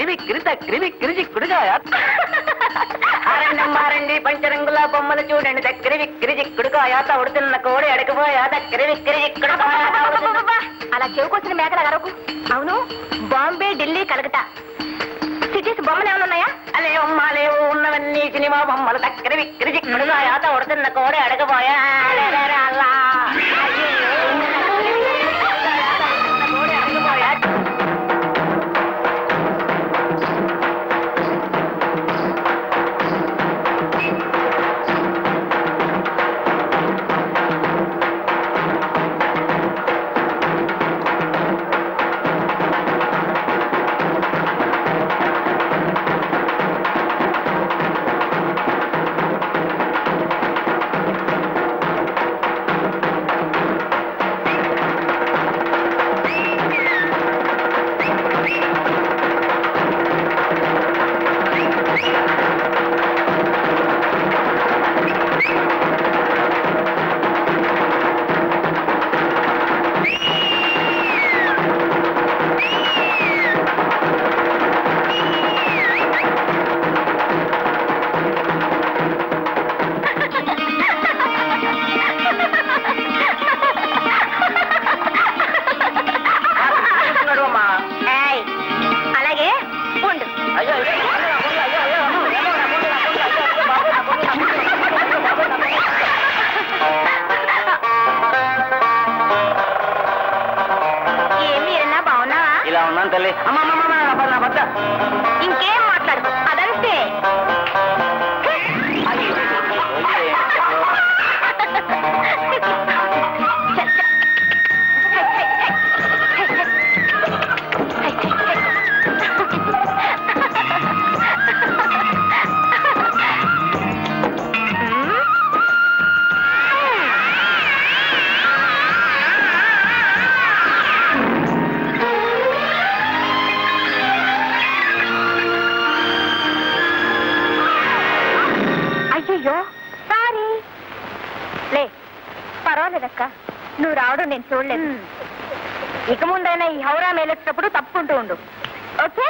క్రిమి క్రిత క్రిమి క్రిజి కుడుగాయ ఆరండి మారండి పంచరంగుల బొమ్మలు చూడండి దగ్గరి విక్రిజి కుడుగాయాత ఉడుతున్న కోడి అడగబోయా దగ్గరి విక్రిజి అలా చెవుకొచ్చిన మేకల గరకు అవును బాంబే ఢిల్లీ కలకటా సిటీస్ బొమ్మలు ఏమైనా ఉన్నాయా అలేవు మాలేవు ఉన్నవన్నీ సినిమా బొమ్మలు దగ్గరి విక్రిజి కుడుగాయాత ఉడుతున్న కోడి అడగబోయా అలా కోడి అడగబోయా చూస్తున్నాడు అమ్మా ఏయ్, అలాగే ఉండు అయ్యో అయ్యో అయ్యో, అయ్యో, అయ్యో, అయ్యో, అమ్మో, అయ్యో, నా ముందు, నా ముందు, అయ్యో, అయ్యో, బాబు, నా ముందు, నా ముందు, నా ముందు, నా ముందు, నా ముందు. ఏమి ఏనా బాగున్నావా ఇలా ఉన్నాను తల్లి అమ్మ అమ్మ అమ్మ, నా బద్ద, నా బద్ద ఇంకేం మాట్లాడు అదంతే అయ్యయ్యో సారీ లే పర్వాలేదక్క నువ్వు రావడం నేను చూడలేదు ఇక ముందైనా ఈ హౌరా మేలొచ్చినప్పుడు తప్పుకుంటూ ఉండు ఓకే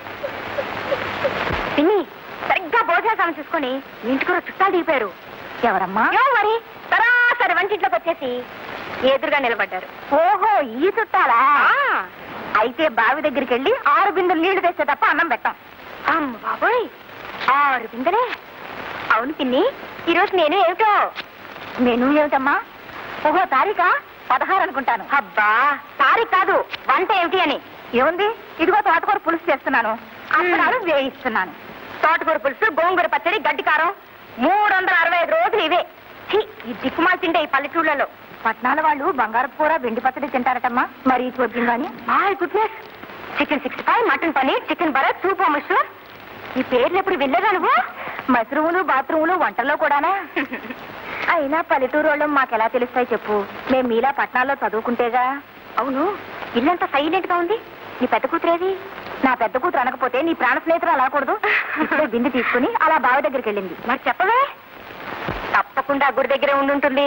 పిన్ని సరిగ్గా భోజన సమయం చూసుకొని ఇంటికి కూడా చుట్టాలు దిగిపోయారు ఎవరమ్మా మరి సరాసరి వంటింట్లోకి వచ్చేసి ఎదురుగా నిలబడ్డారు ఓహో ఈ చుట్టాలా అయితే బావి దగ్గరికి వెళ్ళి ఆరు బిందెలు నీళ్లు తెస్తే తప్ప అన్నం పెట్టాం అమ్మ బాబోయ్ ఆరు బిందెలే అవును పిన్ని ఈరోజు నేను ఏమిటో మెను ఏమిటమ్మా ఓహో తారీఖా పదహారు అనుకుంటాను అబ్బా తారీఖు కాదు వంట ఏమిటి అని ఏముంది ఇదిగో తోటకూర పులుసు చేస్తున్నాను అప్పడాలు వేయిస్తున్నాను తోటకూర పులుసు గోంగూర పచ్చడి గడ్డి కారం మూడు వందల అరవై ఐదు రోజులు ఇవే ఛీ, ఈ దిక్కుమాలు తింటే ఈ పల్లెటూళ్ళలో పట్నాల వాళ్ళు బంగారపు కూర వెండి పచ్చడి తింటారటమ్మా మరి చూద్దాం కానీ my goodness chicken sixty five mutton paneer chicken బరత్ సూప్ మష్రూమ్ ఈ పేర్లు ఎప్పుడు వెళ్ళగా నువ్వు మష్రూములు బాత్రూములు వంటల్లో కూడానా అయినా పల్లెటూరు వాళ్ళం మాకెలా తెలుస్తాయి చెప్పు మేము మీలా పట్నాల్లో చదువుకుంటేగా అవును ఇల్లంతా సైలెంట్ గా ఉంది నీ పెద్ద కూతురేది నా పెద్ద కూతురు అనకపోతే నీ ప్రాణ స్నేహితులు అలాకూడదు ఇప్పుడే బింది తీసుకుని అలా బావి దగ్గరికి వెళ్ళింది మరి చెప్పవే తప్పకుండా గుడి దగ్గరే ఉండుంటుంది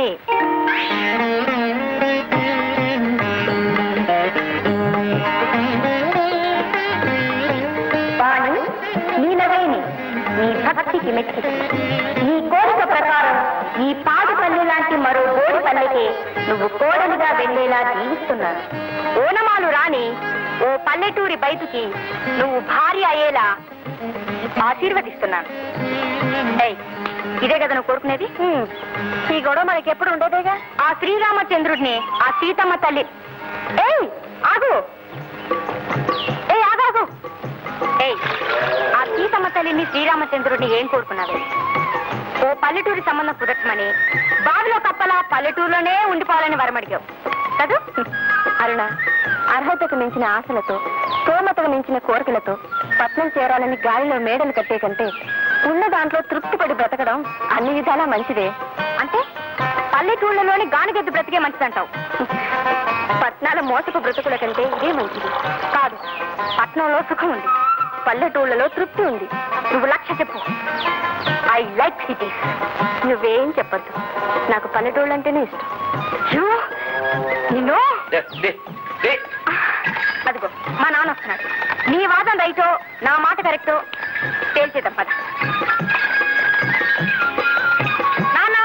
వాణి నీలవేణి నీ భక్తికి మెచ్చి నీ కోరిక ప్రకారం ఈ పాడుపల్లి లాంటి మరో గోడి పల్లెకి నువ్వు కోడలుగా వెళ్ళేలా జీవిస్తున్నాను ఓనమాలు రాని ఓ పల్లెటూరి బయటికి నువ్వు భార్య అయ్యేలా ఆశీర్వదిస్తున్నాను ఏయ్, ఇదే కదా నువ్వు కోరుకునేది ఈ గొడవ మనకి ఎప్పుడు ఉండేదేగా ఆ శ్రీరామచంద్రుడిని ఆ సీతమ్మ తల్లి ఏయ్ ఆగు ఏయ్ ఆగాగు ఏయ్ ఆ సీతమ్మ తల్లిని శ్రీరామచంద్రుడిని ఏం కోరుకున్నావే ఓ పల్లెటూరి సంబంధం కుదరటమని బావిలో కప్పలా పల్లెటూరులోనే ఉండిపోవాలని వరమడిగావు కదూ అరుణ అర్హతకు మించిన ఆశలతో స్తోమతకు మించిన కోరికలతో పట్నం చేరాలని గాలిలో మేడలు కట్టే కంటే ఉన్న దాంట్లో తృప్తిపడి బ్రతకడం అన్ని విధాలా మంచిదే అంటే పల్లెటూళ్ళలోని గానిగెద్దు బ్రతికే మంచిదంటావు పట్నాల మోసపు బ్రతుకుల కంటే ఇదే మంచిది కాదు పట్నంలో సుఖం ఉంది పల్లెటూళ్ళలో తృప్తి ఉంది నువ్వు లక్ష్య చెప్పు ఐ లైక్ సిటీస్ నువ్వేం చెప్పద్దు నాకు పల్లెటూళ్ళు అంటేనే ఇష్టం అయ్యో, నిన్ను దే, దే, దే. అదిగో మా నాన్న వస్తున్నాడు నీ వాదం రైటో నా మాట కరెక్టో తేల్చేద్దాం పద నాన్న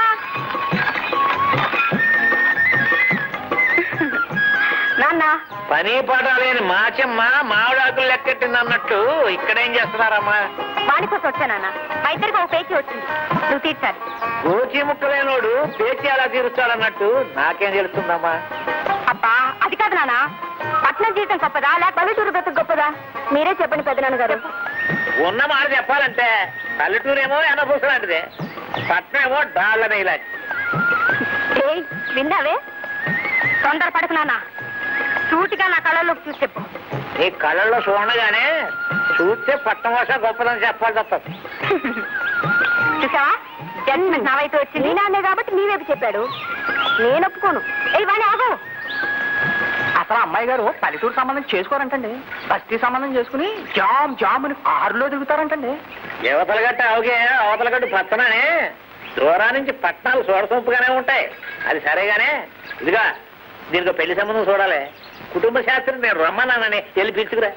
నాన్న పని పాట లేని మాచమ్మ మామిడాకులు లెక్కెట్టింది అన్నట్టు ఇక్కడేం చేస్తున్నారమ్మా వాడి కోసం వచ్చా నాన్న మా ఇద్దరికి ఒక పేచీ వచ్చింది నువ్వు తీర్చాలి గోచి ముక్కలేనోడు పేచి అలా తీరుస్తాడన్నట్టు నాకేం తెలుస్తుందమ్మా అబ్బా అది కాదు నాన్న పట్నం జీవితం గొప్పదా లేక పల్లెటూరు బ్రతుకు గొప్పదా మీరే చెప్పండి పెద్దనాన్న గారు ఉన్న మాట చెప్పాలంటే పల్లెటూరేమో ఎనభూస లాంటిదే పట్నం ఏమో డాళ్ళ నెయ్యిలాంటి ఏయ్ విన్నావే తొందర పడకు నాన్న సూటిగా నా కళ్ళలోకి చూసి చెప్పు నీ కళ్ళల్లో చూడగానే చూస్తే పట్నం భాష గొప్పదని చెప్పాలి తప్పదు చూసావా జడ్జిమెంట్ నా వైపు వచ్చింది నీ నాన్నే కాబట్టి నీ వైపు చెప్పాడు నేను ఒప్పుకోను ఏ వాణి ఆగు అసలు అమ్మాయి గారు పల్లెటూరు సంబంధం చేసుకోరంటండి బస్తీ సంబంధం చేసుకుని జామ్ జామ్ అని కారులో దిగుతారంటండి యువతల గట్ట అవగే అవతల గట్టు పత్తనని దూరం నుంచి పట్టణాలు చూడసొంపుగానే ఉంటాయి అది సరేగానే ఇదిగా దీనికి పెళ్లి సంబంధం చూడాలి కుటుంబ శాస్త్రం నేను రమ్మన్నానని వెళ్ళి పిలుచుకురా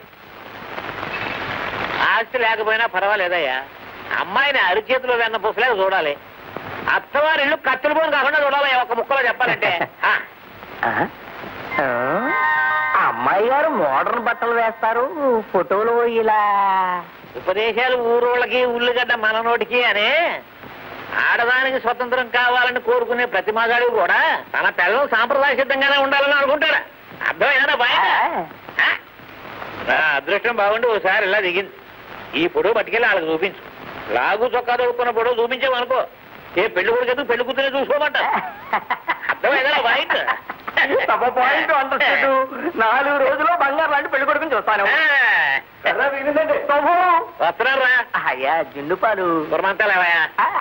ఆస్తి లేకపోయినా పర్వాలేదయ్యా అమ్మాయిని అరిచేతిలో వెన్న పుసలేక చూడాలి అత్తవారి ఇల్లు కత్తులు పోని కాకుండా చూడాలి ఒక ముక్కలో చెప్పాలంటే ఆ, అమ్మాయి గారు మోడర్న్ బట్టలు వేస్తారు ఫోటోలు ఇలా ఉపదేశాలు ఊరోళ్ళకి ఉల్లిగడ్డ మన నోటికి అని ఆడదానికి స్వతంత్రం కావాలని కోరుకునే ప్రతి మగాడు కూడా తన పిల్లలు సాంప్రదాయ సిద్ధంగానే ఉండాలని అనుకుంటాడు అర్థమైనా బాయ్ నా అదృష్టం బాగుండి ఒకసారి ఇలా దిగింది ఈ పొడవు పట్టుకెళ్ళి వాళ్ళకి చూపించు లాగు చొక్కా దొరుకుతున్న పొడవు చూపించామనుకో ఏ పెళ్లి కొడుకు పెళ్లి కూతురే చూసుకోమంట అర్థమైందా బాయింట్ తమ పాయింట్ అంటున్నాడు నాలుగు రోజుల్లో బంగారు లాంటి పెళ్లి కొడుకుని చూస్తాను వస్తున్నారా అయ్యా జున్ను పాలు గురమంతాలేవయా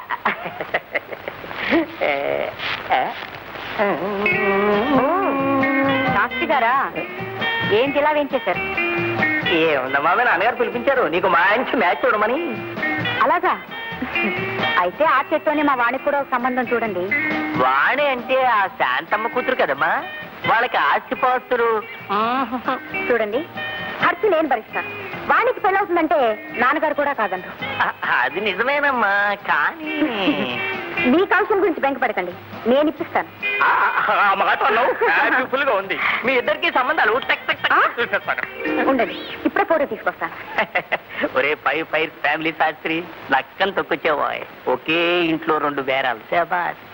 శాస్త్రి గారా ఏంటి ఇలా వేయించేశారు ఏముందమ్మా మీ నాన్నగారు పిలిపించారు నీకు మంచి మ్యాచ్ చూడమని అలాగా అయితే ఆ చెట్టుని మా వాణికి కూడా ఒక సంబంధం చూడండి వాణి అంటే ఆ శాంతమ్మ కూతురు కదమ్మా వాళ్ళకి ఆస్తిపాస్తులు చూడండి ఖర్చు నేను భరిస్తాను వాణికి పెళ్ళవుతుందంటే నాన్నగారు కూడా కాదంటారు అది నిజమేనమ్మా కానీ మీ కౌశం గురించి బెంకపడకండి నేను ఇప్పిస్తాను మాట బ్యూటిఫుల్ గా ఉంది మీ ఇద్దరికి సంబంధాలు టక్ టక్ ఆ? టక్ చూసేస్తాను ఉండండి ఇప్పుడే ఫోటో తీసుకొస్తాను ఒరే ఫైవ్ ఫైవ్ ఫ్యామిలీ శాస్త్రి లక్కలు తొక్కొచ్చావా ఒకే ఇంట్లో రెండు బేరాలు శాబాష్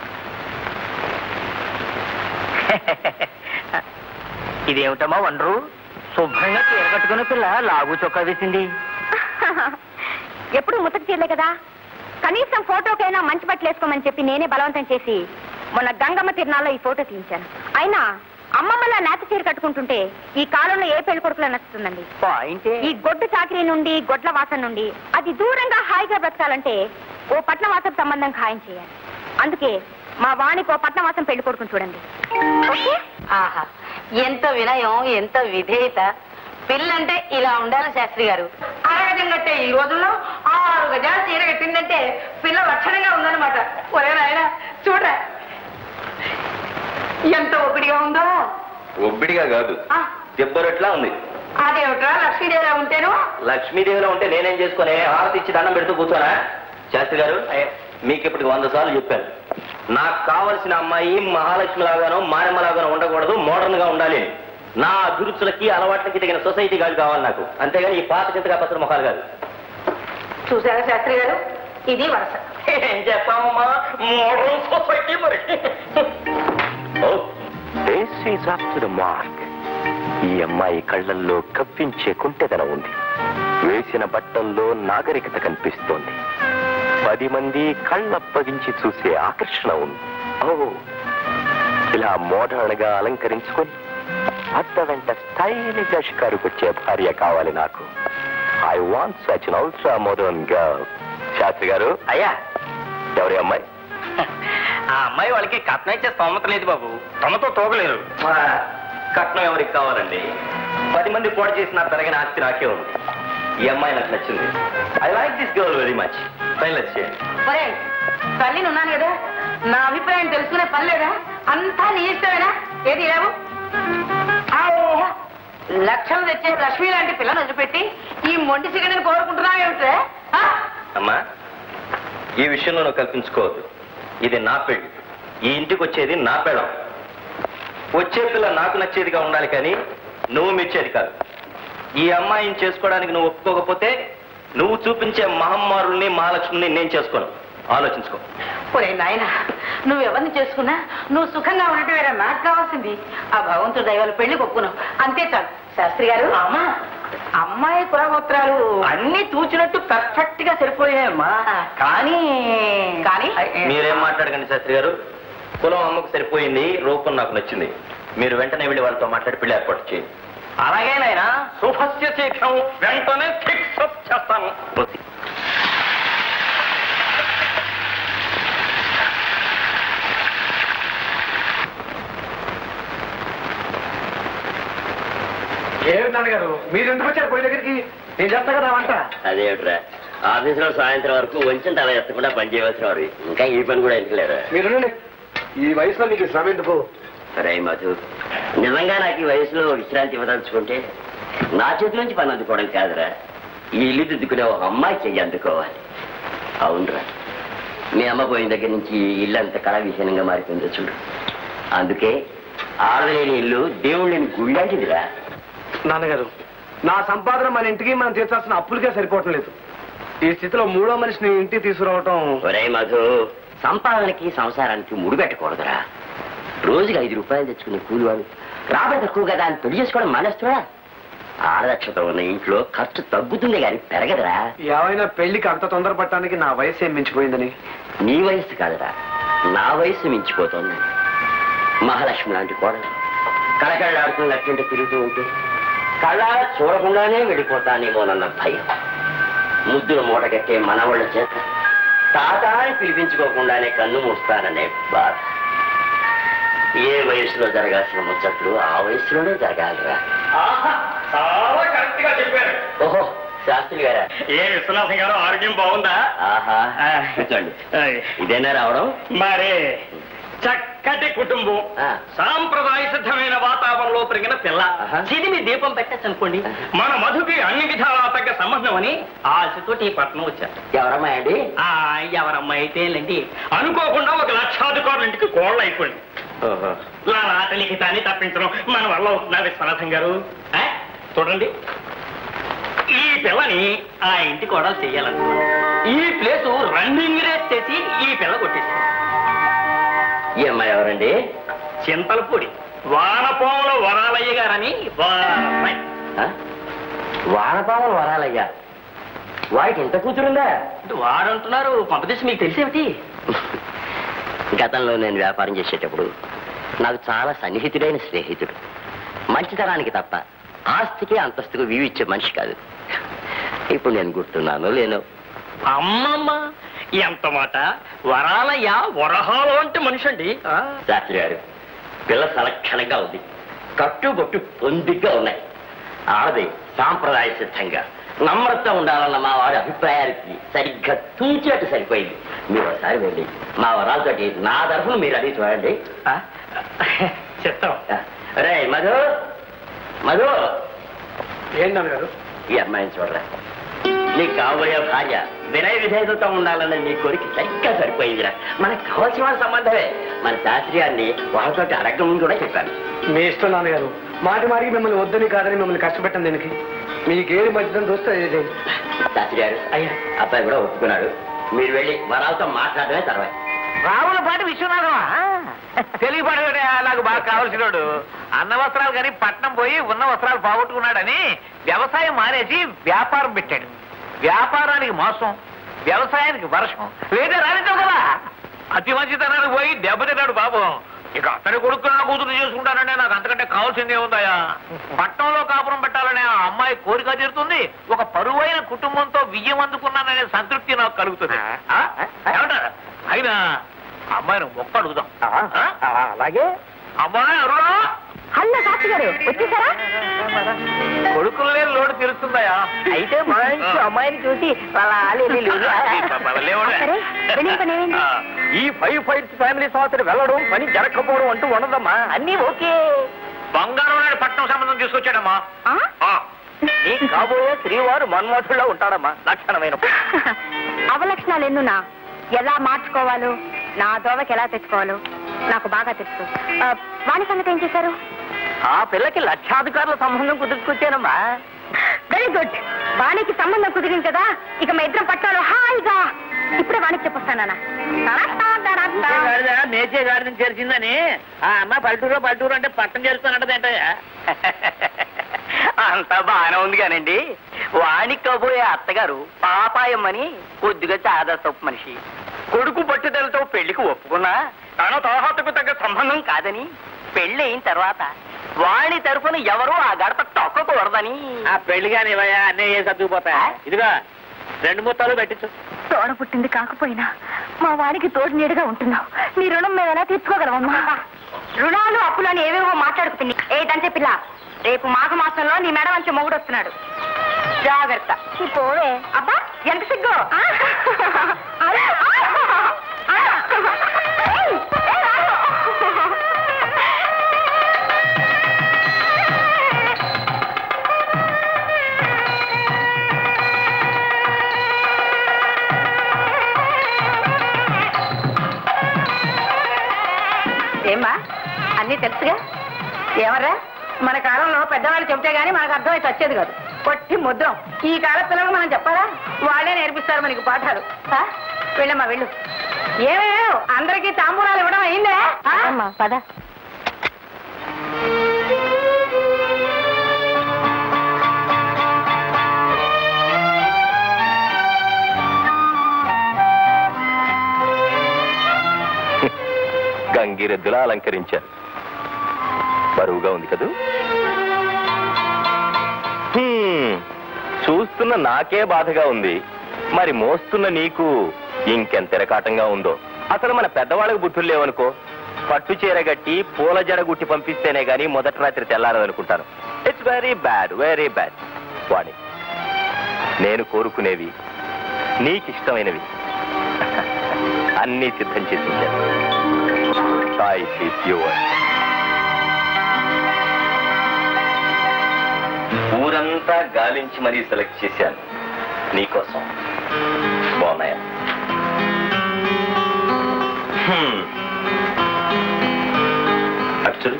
ఇదేమిటమ్మా వండరు శుభ్రంగా చీరకట్టుకున్న పిల్ల లాగు చొక్కా వేసింది ఎప్పుడు ముతక చీరలే కదా కనీసం ఫోటోకైనా మంచి బట్టలు వేసుకోమని చెప్పి నేనే బలవంతం చేసి మొన్న గంగమ్మ తిరునాల్లో ఈ ఫోటో తీయించాను అయినా అమ్మమ్మలా నేత చీర కట్టుకుంటుంటే ఈ కాలంలో ఏ పెళ్లి కొడుకులా నచ్చుతుందండి పాయింటే ఈ గొడ్డు చాకరీ నుండి గొడ్ల వాసన నుండి అది దూరంగా హాయిగా బ్రతకాలంటే ఓ పట్నవాసం సంబంధం ఖాయం చేయాలి అందుకే మా వాణికి ఓ పట్నవాసం పెళ్లి కొడుకుని చూడండి ఓకే ఆహా ఎంత వినయం ఎంత విధేయత పిల్లంటే ఇలా ఉండాలి శాస్త్రి గారు ఆడగం కట్టే ఈ రోజుల్లో ఆరు గజాలు చీర కట్టిందంటే పిల్ల లక్షణంగా ఉందన్నమాట ఒరే నాయన చూడరా ఎంత ఒపిడిగా ఉందో ఒబ్బిడిగా కాదు ఆ, దెబ్బరట్లా ఉంది అదేమిట్రా లక్ష్మీదేవిలా ఉంటేను లక్ష్మీదేవిలో ఉంటే నేనేం చేసుకుని హారతి ఇచ్చి దండం పెడుతూ కూర్చోనా శాస్త్రి గారు మీకు ఇప్పటికి వంద సార్లు చెప్పాను నాకు కావలసిన అమ్మాయి మహాలక్ష్మి లాగానో మాయమ్మ లాగానో ఉండకూడదు మోడర్న్ గా ఉండాలి అని. నా అభిరుచులకి అలవాట్లకి తగిన సొసైటీ గాడు కావాలి నాకు అంతేగాని ఈ పాత చింతగా పత్ర ముఖాలు కాదు చూసారా శాస్త్రి గారు ఇది వరస ఏం చెప్పామమ్మా మోడర్న్ సొసైటీ మరి this is up to the mark ఈ అమ్మాయి కళ్ళల్లో కవ్వించే కుంటెదనం ఉంది వేసిన బట్టల్లో నాగరికత కనిపిస్తోంది పది మంది కళ్ళప్పగించి చూసే ఆకర్షణ ఉంది ఓ ఇలా మోడర్న్ గా అలంకరించుకొని భర్త వెంట స్టైలిష్ గా షికారుకొచ్చే భార్య కావాలి నాకు I want such an ultra modern girl Sastri garu అయ్యా ఎవరి అమ్మాయి ఆ అమ్మాయి వాళ్ళకి కట్నం ఇచ్చే స్తోమత లేదు బాబు తమతో తోగలేరు కట్నం ఎవరికి కావాలండి పది మంది పోటీ చేసిన తరగిన ఆస్తి నాకే ఉంది ఈ అమ్మాయి నాకు నచ్చింది I like this girl very much final చేయండి ఒరే తల్లిని ఉన్నాను కదా నా అభిప్రాయం తెలుసుకునే పని లేదా అంతా నీ ఇష్టమేనా ఏది లేవు లక్షలు తెచ్చే లక్ష్మి లాంటి పిల్లని వదిలిపెట్టి ఈ మొండి సిగడిని కోరుకుంటున్నావు ఏమిట్రా ఆ? అమ్మా ఈ విషయంలో నువ్వు కల్పించుకోవద్దు ఇది నా పెళ్లి ఈ ఇంటికి వచ్చేది నా పెళ్ళం వచ్చే పిల్ల నాకు నచ్చేదిగా ఉండాలి కానీ నువ్వు మెచ్చేది కాదు ఈ అమ్మాయిని చేసుకోవడానికి నువ్వు ఒప్పుకోకపోతే నువ్వు చూపించే మహమ్మారుల్ని మహాలక్ష్మిని నేను చేసుకోను ఆలోచించుకో ఒరే నాయన నువ్వు ఎవరిని చేసుకున్నా నువ్వు సుఖంగా ఉండటమేరా నాకు కావాల్సింది ఆ భగవంతుడు దైవాలు పెళ్లి ఒప్పుకున్నావు అంతే చాలు శాస్త్రి గారు అమ్మా అమ్మాయి కులగోత్రాలు అన్ని తూచినట్టు పర్ఫెక్ట్ గా సరిపోయాయమ్మా కానీ కానీ మీరేం మాట్లాడకండి శాస్త్రి గారు కులం అమ్మకు సరిపోయింది రూపం నాకు నచ్చింది మీరు వెంటనే వెళ్ళి వాళ్ళతో మాట్లాడి పెళ్లి ఏర్పాటు చేయండి అలాగే నాయనా శుభస్య శీఘ్రం వెంటనే ఫిక్స్ చేస్తాను ఏమి నాన్నగారు మీరు ఎందుకు వచ్చారు పోయి దగ్గరికి నేను చెప్తా కదా వంట అదేమిట్రా ఆఫీసులో సాయంత్రం వరకు వంచిన తల ఎత్తకుండా పని చేయవలసిన వారు ఇంకా ఈ పని కూడా ఎంటలేరా మీరు ఉండండి. ఈ వయసులో మీకు శ్రమ ఎందుకు సరే మధు నిజంగా నాకు ఈ వయసులో విశ్రాంతి ఇవ్వదలుచుకుంటే నా చేతి నుంచి పని అందుకోవడం కాదురా ఈ ఇల్లు దిద్దుకునే ఒక అమ్మాయి చెయ్యి అందుకోవాలి అవునరా మీ అమ్మ పోయిన దగ్గర నుంచి ఈ ఇల్లు అంత కళ విహీనంగా మారిపోయిందో చూడు అందుకే ఆడలేని ఇల్లు దేవుళ్ళని గుళ్ళంటిదిరా నాన్నగారు నా సంపాదన మన ఇంటికి మనం తీర్చాల్సిన అప్పులకే సరిపోవటం లేదు ఈ స్థితిలో మూడో మనిషిని ఇంటికి తీసుకురావటం ఒరే మధు సంపాదనకి సంసారానికి ముడిపెట్టకూడదురా రోజుకి ఐదు రూపాయలు తెచ్చుకునే కూలివాడు రాబడి తక్కువ కదా అని పెళ్లి చేసుకోవడం మానేస్తున్నా ఆడదక్షత ఉన్న ఇంట్లో ఖర్చు తగ్గుతుంది కానీ పెరగదురా ఏమైనా పెళ్లికి అంత తొందరపడటానికి నా వయసు ఏం మించిపోయిందని నీ వయసు కాదురా నా వయసు మించిపోతోంది మహాలక్ష్మి లాంటి కోడలు కళకళలాడుతున్న నట్టుంటే తిరుగుతూ ఉంటే కళ్ళ చూడకుండానే వెళ్ళిపోతానేమోనన్న భయం ముద్దులు మూటగట్టే మనవాళ్ళ చేత తాత అని పిలిపించుకోకుండానే కన్ను మూస్తాననే బాధ ఏ వయసులో జరగాల్సిన ముచ్చట్లు ఆ వయసులోనే జరగాలిరా చాలా కరెక్ట్ గా చెప్పారు ఓహో శాస్త్రి గారా ఏ విశ్వనాథం గారు ఆరోగ్యం బాగుందా ఆహా కూర్చోండి ఇదేనా రావడం మరే చక్కటి కుటుంబం ఆ. సాంప్రదాయ సిద్ధమైన వాతావరణంలో పెరిగిన పిల్ల ఆహా. చిదిమి దీపం పెట్టచ్చు అనుకోండి మన మధుకి అన్ని విధాలా తగ్గ సంబంధం అని ఆశతోటి ఈ పట్నం వచ్చారు ఎవరమ్మా అండి ఆ ఎవరమ్మా అయితే లేండి అనుకోకుండా ఒక లక్షాధికారుల ఇంటికి కోళ్ళు అయిపోయింది ఓహో నా నాటలికి తాని తప్పించడం మన వల్ల అవుతుందా విశ్వనాథం గారు ఆ? చూడండి ఈ పిల్లని ఆ ఇంటి కూడా చెయ్యాలనుకున్నాను ఈ ప్లేసు రన్నింగ్ రేస్ చేసి ఈ పిల్ల కొట్టేసింది ఈ అమ్మాయి ఎవరండి చింతలపూడి వానపోముల వరాలయ్య గారని వారమ్మాయి. ఆ? వానపాములు వరాలయ్యా వాడికి ఎంత కూతురుందా వాడంటున్నారు పంపదీసి మీకు తెలిసేమిటి గతంలో నేను వ్యాపారం చేసేటప్పుడు నాకు చాలా సన్నిహితుడైన స్నేహితుడు మంచితనానికి తప్ప ఆస్తికి అంతస్తుకు వివిచ్చే మనిషి కాదు ఇప్పుడు నేను గుర్తున్నాను లేను అమ్మమ్మ ఎంత మాట వరాలయ్య వరహాలు అంటే మనిషి అండి ఆ? శాస్త్రి గారు పిల్ల సలక్షణంగా ఉంది కట్టుబొట్టు పొందిగ్గా ఉన్నాయి ఆడది సాంప్రదాయ సిద్ధంగా నమ్రత ఉండాలన్న మా వారి అభిప్రాయానికి సరిగ్గా తూచినట్టు సరిపోయింది మీరు ఒకసారి వెళ్ళి మా వరాలతోటి నా తరఫున మీరు అడిగి చూడండి ఆ? చెప్తాం రే మధు మధు ఏంటి నాన్నగారు ఈ అమ్మాయిని చూడరా నీకు కాబోయే భార్య వినయ విధేయతతో ఉండాలన్న నీ కోరిక సరిగ్గా సరిపోయిందిరా మనకు కావాల్సిన వాళ్ళ సంబంధమే మన శాస్త్రి గారిని వాళ్ళతో అడగడం కూడా చెప్పాను మీ ఇష్టం నాన్నగారు మాటి మాటికి మిమ్మల్ని వద్దని కాదని మిమ్మల్ని కష్టపెట్టండి దీనికి మీకు ఏది మంచిదని చూస్తే అదే చేయండి శాస్త్రి గారు అయ్యా అబ్బాయి కూడా ఒప్పుకున్నాడు మీరు వెళ్ళి వరాలతో మాట్లాడమే తర్వాత రావుల పాటి విశ్వనాథమా తెలియపడే నాకు బాగా కావలసినోడు అన్న వస్త్రాలు కానీ పట్నం పోయి ఉన్న వస్త్రాలు పోగొట్టుకున్నాడని వ్యవసాయం మానేసి వ్యాపారం పెట్టాడు వ్యాపారానికి మోసం వ్యవసాయానికి వర్షం లేదా రానిద్దాం కదా అతి మంచితనానికి పోయి దెబ్బతిన్నాడు బాబు ఇక అతని కొడుకు నా కూతురు చేసుకుంటానంటే నాకు అంతకంటే కావాల్సిందే ఉందాయా పట్నంలో కాపురం పెట్టాలనే ఆ అమ్మాయి కోరిక తీరుతుంది ఒక పరువైన కుటుంబంతో విజయం అందుకున్నాననే సంతృప్తి నాకు కలుగుతుంది ఆ? ఏమంటారు అయినా అమ్మాయిని మొక్క అడుగుదాం అలాగే అమ్మాయి అరుణా హలో శాస్త్రి గారు వచ్చేసారా కొడుకులు లేని లోటు తీరుస్తుందయా అయితే మంచి అమ్మాయిని చూసి అలా ఆలేలీలు. సరే, వెళ్ళిన పని ఏమైంది? ఈ ఫైవ్ ఫైట్స్ ఫ్యామిలీ సంవత్సరం వెళ్ళడం పని జరగకపోవడం అంటూ ఉండదమ్మా అన్నీ ఓకే బంగారం నాడు పట్నం సంబంధం తీసుకొచ్చాడమ్మా ఆ? ఆ, నీ కాబోయే శ్రీవారు మన్మోహుల్లో ఉంటాడమ్మా లక్షణమైన అవలక్షణాలు ఎన్నునా ఎలా మార్చుకోవాలో నా దోవకి ఎలా తెచ్చుకోవాలో నాకు బాగా తెలుసు ఆ, వాణి సంగతి ఏం చేశారు ఆ పిల్లకి లక్షాధికారుల సంబంధం కుదుర్చుకొచ్చానమ్మా వెరీ గుడ్ వాణికి సంబంధం కుదిరింది కదా ఇక మా ఇద్దరం పట్టాలు హాయిగా ఇప్పుడే వాణికి చెప్పొస్తానా ఊసే గాడిద మేచే గాడిదని చేర్చిందని ఆ అమ్మ పల్లెటూరు పల్లెటూరు అంటే పట్టం చేరుతానంటదేంటయ్యా అంతా బాగానే ఉంది కానండి వాణికి కాబోయే అత్తగారు పాపాయమ్మని కొద్దిగా చాదస్తపు మనిషి కొడుకు పట్టుదలతో పెళ్లికి ఒప్పుకున్నా తన తోహతకు తగ్గ సంబంధం కాదని పెళ్లి అయిన తర్వాత వాణి తరఫున ఎవరూ ఆ గడప తొక్కకూడదని ఆ పెళ్లి కానీ ఇవయ్యా అన్నీ ఏ సర్దుకుపోతాయా ఇదిగా రెండు ముత్తాలు పెట్టించు తోడ పుట్టింది కాకపోయినా మా వాడికి తోడు నీడుగా ఉంటున్నావు నీ రుణం మేము ఎలా తీర్చుకోగలమమ్మా రుణాలు అప్పులు అని ఏవేవో మాట్లాడుకుతుంది ఏదంటే పిల్ల రేపు మాఘ మాసంలో నీ మెడ వంచి మొగుడు వస్తున్నాడు జాగ్రత్త పోవే అబ్బా ఎంత సిగ్గు ఆ? అరే, ఆ, ఆ, ఏయ్, ఏయ్, ఆగు. ఏమ్మా అన్నీ తెలుసుగా ఏమర్రా మన కాలంలో పెద్దవాళ్ళు చెబితే గానీ మనకు అర్థమైతే వచ్చేది కాదు కొట్టి ముద్రం ఈ కాల పిల్లలకు మనం చెప్పాలా వాళ్ళే నేర్పిస్తారు మనకి పాఠాలు ఆ? వెళ్ళమ్మా వెళ్ళు ఏమేమో అందరికీ తాంబూలాలు ఇవ్వడం అయిందే ఆ? అమ్మా పద గంగిరెద్దులా అలంకరించారు బరువుగా ఉంది కదూ హ్మ్, చూస్తున్న నాకే బాధగా ఉంది మరి మోస్తున్న నీకు ఇంకెంత ఎరకాటంగా ఉందో అసలు మన పెద్దవాళ్ళకి బుద్ధులు లేవనుకో పట్టు చీర గట్టి పూల జడ గుట్టి పంపిస్తేనే గాని మొదటి రాత్రి తెల్లారదనుకుంటాను it's very bad very bad Vani నేను కోరుకునేవి నీకిష్టమైనవి అన్నీ సిద్ధం చేసి ఉంచాను చాయిస్ ఈస్ యువర్ ఊరంతా గాలించి మరీ సెలెక్ట్ చేశాను నీకోసం బాగున్నాయా హ్మ్. అటు చూడు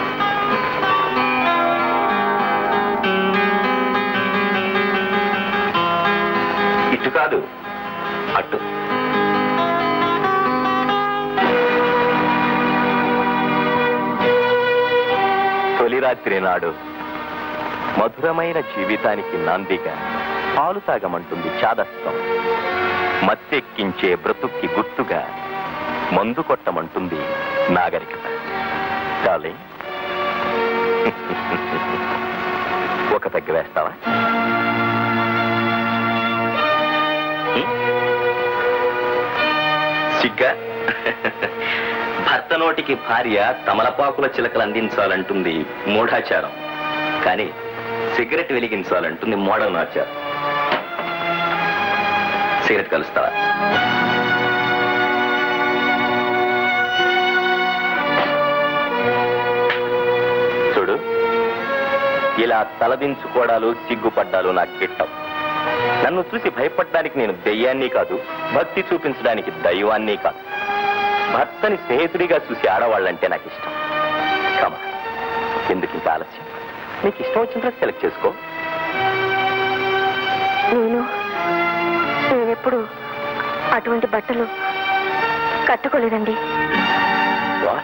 ఇటు కాదు అటు తొలి రాత్రి నాడు మధురమైన జీవితానికి నాందిగా పాలు తాగమంటుంది చాదస్తం మత్తెక్కించే బ్రతుక్కి గుర్తుగా మందు కొట్టమంటుంది నాగరికత డార్లింగ్ ఒక పెగ్గ వేస్తావా హ్మ్? సిగ్గా భర్త నోటికి భార్య తమలపాకుల చిలకలు అందించాలంటుంది మూఢాచారం కానీ సిగరెట్ వెలిగించాలంటుంది మోడర్న్ ఆచారం సిగరెట్ కలుస్తావా చూడు ఇలా తలదించుకోవడాలు సిగ్గుపడ్డాలు నాకు గిట్టం నన్ను చూసి భయపడడానికి నేను దెయ్యాన్ని కాదు భక్తి చూపించడానికి దైవాన్ని కాదు భర్తని స్నేహితుడిగా చూసి ఆడవాళ్ళంటే నాకు ఇష్టం కమా ఎందుకు ఇంత ఆలస్యం నీకు ఇష్టం వచ్చిన డ్రెస్ సెలెక్ట్ చేసుకో నేను నేనెప్పుడు అటువంటి బట్టలు కట్టుకోలేదండి What?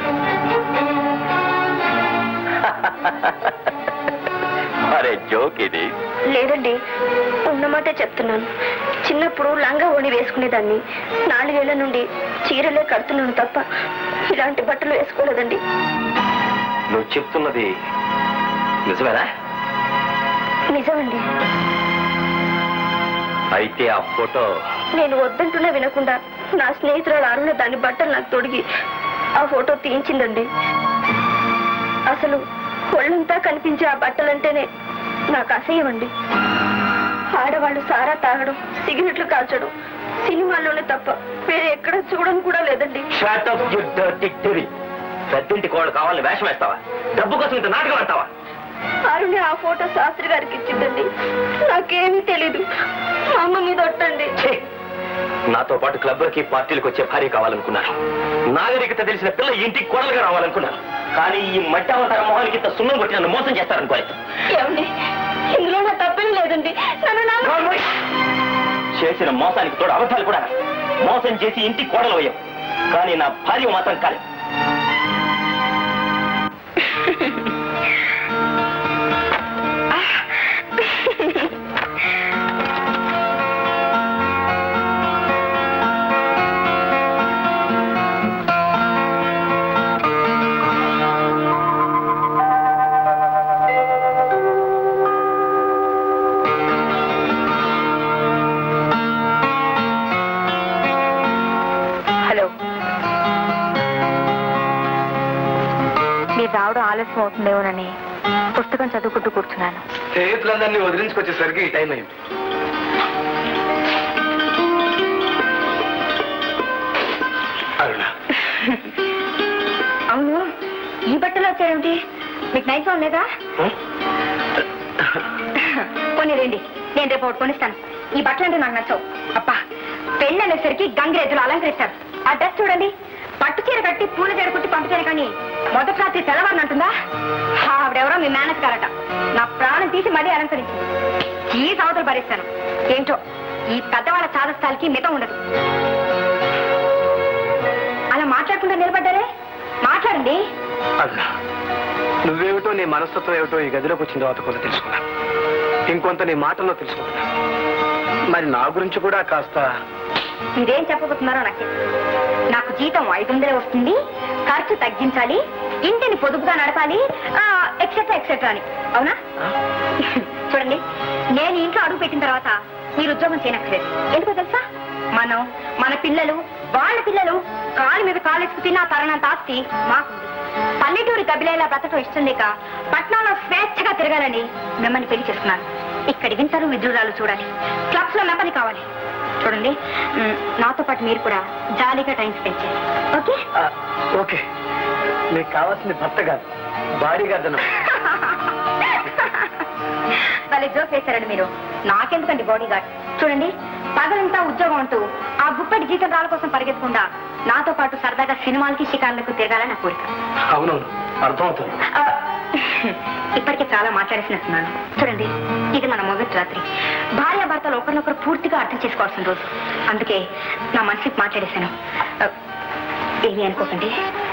అరే జోక్ ఇది లేదండి ఉన్నమాటే చెప్తున్నాను చిన్నప్పుడు లంగా ఓణి వేసుకునేదాన్ని నాలుగేళ్ల నుండి చీరలే కడుతున్నాను తప్ప ఇలాంటి బట్టలు వేసుకోలేదండి నువ్వు చెప్తున్నది నిజమేనా నిజమండి అయితే ఆ ఫోటో నేను వద్దంటూనే వినకుండా నా స్నేహితురాలు అరుణ దాని బట్టలు నాకు తొడిగి ఆ ఫోటో తీయించిందండి అసలు ఒళ్ళంతా కనిపించే ఆ బట్టలంటేనే నాకు అసహ్యం అండి ఆడవాళ్ళు సారా తాగడం సిగరెట్లు కాల్చడం సినిమాల్లోనే తప్ప వేరే ఎక్కడ చూడడం కూడా లేదండి షాట్ ఆఫ్ యుద్ధ టిక్టరీ పెద్దింటి కోళ్ళు కావాలని వేషం వేస్తావా డబ్బు కోసం ఇంత నాటకం ఆడతావా అరుణి ఆ ఫోటో శాస్త్రి గారికి ఇచ్చిందండి నాకేమీ తెలీదు మా అమ్మ మీద ఒట్టండి ఛీ! నాతో పాటు క్లబ్లకి పార్టీలకు వచ్చే భార్య కావాలనుకున్నాను నాగరికత తెలిసిన పిల్ల ఇంటికి కోడలుగా రావాలనుకున్నాను కానీ ఈ మట్టి అవతార మొహానికి ఇంత సున్నం కొట్టి నన్ను మోసం చేస్తారనుకోలేదు ఏమండి ఇందులో నా తప్పేం లేదండి నన్ను నా నోర్మోయ్! చేసిన మోసానికి తోడు అబద్ధాలు కూడా మోసం చేసి ఇంటికి కోడలు అయ్యాం కానీ నా భార్య మాత్రం కాలేదు హలో మీరు రావడం ఆలస్యం అవుతుందేమోనని పుస్తకం చదువుకుంటూ కూర్చున్నాను స్నేహితులందరినీ వదిలించుకొచ్చేసరికి ఈ టైం అయింది అరుణ అవును ఈ బట్టలో వచ్చారేమిటి మీకు నైట్ ఫోన్ లేదా కొన్ని రండి నేను రేపు ఒకటి కొనిస్తాను ఈ బట్టలు అంటే నాకు నచ్చవు అబ్బా పెళ్ళి అనేసరికి గంగిరెద్దులు అలంకరిస్తారు ఆ డ్రెస్ చూడండి పట్టు చీర కట్టి పూల చీర కుట్టి పంపించాను కానీ మొదటి రాత్రి తెల్లవారిని అంటుందా ఆవిడెవరో మీ మేనేజ్ కారట నా ప్రాణం తీసి మరీ అలంకరించింది ఈ సవతలు భరిస్తాను ఏంటో ఈ పెద్దవాళ్ళ చాదస్తాలకి మితం ఉండదు అలా మాట్లాడకుండా నిలబడ్డారే మాట్లాడండి అరుణ నువ్వేమిటో నీ మనస్తత్వం ఏమిటో ఈ గదిలోకి వచ్చిన తర్వాత కొంత తెలుసుకున్నా ఇంకొంత నీ మాటల్లో తెలుసుకున్నా మరి నా గురించి కూడా కాస్త మీరేం చెప్పబోతున్నారో నాకు తెలుసు. నాకు జీతం ఐదు వందలే వస్తుంది ఖర్చు తగ్గించాలి ఇంటిని పొదుపుగా నడపాలి ఎక్సెట్రా ఎక్సెట్రా అని అవునా చూడండి నేను ఇంట్లో అడుగు పెట్టిన తర్వాత మీరు ఉద్యోగం చేయనక్కర్లేదు ఎందుకో తెలుసా మనం మన పిల్లలు వాళ్ళ పిల్లలు కాలు మీద కాలేసుకు తిన్న తరణంత ఆస్తి మాకుంది పల్లెటూరి గబిలేలా బ్రతకడం ఇష్టం లేక పట్నంలో స్వేచ్ఛగా తిరగాలని మిమ్మల్ని పెళ్లి చేస్తున్నాను ఇక్కడ వింటారు విద్యురాలు చూడాలి క్లబ్స్ లో మెంబర్ని కావాలి చూడండి మ్, నాతో పాటు మీరు కూడా జాలీగా టైం స్పెండ్ చేయాలి ఓకే ఆ, ఓకే నీకు కావాల్సింది భర్త కాదు భార్య కాదు భలే జోక్ వేశారండి మీరు నాకెందుకండి బాడీ గార్డ్ చూడండి పగలంతా ఉద్యోగం అంటూ ఆ గుప్పటి జీతం రాళ్ళ కోసం పరిగెత్తకుండా నాతో పాటు సరదాగా సినిమాలకి షికార్లకు తిరగాలని నా కోరిక అవునవును అర్థమవుతుంది ఆ, ఇప్పటికే చాలా మాట్లాడేసినట్టున్నాను చూడండి ఇది మన మొదటి రాత్రి భార్య భర్తలు ఒకరినొకరు పూర్తిగా అర్థం చేసుకోవాల్సిన రోజు అందుకే నా మనసుకి మాట్లాడేశాను ఆ, ఏమీ అనుకోకండి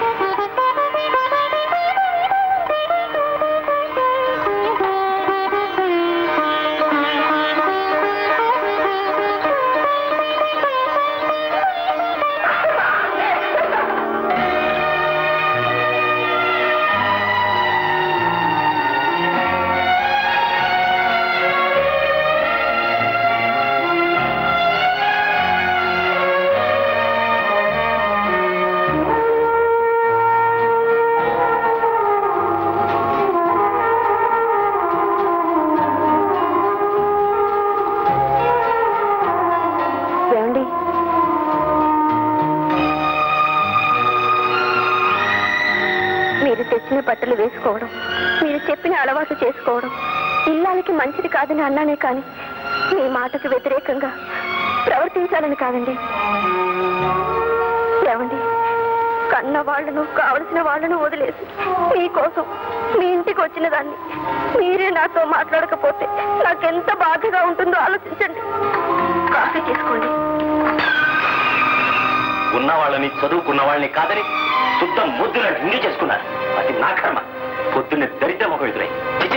ఏమండి మీరు తెచ్చిన బట్టలు వేసుకోవడం మీరు చెప్పిన అలవాటు చేసుకోవడం ఇల్లాలకి మంచిది కాదని అన్నానే కానీ మీ మాటకు వ్యతిరేకంగా ప్రవర్తించాలని కాదండి ఏమండి కన్న వాళ్ళను కావలసిన వాళ్ళను వదిలేసి మీకోసం మీ ఇంటికి వచ్చిన దాన్ని మీరే నాతో మాట్లాడకపోతే నాకెంత బాధగా ఉంటుందో ఆలోచించండి కాఫీ తీసుకోండి ఉన్న వాళ్ళని చదువుకున్న వాళ్ళని కాదని శుద్ధ ముద్దులను ఇంగి చేసుకున్నారు అది నా కర్మ పొద్దున్నే దరిద్రం ఒక ఎదురై చిచి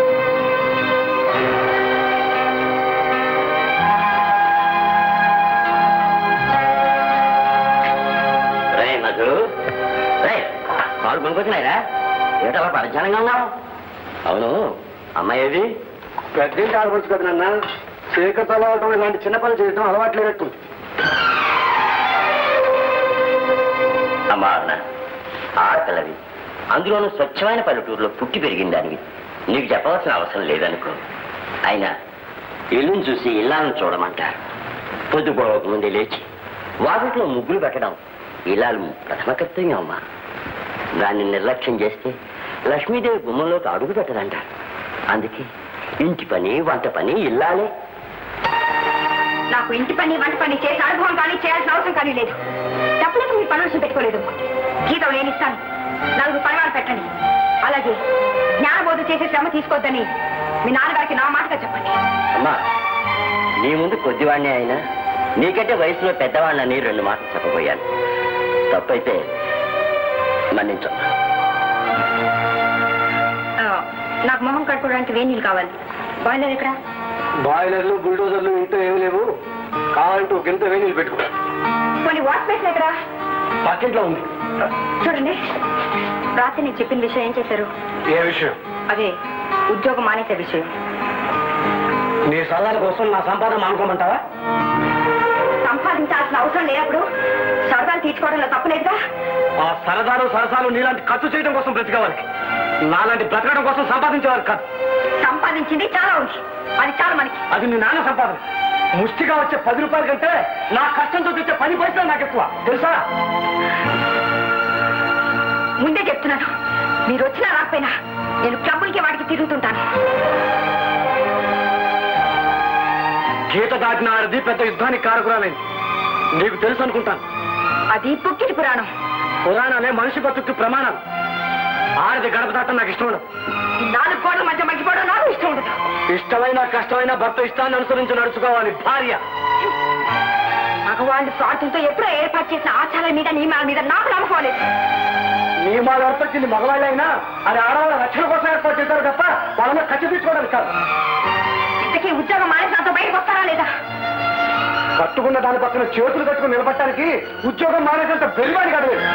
రే మధు రే కాలు కొనుక్కొచ్చినాయిరా ఏటలా పరిచయంగా ఉన్నావు అవును అమ్మాయి ఏది పెద్దింటి ఆడవచ్చు కదా నాన్న చీకటి అలవాటం ఇలాంటి చిన్న పనులు చేయడం అలవాట్లేనట్టు అమ్మా అన్న ఆడపిల్లవి అందులోనూ స్వచ్ఛమైన పల్లెటూరులో పుట్టి పెరిగిన దానివి నీకు చెప్పవలసిన అవసరం లేదనుకో అయినా ఇల్లుని చూసి ఇల్లాలను చూడమంటారు పొద్దుపోవక ముందే లేచి వాకిట్లో ముగ్గులు పెట్టడం ఇల్లాలు ప్రథమ కర్తవ్యం అమ్మా దాన్ని నిర్లక్ష్యం చేస్తే లక్ష్మీదేవి గుమ్మంలోకి అడుగు పెట్టదంటారు అందుకే ఇంటి పని వంట పని ఇల్లాలే నాకు ఇంటి పని వంట పని చేసే అనుభవం కానీ చేయాల్సిన అవసరం కానీ లేదు డబ్బులకు మీ పనులు పెట్టుకోలేదు జీతం నేను ఇస్తాను నలుగురు పనివాళ్ళు పెట్టండి అలాగే జ్ఞానబోధ చేసే శ్రమ తీసుకోవద్దని మీ నాన్నగారికి నా మాటగా చెప్పండి అమ్మా నీ ముందు కొద్దివాణ్ణి అయినా నీకంటే వయసులో పెద్దవాళ్ళని రెండు మాటలు చెప్పబోయాను తప్పైతే మన్నించమ్మా ఆ, నాకు మొహం కట్టుకోవడానికి వేడి నీళ్ళు కావాలి బాయిలర్ ఎక్కడ బాయిలర్లు బుల్డోజర్లు ఇంట్లో ఏమి లేవు కావాలంటే ఒక ఇంత వేణీలు పెట్టుకో కొన్ని వాష్ బేసిన్ ఎక్కడ పక్కింట్లో ఉంది చూడండి రాత్రి నేను చెప్పిన విషయం ఏం చేశారు ఏ విషయం అదే ఉద్యోగం మానేసే విషయం నీ సలహాల కోసం నా సంపాదన మానుకోమంటావా సంపాదించాల్సిన అవసరం లేనప్పుడు సరదాలు తీర్చుకోవడంలో తప్పలేదుగా ఆ సరదాలు సరసాలు నీలాంటి ఖర్చు చేయడం కోసం బ్రతికే వారికి నాలాంటి బ్రతకడం కోసం సంపాదించే వారికి కాదు సంపాదించింది చాలా ఉంది అది చాలా మనకి అది నీ నాన్న సంపాదన ముష్టిగా వచ్చే పది రూపాయల కంటే నా కష్టంతో తెచ్చే పని పైసలు నాకు ఎక్కువ తెలుసా ముందే చెప్తున్నాను మీరు వచ్చినా రాకపోయినా నేను క్లబ్బులకి వాటికి తిరుగుతుంటాను గీత దాటిన ఆడది పెద్ద యుద్ధానికి కారకురాలేదు నీకు తెలుసు అనుకుంటాను అది పుక్కిటి పురాణం పురాణాలే మనిషి బతుకు ప్రమాణం ఆడది గడప దాటం నాకు ఇష్టం ఉండదు ఈ నాలుగు కోట్ల మధ్య మగ్గిపోవడం నాకు ఇష్టం ఉండదు ఇష్టమైన కష్టమైన భర్త ఇష్టాన్ని అనుసరించి నడుచుకోవాలి భార్య మగవాళ్ళు స్వార్థంతో ఎప్పుడో ఏర్పాటు చేసిన ఆచారాల మీద నియమాల మీద నాకు నమ్మకోలేదు నియమాలు ఏర్పరిచింది మగవాళ్ళైనా అది ఆడవాళ్ళ రక్షణ కోసం ఏర్పాటు చేశారు తప్ప వాళ్ళ మీద ఖర్చు తీసుకోవడానికి కాదు ఇంతకీ ఉద్యోగం మానేసి నాతో బయటకు వస్తారా లేదా కట్టుకున్న దాని పక్కన చేతులు కట్టుకుని నిలబట్టడానికి ఉద్యోగం మానేసంత బెరివాడి కాదు వీడు.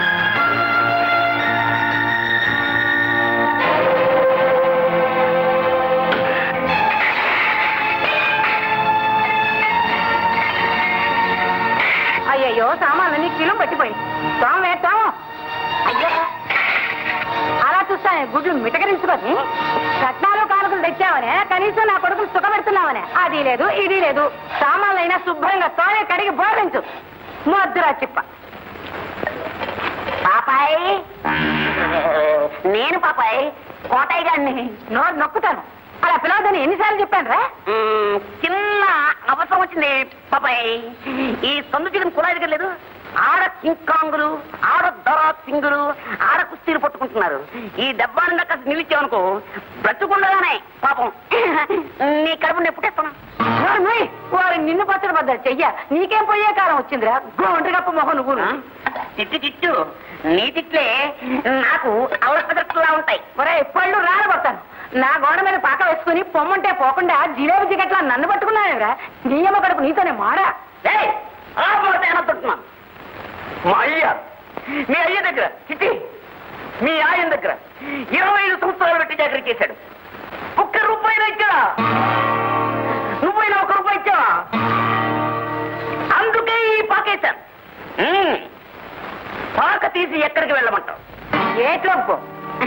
అయ్యయ్యో సామాన్లన్నీ కిలో పట్టిపోయింది తాము వేస్తాము అయ్యో అలా చూస్తానే గుడ్లు మిటకరించుకొని కట్నాలు కానుకలు తెచ్చావనే కనీసం నా కొడుకులు సుఖ పెడుతున్నావనే అది లేదు ఇది లేదు సామాన్లైనా శుభ్రంగా తోనే కడిగి బోధించు మొద్దురా చిప్ప పాపాయ్ నేను పాపాయ్ కోటయ్య గారిని నోరు నొక్కుతాను అలా పిలవద్దని ఎన్నిసార్లు చెప్పాను రా చిన్న అవసరం వచ్చింది పాపాయ్ ఈ సందు చికెన్ కులాది లేదు ఆడ కింకాంగులు ఆడ దొర సింగులు ఆడ కుస్తీలు పట్టుకుంటున్నారు ఈ డబ్బాని దాకా నిలిచావనుకో బ్రతుకుండగానే పాపం నీ కడుపు నేను పుట్టేస్తాను వారు నిన్ను పచ్చడి పడ్డారు చెయ్య నీకేం పోయే కాలం వచ్చిందిరా గోండ్రి గప్ప మొహం నువ్వు తిట్టు తిట్టు నీ తిట్లే నాకు అవసరలా ఉంటాయి ఒరే పళ్ళు రానబడతాను నా గోడ మీద పాక వేసుకుని పొమ్మంటే పోకుండా జిలేబు జిగట్లా నన్ను పట్టుకున్నావురా నీ అమ్మ కడుపు నీతోనే మారా ఏమంటున్నాను మా అయ్య మీ అయ్య దగ్గర చిట్టి మీ ఆయన దగ్గర ఇరవై ఐదు సంవత్సరాలు పెట్టి జాగ్రత్త చేశాడు ఒక్క రూపాయి ఇచ్చాడా నువ్వైనా ఒక రూపాయి ఇచ్చావా అందుకే ఈ పాకేశాను ఉమ్. పాక తీసి ఎక్కడికి వెళ్ళమంటావు ఏట్లోపు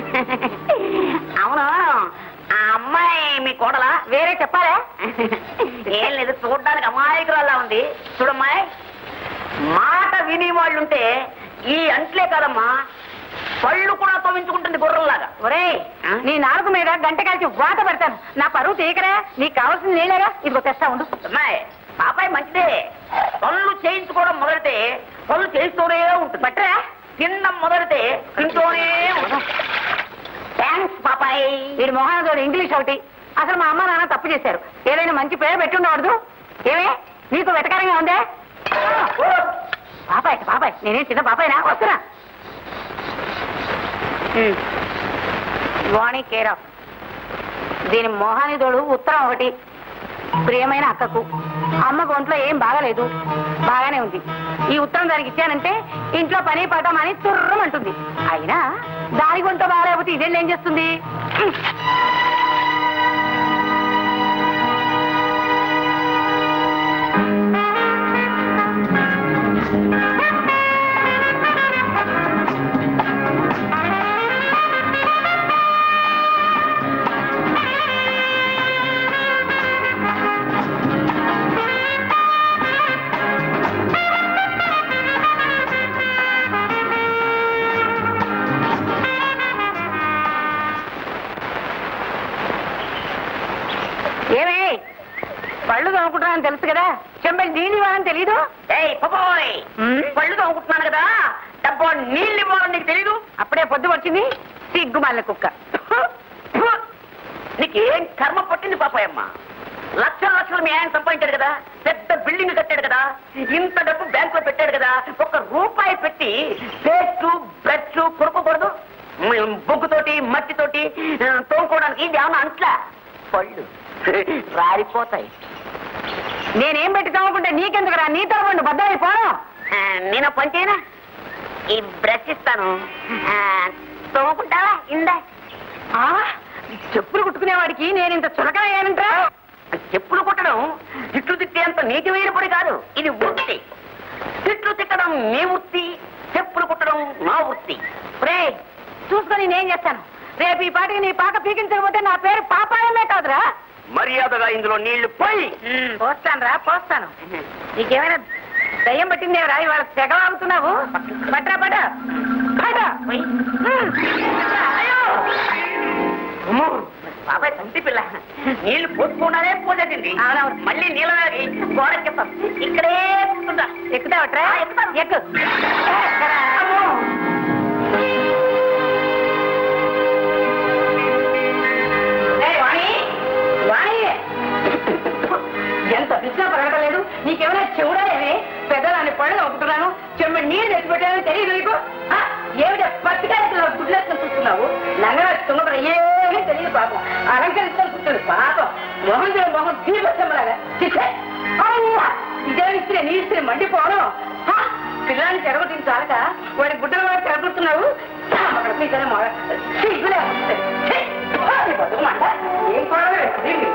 అవును ఆ అమ్మాయి మీ కోడలా వేరే చెప్పాలా ఏం లేదు చూడడానికి అమాయకురాల్లా ఉంది చూడమ్మాయి మాట విని వాళ్ళుంటే ఈ అంట్లే కాదమ్మా పళ్ళు కూడా తోమించుకుంటుంది గుర్రంలాగా ఒరే నీ నాలుగు మీద గంట కలిసి వాత పెడతాను నా పరువు తీయకరా నీకు కావాల్సింది నేనేగా ఇదిగో తెస్తా ఉండు అమ్మాయి పాపాయి మంచిదే పళ్ళు చేయించుకోవడం మొదలైతే పళ్ళు చేయిస్తూనే ఉంటుంది బట్టరా తినడం మొదలైతే తింటూనే ఉంటుంది థ్యాంక్స్ పాపాయ్ వీడి మొహానతోడు ఇంగ్లీష్ ఒకటి అసలు మా అమ్మ నాన్న తప్పు చేశారు ఏదైనా మంచి పేరు పెట్టి ఉండవద్దు ఏమే నీకు వెటకారంగా ఉందే పాపాయ్ పాపాయ్ నేనేం చిన్న పాపాయినా వస్తున్నా వాణి కేరా దీని మోహానిదోడు ఉత్తరం ఒకటి ప్రియమైన అక్కకు అమ్మ ఒంట్లో ఏం బాగలేదు బాగానే ఉంది ఈ ఉత్తరం దానికి ఇచ్చానంటే ఇంట్లో పని పడమని తుర్రమంటుంది అయినా దాని ఒంట్లో బాగాలేకపోతే ఇదేం ఏం చేస్తుంది కదా చెంబడి నీళ్ళు ఇవ్వాలని తెలీదు ఏయ్ పపోయ్ పళ్ళు తోముకుంటున్నాను కదా డబ్బో నీళ్ళు ఇవ్వాలని నీకు తెలీదు అప్పుడే పొద్దు వచ్చింది సిగ్గుమాల కుక్క నీకేం కర్మ పట్టింది పాపాయమ్మ లక్షల లక్షలు మీ ఆయన సంపాదించాడు కదా పెద్ద బిల్డింగ్ కట్టాడు కదా ఇంత డబ్బు బ్యాంకులో పెట్టాడు కదా ఒక రూపాయి పెట్టి పేస్టు బ్రష్ కొనుక్కోకూడదు మ్, బొగ్గుతోటి మట్టితోటి ఆ, తోముకోవడానికి ఇది ఏమన్నా అంట్లా పళ్ళు రాలిపోతాయి నేనేం పెట్టి తవ్వకుంటే నీకెందుకురా నీ తవ్వండి బద్దలైపోను ఆ, నేను పని చేయనా ఈ బ్రష్ ఇస్తాను ఆ, తోముకుంటావా ఇందా ఆ, చెప్పులు కుట్టుకునేవాడికి నేను ఇంత చులకనయ్యానంటరా చెప్పులు కుట్టడం తిట్లు తిట్టేంత నీటి వేరు పడి కాదు ఇది వృత్తి తిట్లు తిట్టడం నీ వృత్తి చెప్పులు కుట్టడం నా వృత్తి రే చూసుకొని నేనేం చేస్తాను రేపు ఈ పాటికి నీ పాక పీకించకపోతే నా పేరు పాపాయమే కాదురా మర్యాదగా ఇందులో నీళ్లు పోయి పోస్తాను రా పోస్తాను నీకేమైనా దయ్యం పట్టిందేవరా ఇవాళ తెగ ఆగుతున్నావు పట్రా పట పట అయ్యో! అమ్మో! బాబాయ్ తంతి పిల్ల నీళ్లు పోసుకున్నానే పోసేసింది అవునవును. మళ్ళీ నీళ్ళ తాగి గోడకెత్తాం ఇక్కడే కూర్చుంటా ఎక్కుతావట్రా ఆ, ఎక్కుతాను. ఎక్కు అమ్మో! ఏయ్, వాణి వాణి ఎంత పిచ్చినా పరగలేదు నీకేమైనా చెవుడాలేమే పెద్దదాన్ని పళ్ళు ఒప్పుతున్నాను చెమ్మ నీళ్ళు తెచ్చిపెట్టానని తెలియదు నీకు ఆ? ఏమిటా పట్టుకాయలు గుడ్లేసుకొని చూస్తున్నావు లంగరా తుంగర ఏమీ తెలియదు పాపం అలంకరించుకొని కూర్చోండి పాపం మొహం చూడ మొహం తీపచ్చమ్మలాగా ఇదే ఇస్తే నీ ఇస్తే మండిపోవడం ఆ? పిల్లాన్ని చెడగొట్టిన చాలక వాడి గుడ్డల వాడు చెడగొడుతున్నావు అక్కడ మీదనే మొగ సిగ్గులే వస్తుంది. ఛీ! పోనీ బతుకమ్మంట. ఏం గొడవ పెట్టుకుంది మీరు?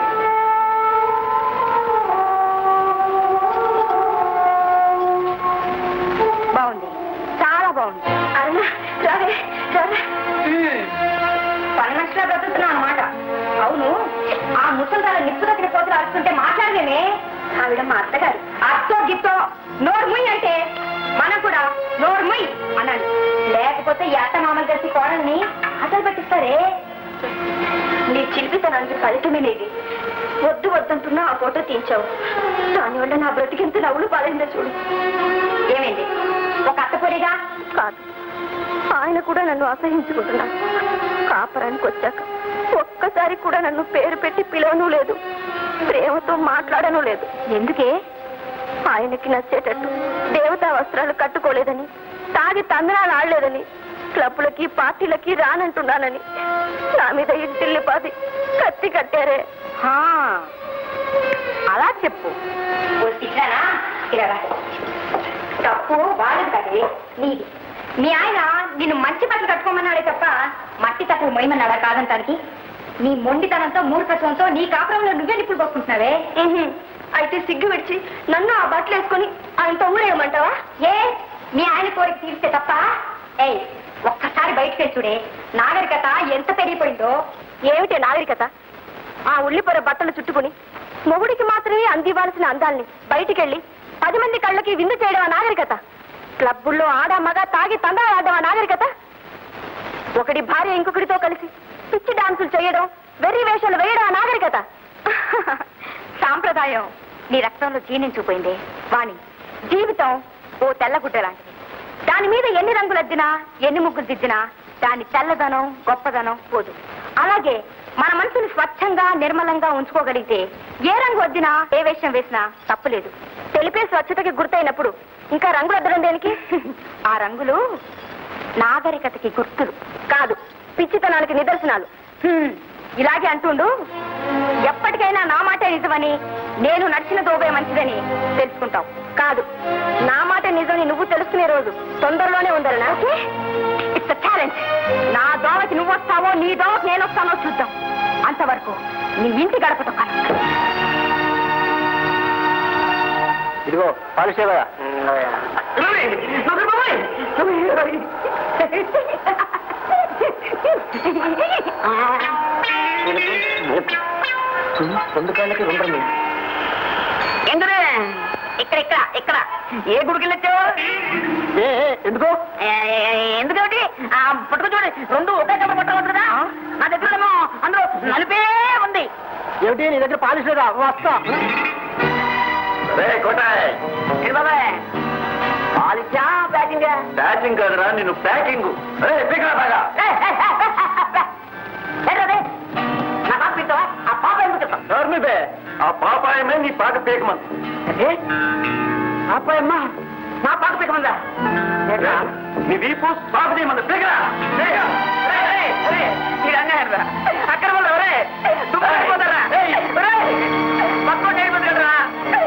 బాగుంది చాలా బాగుంది అరుణ రావే రావే పన్నక్షలా బ్రతుకుతున్నావు అనమాట అవును ఆ ముసలిదారు నిప్పు దగ్గర పోతులు అరుస్తుంటే మాట్లాడలేమే ఆవిడ మా అత్తగారు అత్తో గిత్తో నోరు ముయ్ అంటే మనం కూడా నోరు ముయ్ అన్నాడు లేకపోతే ఈ అత్త మామలు కలిసి కోడల్ని అసలు పట్టిస్తారే నీ చిలిపితనానికి ఫలితమే లేదు వద్దు వద్దంటున్నా ఆ ఫోటో తీయించావు దానివల్ల నా బ్రతికెంత నవ్వులు పాలైందో చూడు ఏమైంది ఒక అత్తపొడిగా కాదు ఆయన కూడా నన్ను అసహించుకుంటున్నాను కాపరానికి వచ్చాక ఒక్కసారి కూడా నన్ను పేరు పెట్టి పిలవను లేదు ప్రేమతో మాట్లాడను లేదు ఎందుకే ఆయనకి నచ్చేటట్టు దేవతా వస్త్రాలు కట్టుకోలేదని తాగి తందనాలు ఆడలేదని క్లబ్లకి పార్టీలకి రానంటున్నానని నా మీద ఇంటిల్లి పాది కత్తి కట్టారే అలా చెప్పు తప్పు బాలేదు కదే నీది మీ ఆయన నిన్ను మంచి బట్టలు కట్టుకోమన్నాడే తప్ప మట్టి తప్పులు మొయమన్నాడా కాదంటానికి నీ మొండితనంతో మూర్ఖత్వంతో నీ కాపురంలో నువ్వే నిప్పులు పోసుకుంటున్నావే అయితే సిగ్గు విడిచి నన్ను ఆ బట్టలు వేసుకొని ఆయనతో ఊరేయమంటావా ఏ మీ ఆయన కోరిక తీరిస్తే తప్ప ఏయ్ ఒక్కసారి బయటకు వెళ్ళి చూడే నాగరికత ఎంత పెరిగిపోయిందో ఏమిటి నాగరికత ఆ ఉల్లిపొర బట్టలు చుట్టుకుని మొగుడికి మాత్రమే అందివ్వాల్సిన అందాల్ని బయటికెళ్ళి పది మంది కళ్ళకి విందు చేయడం ఆ నాగరికత క్లబ్బుల్లో ఆడ మగ తాగి తందా ఆడడం ఆ నాగరికత ఒకడి భార్య ఇంకొకడితో కలిసి పిచ్చి డాన్సులు చేయడం వెర్రి వేషాలు వేయడం ఆ నాగరికత సాంప్రదాయం నీ రక్తంలో జీర్ణించుకుపోయింది వాణి జీవితం ఓ తెల్లగుడ్డ లాంటిది దాని మీద ఎన్ని రంగులు అద్దినా ఎన్ని ముగ్గులు దిద్దినా దాని తెల్లదనం గొప్పదనం పోదు అలాగే మన మనసుని స్వచ్ఛంగా నిర్మలంగా ఉంచుకోగలిగితే ఏ రంగు వద్దినా ఏ వేషం వేసినా తప్పులేదు తెలిపే స్వచ్ఛతకి గుర్తయినప్పుడు ఇంకా రంగులు వద్దడం దేనికి ఆ రంగులు నాగరికతకి గుర్తులు కాదు పిచ్చితనానికి నిదర్శనాలు హ్మ్, ఇలాగే అంటుండు ఎప్పటికైనా నా మాటే నిజమని నేను నడిచిన దోబే మంచిదని తెలుసుకుంటావు కాదు నా మాట నిజమని నువ్వు తెలుసుకునే రోజు తొందరలోనే ఉందరనా ఇట్స్ టాలెంట్ నా దోవకి నువ్వు వస్తావో నీ దోవకి నేను వస్తానో చూద్దాం అంతవరకు నీ ఇంటి గడప తొక్కాలి ఇదిగో పాలిసే కదా రెండు కాళ్ళకి రెండు ఎందుకు ఇక్కడ ఇక్కడ ఇక్కడ ఏ గుడికి వెళ్ళొచ్చావు ఎందుకో ఎందుకంటే ఆ పట్టుకు చూడు రెండు ఒకే కప్ప పట్టవద్దుదా నా దగ్గర అందులో నలిపే ఉంది ఏమిటి నీ దగ్గర పాలిస్ లేదా వస్తా ఏంటి బాబాయ్ పాలిచ్చా ప్యాకింగ్ ప్యాకింగ్ కాదురా నిన్ను ప్యాకింగ్ నా పాప పెట్టావా ఆ పాప ఎందుకు చెప్తాం ఆ పాపాయమే నీ పాక పేకమన్ అంటే పాపయ్యమ్మ నా పాక పెట్టమందా నీ వీపు పాక చేయమంది పేకరా ఇది అన్యాయం రా అక్కడ వల్ల ఒరే దుమ్ము అయిపోతారా ఒరే పక్కన అయిపోతుంది కదరా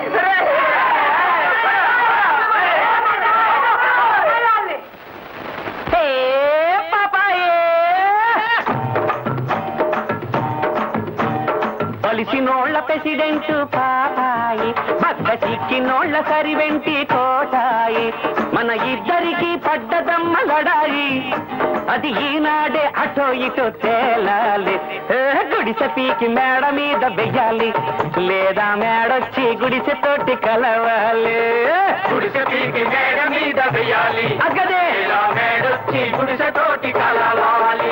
కలిసినోళ్ల ప్రెసిడెంట్ పాపాయి పక్క చిక్కినోళ్ల సరివెంటి కోటాయి మన ఇద్దరికి పడ్డదమ్మ లడాయి అది ఈనాడే అటో ఇటో తేలాలి ఏ, గుడిసె పీకి మేడ మీద వెయ్యాలి లేదా మేడొచ్చి గుడిసె తోటి కలవాలి గుడిసె పీకి మేడ మీద వెయ్యాలి అగదే ఇలా మేడొచ్చి గుడిసె తోటి కలవాలి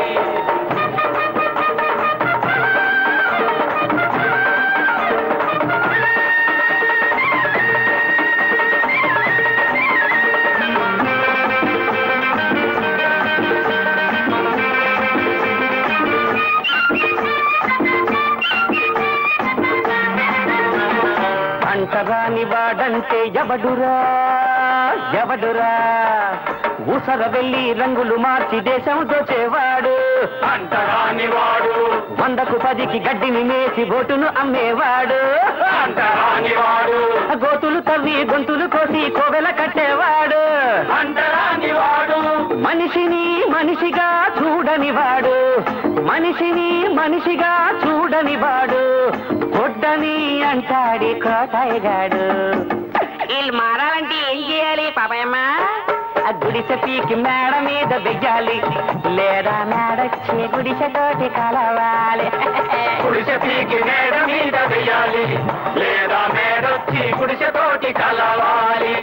అంటరాని వాడంటే ఎవడురా ఎవడురా ఊసర వెళ్ళి రంగులు మార్చి దేశం దోచేవాడు అంటరాని వాడు వందకు పదికి గడ్డిని మేసి బోటును అమ్మేవాడు అంటరాని వాడు గోతులు తవ్వి గొంతులు కోసి కోవెల కట్టేవాడు అంటరాని వాడు మనిషిని మనిషిగా చూడని వాడు మనిషిని మనిషిగా చూడని వాడు గొడ్డని అంటాడి కోటాయగాడు వీళ్ళు మారాలంటే ఏం చేయాలి పాపాయమ్మ ఆ గుడిసె పీకి మేడ మీద వెయ్యాలి లేదా మేడొచ్చి గుడిసె తోటి కలవాలి గుడిసె పీకి మేడ మీద వెయ్యాలి లేదా మేడొచ్చి గుడిసె తోటి కలవాలి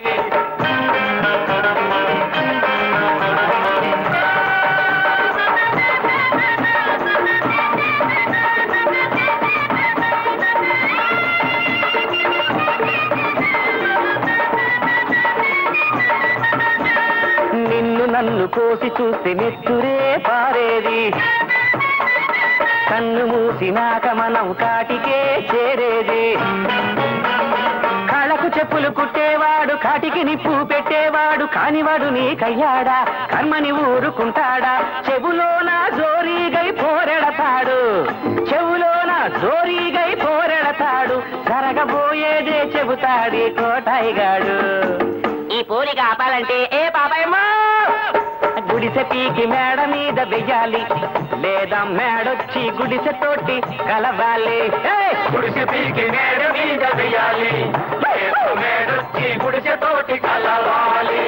నిన్ను నన్ను కోసి చూస్తే నెత్తురే పారేది కన్ను మూసినాక మనం కాటికే చేరేది కళకు చెప్పులు కుట్టేవాడు కాటికి నిప్పు పెట్టేవాడు కానివాడు నీకయ్యాడా కర్మని ఊరుకుంటాడా చెవులోన జోరీగై పోరెడతాడు చెవులోన జోరీగై పోరెడతాడు జరగబోయేదే చెబుతాడి కోటాయిగాడు ఈ పోలిక ఆపాలంటే ఏ పాపాయమ్మ గుడిసె పీకి మేడ మీద వెయ్యాలి లేదా మేడొచ్చి గుడిసె తోటి కలవాలి ఏయ్! గుడిసె పీకి మేడ మీద వెయ్యాలి లేదా మేడొచ్చి గుడిసె తోటి కలవాలి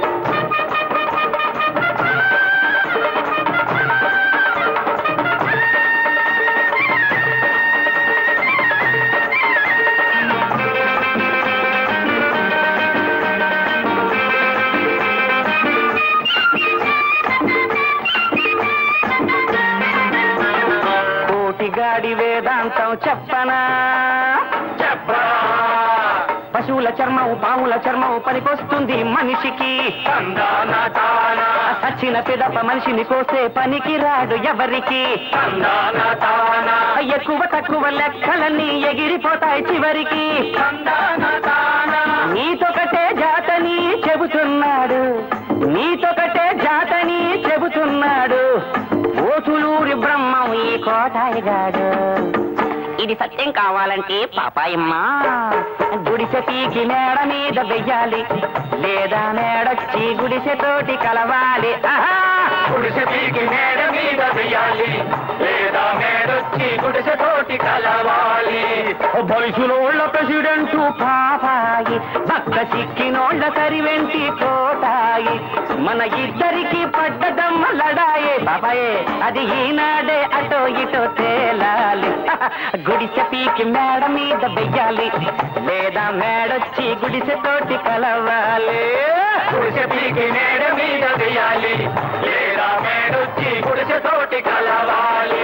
కోటిగాడి వేదాంతం చెప్పనా చెప్పరా పశువుల చర్మం పాముల చర్మం పనికొస్తుంది మనిషికి తందాన తానా సచ్చిన పిదప మనిషిని కోసే పనికి రాడు ఎవరికి తందాన తానా ఎక్కువ తక్కువ లెక్కలన్నీ ఎగిరిపోతాయి చివరికి తందాన తానా నీతొకటే జాతని చెబుతున్నాడు నీతొకటే జాతని చెబుతున్నాడు ఓతులూరి బ్రహ్మం ఈ కోటాయిగాడు ఇది సత్యం కావాలంటే పాపాయమ్మ గుడిసె పీకి మేడ మీద వెయ్యాలి లేదా మేడొచ్చి గుడిసె తోటి కలవాలి ఆహా! గుడిసె పీకి మేడ మీద వెయ్యాలి లేదా మేడొచ్చి గుడిసె తోటి కలవాలి బలిసులోళ్ళ ప్రెసిడెంట్ పాపాయి భక్త చిక్కినోళ్ళ సరివెంటి కోటాయి మన ఇద్దరికి పడ్డదమ్మ లడాయే బాబాయే అది ఈనాడే అటో ఇటో తేలాలి గుడిసె పీకి మేడ మీద వెయ్యాలి లేదా మేడొచ్చి గుడిసె తోటి కలవాలి గుడిసె పీకి మేడ మీద వెయ్యాలి లేదా మేడొచ్చి గుడిసె తోటి కలవాలి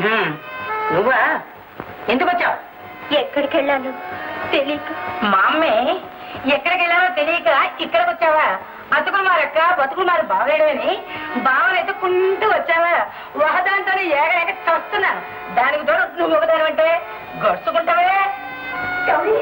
నువ్వా ఎందుకు వచ్చావు ఎక్కడికి వెళ్ళాను తెలియక మా అమ్మే ఎక్కడికి వెళ్ళాలో తెలియక ఇక్కడికి వచ్చావా అతుకులు మారక్క బతుకులు మారు బాగలేడని బావని ఎత్తుకుంటూ వచ్చావా ఒకదాంతో ఏగలేక చస్తున్నాను దానికి తోడు నువ్వు ఒకదాని అంటే గడుచుకుంటావే గౌరీ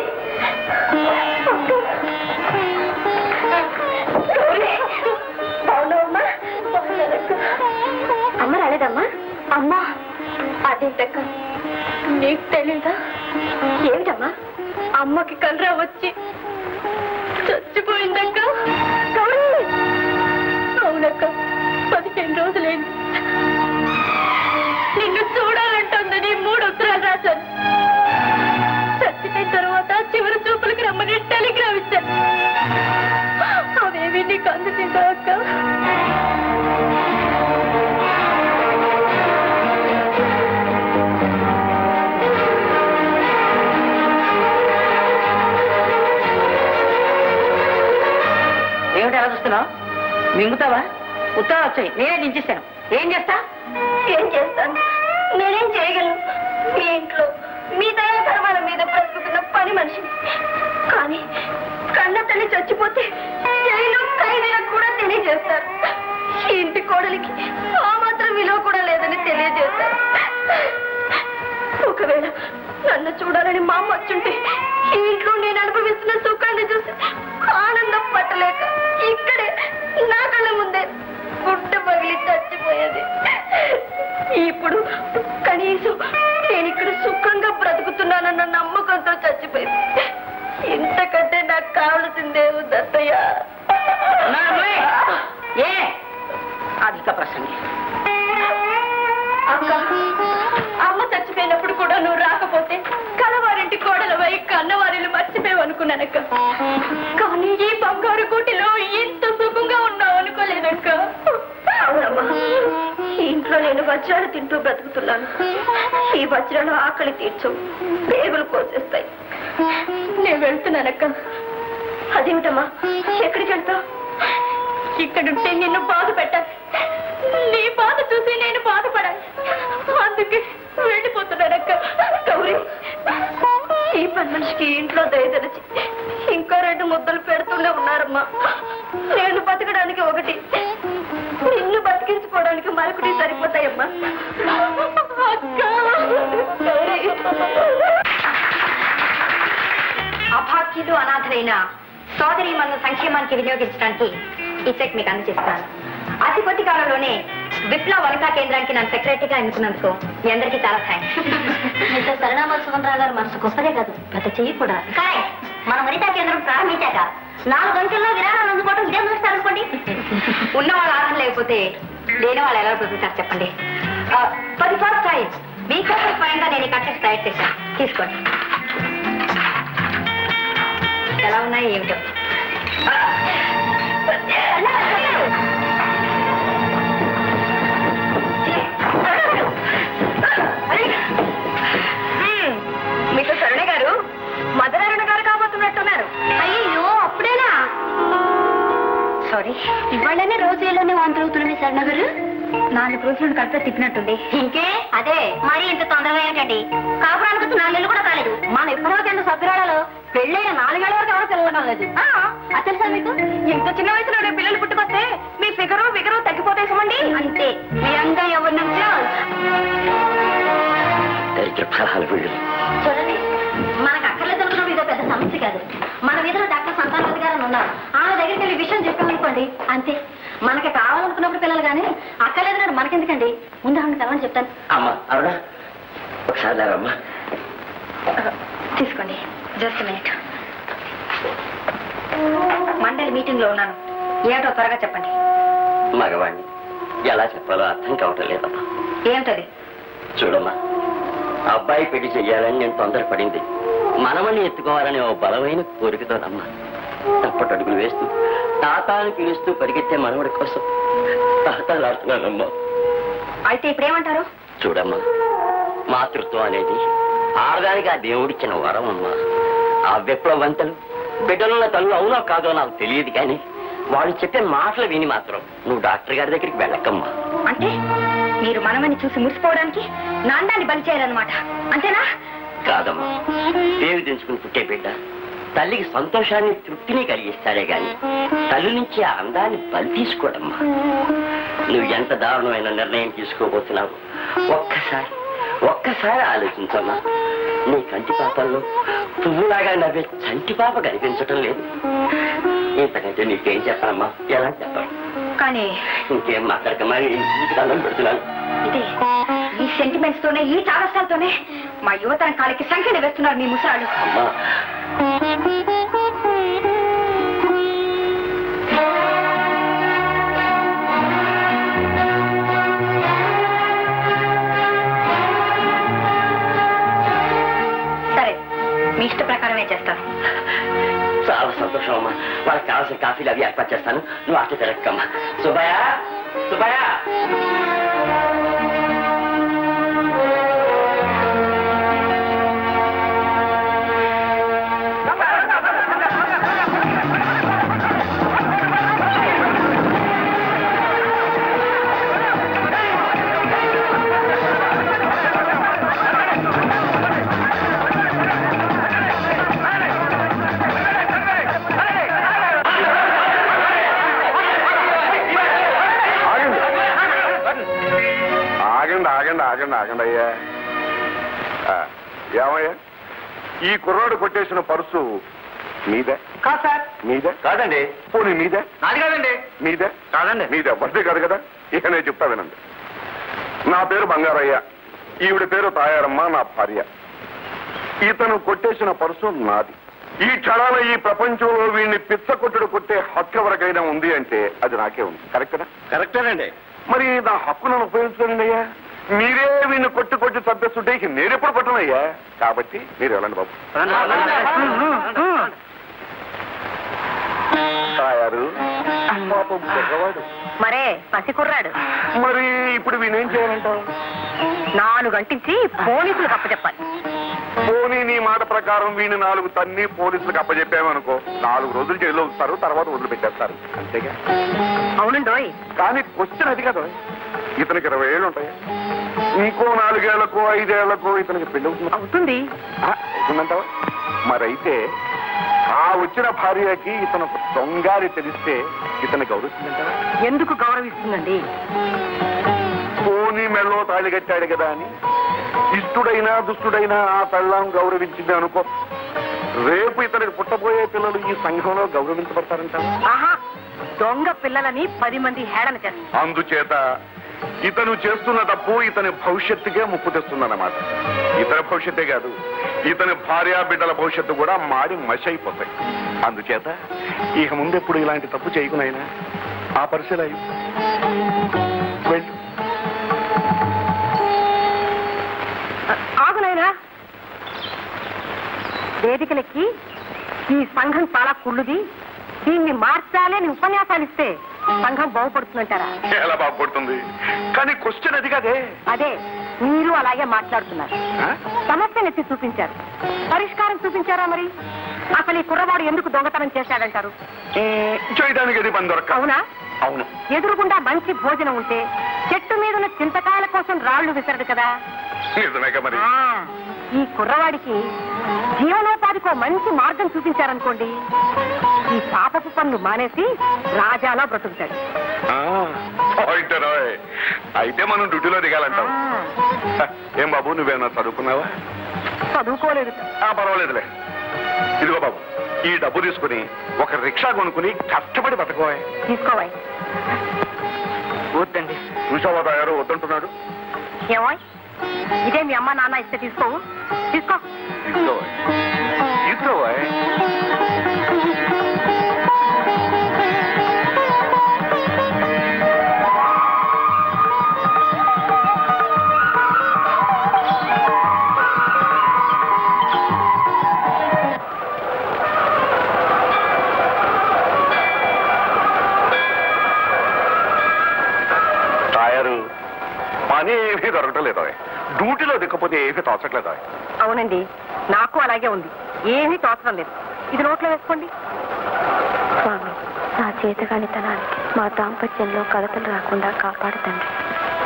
గౌరీ బాగున్నావమ్మా బాగున్నానక్క. అమ్మ రాలేదమ్మా అమ్మా అదేంటక్క నీకు తెలీదా ఏమిటమ్మా అమ్మకి కలరా వచ్చి చచ్చిపోయిందక్క గౌరీ అవునక్క పదిహేను రోజులైంది నిన్ను చూడాలంటుందని మూడు ఉత్తరాలు రాశాను చచ్చిపోయిన తర్వాత చివరి చూపులకి రమ్మని టెలిగ్రామ్ ఇచ్చాను అవేవి నీకు అందుతుందా అక్క ఏమిటి అలా చూస్తున్నావు మింగుతావా ఉత్తరాలు వచ్చాయి నేనే దించేస్తాను ఏం చేస్తా ఏం చేస్తాను నేనేం చేయగలను మీ ఇంట్లో మీ దయా కర్మాల మీద బ్రతుకుతున్న పని మనిషిని కానీ కన్న తల్లి చచ్చిపోతే జైలు ఖైదీలకు కూడా తెలియజేస్తారు ఈ ఇంటి కోడలికి ఆ మాత్రం విలువ కూడా లేదని తెలియజేస్తారు ఒకవేళ నన్ను చూడాలని మా అమ్మ వచ్చుంటే ఈ ఇంట్లో నేను అనుభవిస్తున్న సుఖాన్ని చూసి ఆనందం పట్టలేక ఇక్కడే నా కళ్ళ ముందే గుడ్డ పగిలి చచ్చిపోయేది ఇప్పుడు కనీసం నేను ఇక్కడ సుఖంగా బ్రతుకుతున్నానన్న నమ్మకంతో చచ్చిపోయింది ఇంతకంటే నాకు కావలసిందే దత్తయ్య నాన్నమ్మే, ఏ అధిక ప్రసంగి అక్క అమ్మ చచ్చిపోయినప్పుడు కూడా నువ్వు రాకపోతే కలవారింటి కోడలవై కన్నవారిని మర్చిపోయావు అనుకున్నానక్క కానీ ఈ బంగారు కూటిలో ఇంత సుఖంగా ఉన్నావు అనుకోలేదక్క అవునమ్మా ఈ ఇంట్లో నేను వజ్రాలు తింటూ బ్రతుకుతున్నాను ఈ వజ్రాలు ఆకలి తీర్చవు పేగులు కోసేస్తాయి నేను వెళ్తున్నానక్క అదేమిటమ్మా ఎక్కడికి వెళ్తావు ఇక్కడుంటే నిన్ను బాధ పెట్టాలి నీ బాధ చూసి నేను బాధపడాలి అందుకే వెళ్ళిపోతున్నానక్క గౌరీ ఈ పని మనిషికి ఇంట్లో దయదలిచి ఇంకా రెండు ముద్దలు పెడుతూనే ఉన్నారమ్మా నేను బతకడానికి ఒకటి నిన్ను బతికించుకోవడానికి మరొకటి సరిపోతాయమ్మా అక్క గౌరీ అభాగ్యులు అనాథలైన సోదరి మన సంక్షేమానికి వినియోగించడానికి ఈ చెక్ మీకు అందజేస్తాను అతి కొద్ది కాలంలోనే విప్లవ వనితా కేంద్రానికి నన్ను సెక్రటరీగా ఎన్నుకున్నందుకు మీ అందరికీ చాలా థ్యాంక్స్ మీతో సరణామ సుమంతరావు గారు మనసు గొప్పదే కాదు పెద్ద చెయ్యి కూడా కరెక్ట్ మన వనితా కేంద్రం ప్రారంభించాక నాలుగు గంటల్లో విరాళాలు అందుకోవడం ఇదే చూస్తారు అనుకోండి ఉన్న వాళ్ళ ఆధారం లేకపోతే లేని వాళ్ళు ఎలా బ్రతుకుతారు చెప్పండి పది ఫస్ట్ టైం మీకోసం స్వయంగా నేను ఈ కట్టెస్ తయారు చేశాను తీసుకోండి ఎలా ఉన్నాయి ఏమిటో మీతో సరుణ గారు మదనారాయణ గారు కాబోతున్నట్టున్నారు అయ్యో అప్పుడేనా సారీ ఇవాళనే రోజు ఏలోనే వాంతులు అవుతున్నాయి శరణ గారు నాలుగు రోజులు కడుపులో తిప్పినట్టుంది ఇంకే అదే మరి ఇంత తొందరగా ఏంటండి కాపురానికి వచ్చి నాలుగు నెలలు కూడా కాలేదు మన ఇప్పటివరకు ఎంత సభ్యురాలలో పెళ్ళైన నాలుగేళ్ల వరకు ఎవరు పిల్లలు కాలేదు అది తెలుసా మీకు ఇంత చిన్న వయసులో పిల్లలు పుట్టుకొస్తే మీ ఫిగరు ఫిగరు తగ్గిపోతాయి సుమండి అంతే మీ అంగా ఎవరి నుంచి దరిద్ర ఫలాలు వీళ్ళు చూడండి మనకు అక్కర్లేదు అనుకున్నప్పుడు ఇదో పెద్ద సమస్య కాదు మన వీధిలో డాక్టర్ సంతానవతి గారు అని ఉన్నారు ఆమె దగ్గరికి వెళ్ళి విషయం చెప్పామనుకోండి అంతే మనకి కావాలనుకున్నప్పుడు పిల్లలు కానీ అక్కర్లేదు మనకెందుకండి ముందు ఆమెను కలవని చెప్తాను అమ్మా అరుణ ఒకసారి లేరమ్మా తీసుకోండి జస్ట్ మినిట్ మండలి మీటింగ్ లో ఉన్నాను ఏమిటో త్వరగా చెప్పండి మగవాణ్ణి ఎలా చెప్పాలో అర్థం కావటం లేదమ్మా ఏమిటది చూడమ్మా అబ్బాయి పెళ్లి చెయ్యాలని నేను తొందరపడింది మనమని ఎత్తుకోవాలని ఓ బలమైన కోరికతోనమ్మా తప్పటడుగులు వేస్తూ తాతాను పిలుస్తూ పరిగెత్తే మనవడి కోసం తాతాలాడుతున్నానమ్మా అయితే ఇప్పుడేమంటారు చూడమ్మా మాతృత్వం అనేది ఆడదానికి ఆ దేవుడిచ్చిన వరం అమ్మా ఆ విప్లవంతలు బిడ్డలున్న తల్లు అవునో కాదో నాకు తెలియదు కానీ వాళ్ళు చెప్పే మాటలు విని మాత్రం నువ్వు డాక్టర్ గారి దగ్గరికి వెళ్ళకమ్మా అంటే అంటే మీరు మనమని చూసి మురిసిపోవడానికి నా అందాన్ని బలి చేయాలన్నమాట అంతేనా కాదమ్మా పేరు తెంచుకుని పుట్టే బిడ్డ తల్లికి సంతోషాన్ని తృప్తిని కలిగిస్తాడే గాని తల్లి నుంచి ఆ అందాన్ని బలి తీసుకోడమ్మా నువ్వు ఎంత దారుణమైన నిర్ణయం తీసుకోబోతున్నావు ఒక్కసారి ఒక్కసారి ఆలోచించమ్మా నీ కంటి పాపల్లో పువ్వులాగా నవ్వే చంటి పాప కనిపించటం లేదు ఇంతకంటే నీకేం చెప్పనమ్మా ఎలా చెప్పను కానీ ఇంకేం మాట్లాడకమ్మా ఇంటికి దండం పెడుతున్నాను ఇదే ఈ సెంటిమెంట్స్ తోనే ఈ చారస్తాలతోనే మా యువతరం కాలికి సంఖ్యలు వేస్తున్నారు మీ ముసలాళ్ళు అమ్మా సరే మీ ఇష్ట ప్రకారమే చేస్తాను చాలా సంతోషం అమ్మా వాళ్ళకి కావాల్సిన కాఫీలు అవి ఏర్పాటు చేస్తాను నువ్వు అట్లా తిరగక్కమ్మా సుబ్బయ్య సుబ్బయ్య ఆగండి ఆగండి ఆగండి ఆగండి అయ్యా ఆ, ఏమయ్యా ఈ కుర్రాడు కొట్టేసిన పర్సు మీదే కాదు సార్ మీదే కాదండి పోనీ మీదే నాది కాదండి మీదే కాదండి మీదే వస్తే కాదు కదా ఇక నేను చెప్తా వినండి నా పేరు బంగారయ్య ఈవిడ పేరు తాయారమ్మ నా భార్య ఇతను కొట్టేసిన పర్సు నాది ఈ క్షణాన ఈ ప్రపంచంలో వీడిని పిచ్చ కొట్టుడు కొట్టే హక్కు ఎవరికైనా ఉంది అంటే అది నాకే ఉంది కరెక్టనా కరెక్టేనండి మరి నా హక్కు నన్ను ఉపయోగించుకోండి అయ్యా మీరే వీడిని కొట్టి కొట్టి చంపేస్తుంటే ఇక నేనెప్పుడు పట్టనయ్యా కాబట్టి మీరు వెళ్ళండి బాబు తాయారు పాపం కుర్రవాడు. మరే పసి కుర్రాడు మరి ఇప్పుడు వీణేం చేయాలంటావు నాలుగు అంటించి పోలీసులకు అప్పచెప్పాలి పోనీ నీ మాట ప్రకారం వీణి నాలుగు తన్ని పోలీసులకు అప్పచెప్పామనుకో నాలుగు రోజులు జైల్లో ఉంచుతారు తర్వాత వదిలిపెట్టేస్తారు అంతేగా అవునండోయ్ కానీ క్వశ్చన్ అది కదా ఇతనికి ఇరవై ఏళ్ళు ఉంటాయి ఇంకో నాలుగేళ్లకో ఐదేళ్లకో ఇతనికి పెళ్లి అవుతుంది అవుతుంది ఆ, అవుతుందంటావా మరైతే ఆ వచ్చిన భార్యకి ఇతను ఒక దొంగారి తెలిస్తే ఇతను గౌరవిస్తుందంటావా ఎందుకు గౌరవిస్తుందండి పోనీ మెళ్ళో తాళి కట్టాడు కదా అని ఇష్టుడైనా దుష్టుడైనా ఆ పెళ్ళాం గౌరవించింది అనుకో రేపు ఇతనికి పుట్టబోయే పిల్లలు ఈ సంఘంలో గౌరవించబడతారంటావా ఆహా దొంగ పిల్లలని పది మంది హేళన చేస్తారు అందుచేత ఇతను చేస్తున్న తప్పు ఇతని భవిష్యత్తుకే ముప్పు తెస్తుందన్నమాట ఇతని భవిష్యత్తే కాదు ఇతని భార్య బిడ్డల భవిష్యత్తు కూడా మాడి మషి అయిపోతాయి అందుచేత ఇక ముందెప్పుడు ఇలాంటి తప్పు చేయకునైనా ఆ పరిశీలి వెళ్ళు ఆగునైనా వేదికలెక్కి ఈ సంఘం చాలా కుళ్ళుది దీన్ని మార్చాలి అని ఉపన్యాసాలు ఇస్తే సంఘం బాగుపడుతుందంటారా ఎలా బాగుపడుతుంది కానీ క్వశ్చన్ అది కదే అదే మీరు అలాగే మాట్లాడుతున్నారు ఆ? సమస్యను ఎత్తి చూపించారు పరిష్కారం చూపించారా మరి అసలు ఈ కుర్రవాడు ఎందుకు దొంగతనం చేశాడంటారు ఉమ్, చేయడానికి అది పని దొరక అవునా అవును ఎదురుగుండా మంచి భోజనం ఉంటే చెట్టు మీద ఉన్న చింతకాయల కోసం రాళ్లు విసరదు కదా నిజమేగా మరి ఆ, ఈ కుర్రవాడికి జీవనోపాధికో మంచి మార్గం చూపించారనుకోండి ఈ పాపపు పనులు మానేసి రాజాలా బ్రతుకుతాడు ఆ, పాయింట్ రాయ్. అయితే మనం డ్యూటీలో దిగాలంటావు ఆ, ఏం బాబు నువ్వేమన్నా చదువుకున్నావా చదువుకోలేదు ఆ, పర్వాలేదులే ఇదిగో బాబు ఈ డబ్బు తీసుకుని ఒక రిక్షా కొనుక్కుని కష్టపడి బతకోవా తీసుకోవాయి వద్దండి చూసావా తయారు వద్దంటున్నాడు ఏమో ఇదే మీ అమ్మ నాన్న ఇస్తే తీసుకోవు తీసుకో తీసుకోవా తీసుకోవా టయరు పని ఏమీ దొరకటం లేదా డ్యూటీలో దిక్కపోతే ఏమీ తోచట్లేదా అవునండి నాకు అలాగే ఉంది ఏమీ తోచడం లేదు ఇది నోట్లో వేసుకోండి స్వామి నా చేతగానితనానికి మా దాంపత్యంలో కలతలు రాకుండా కాపాడుతండి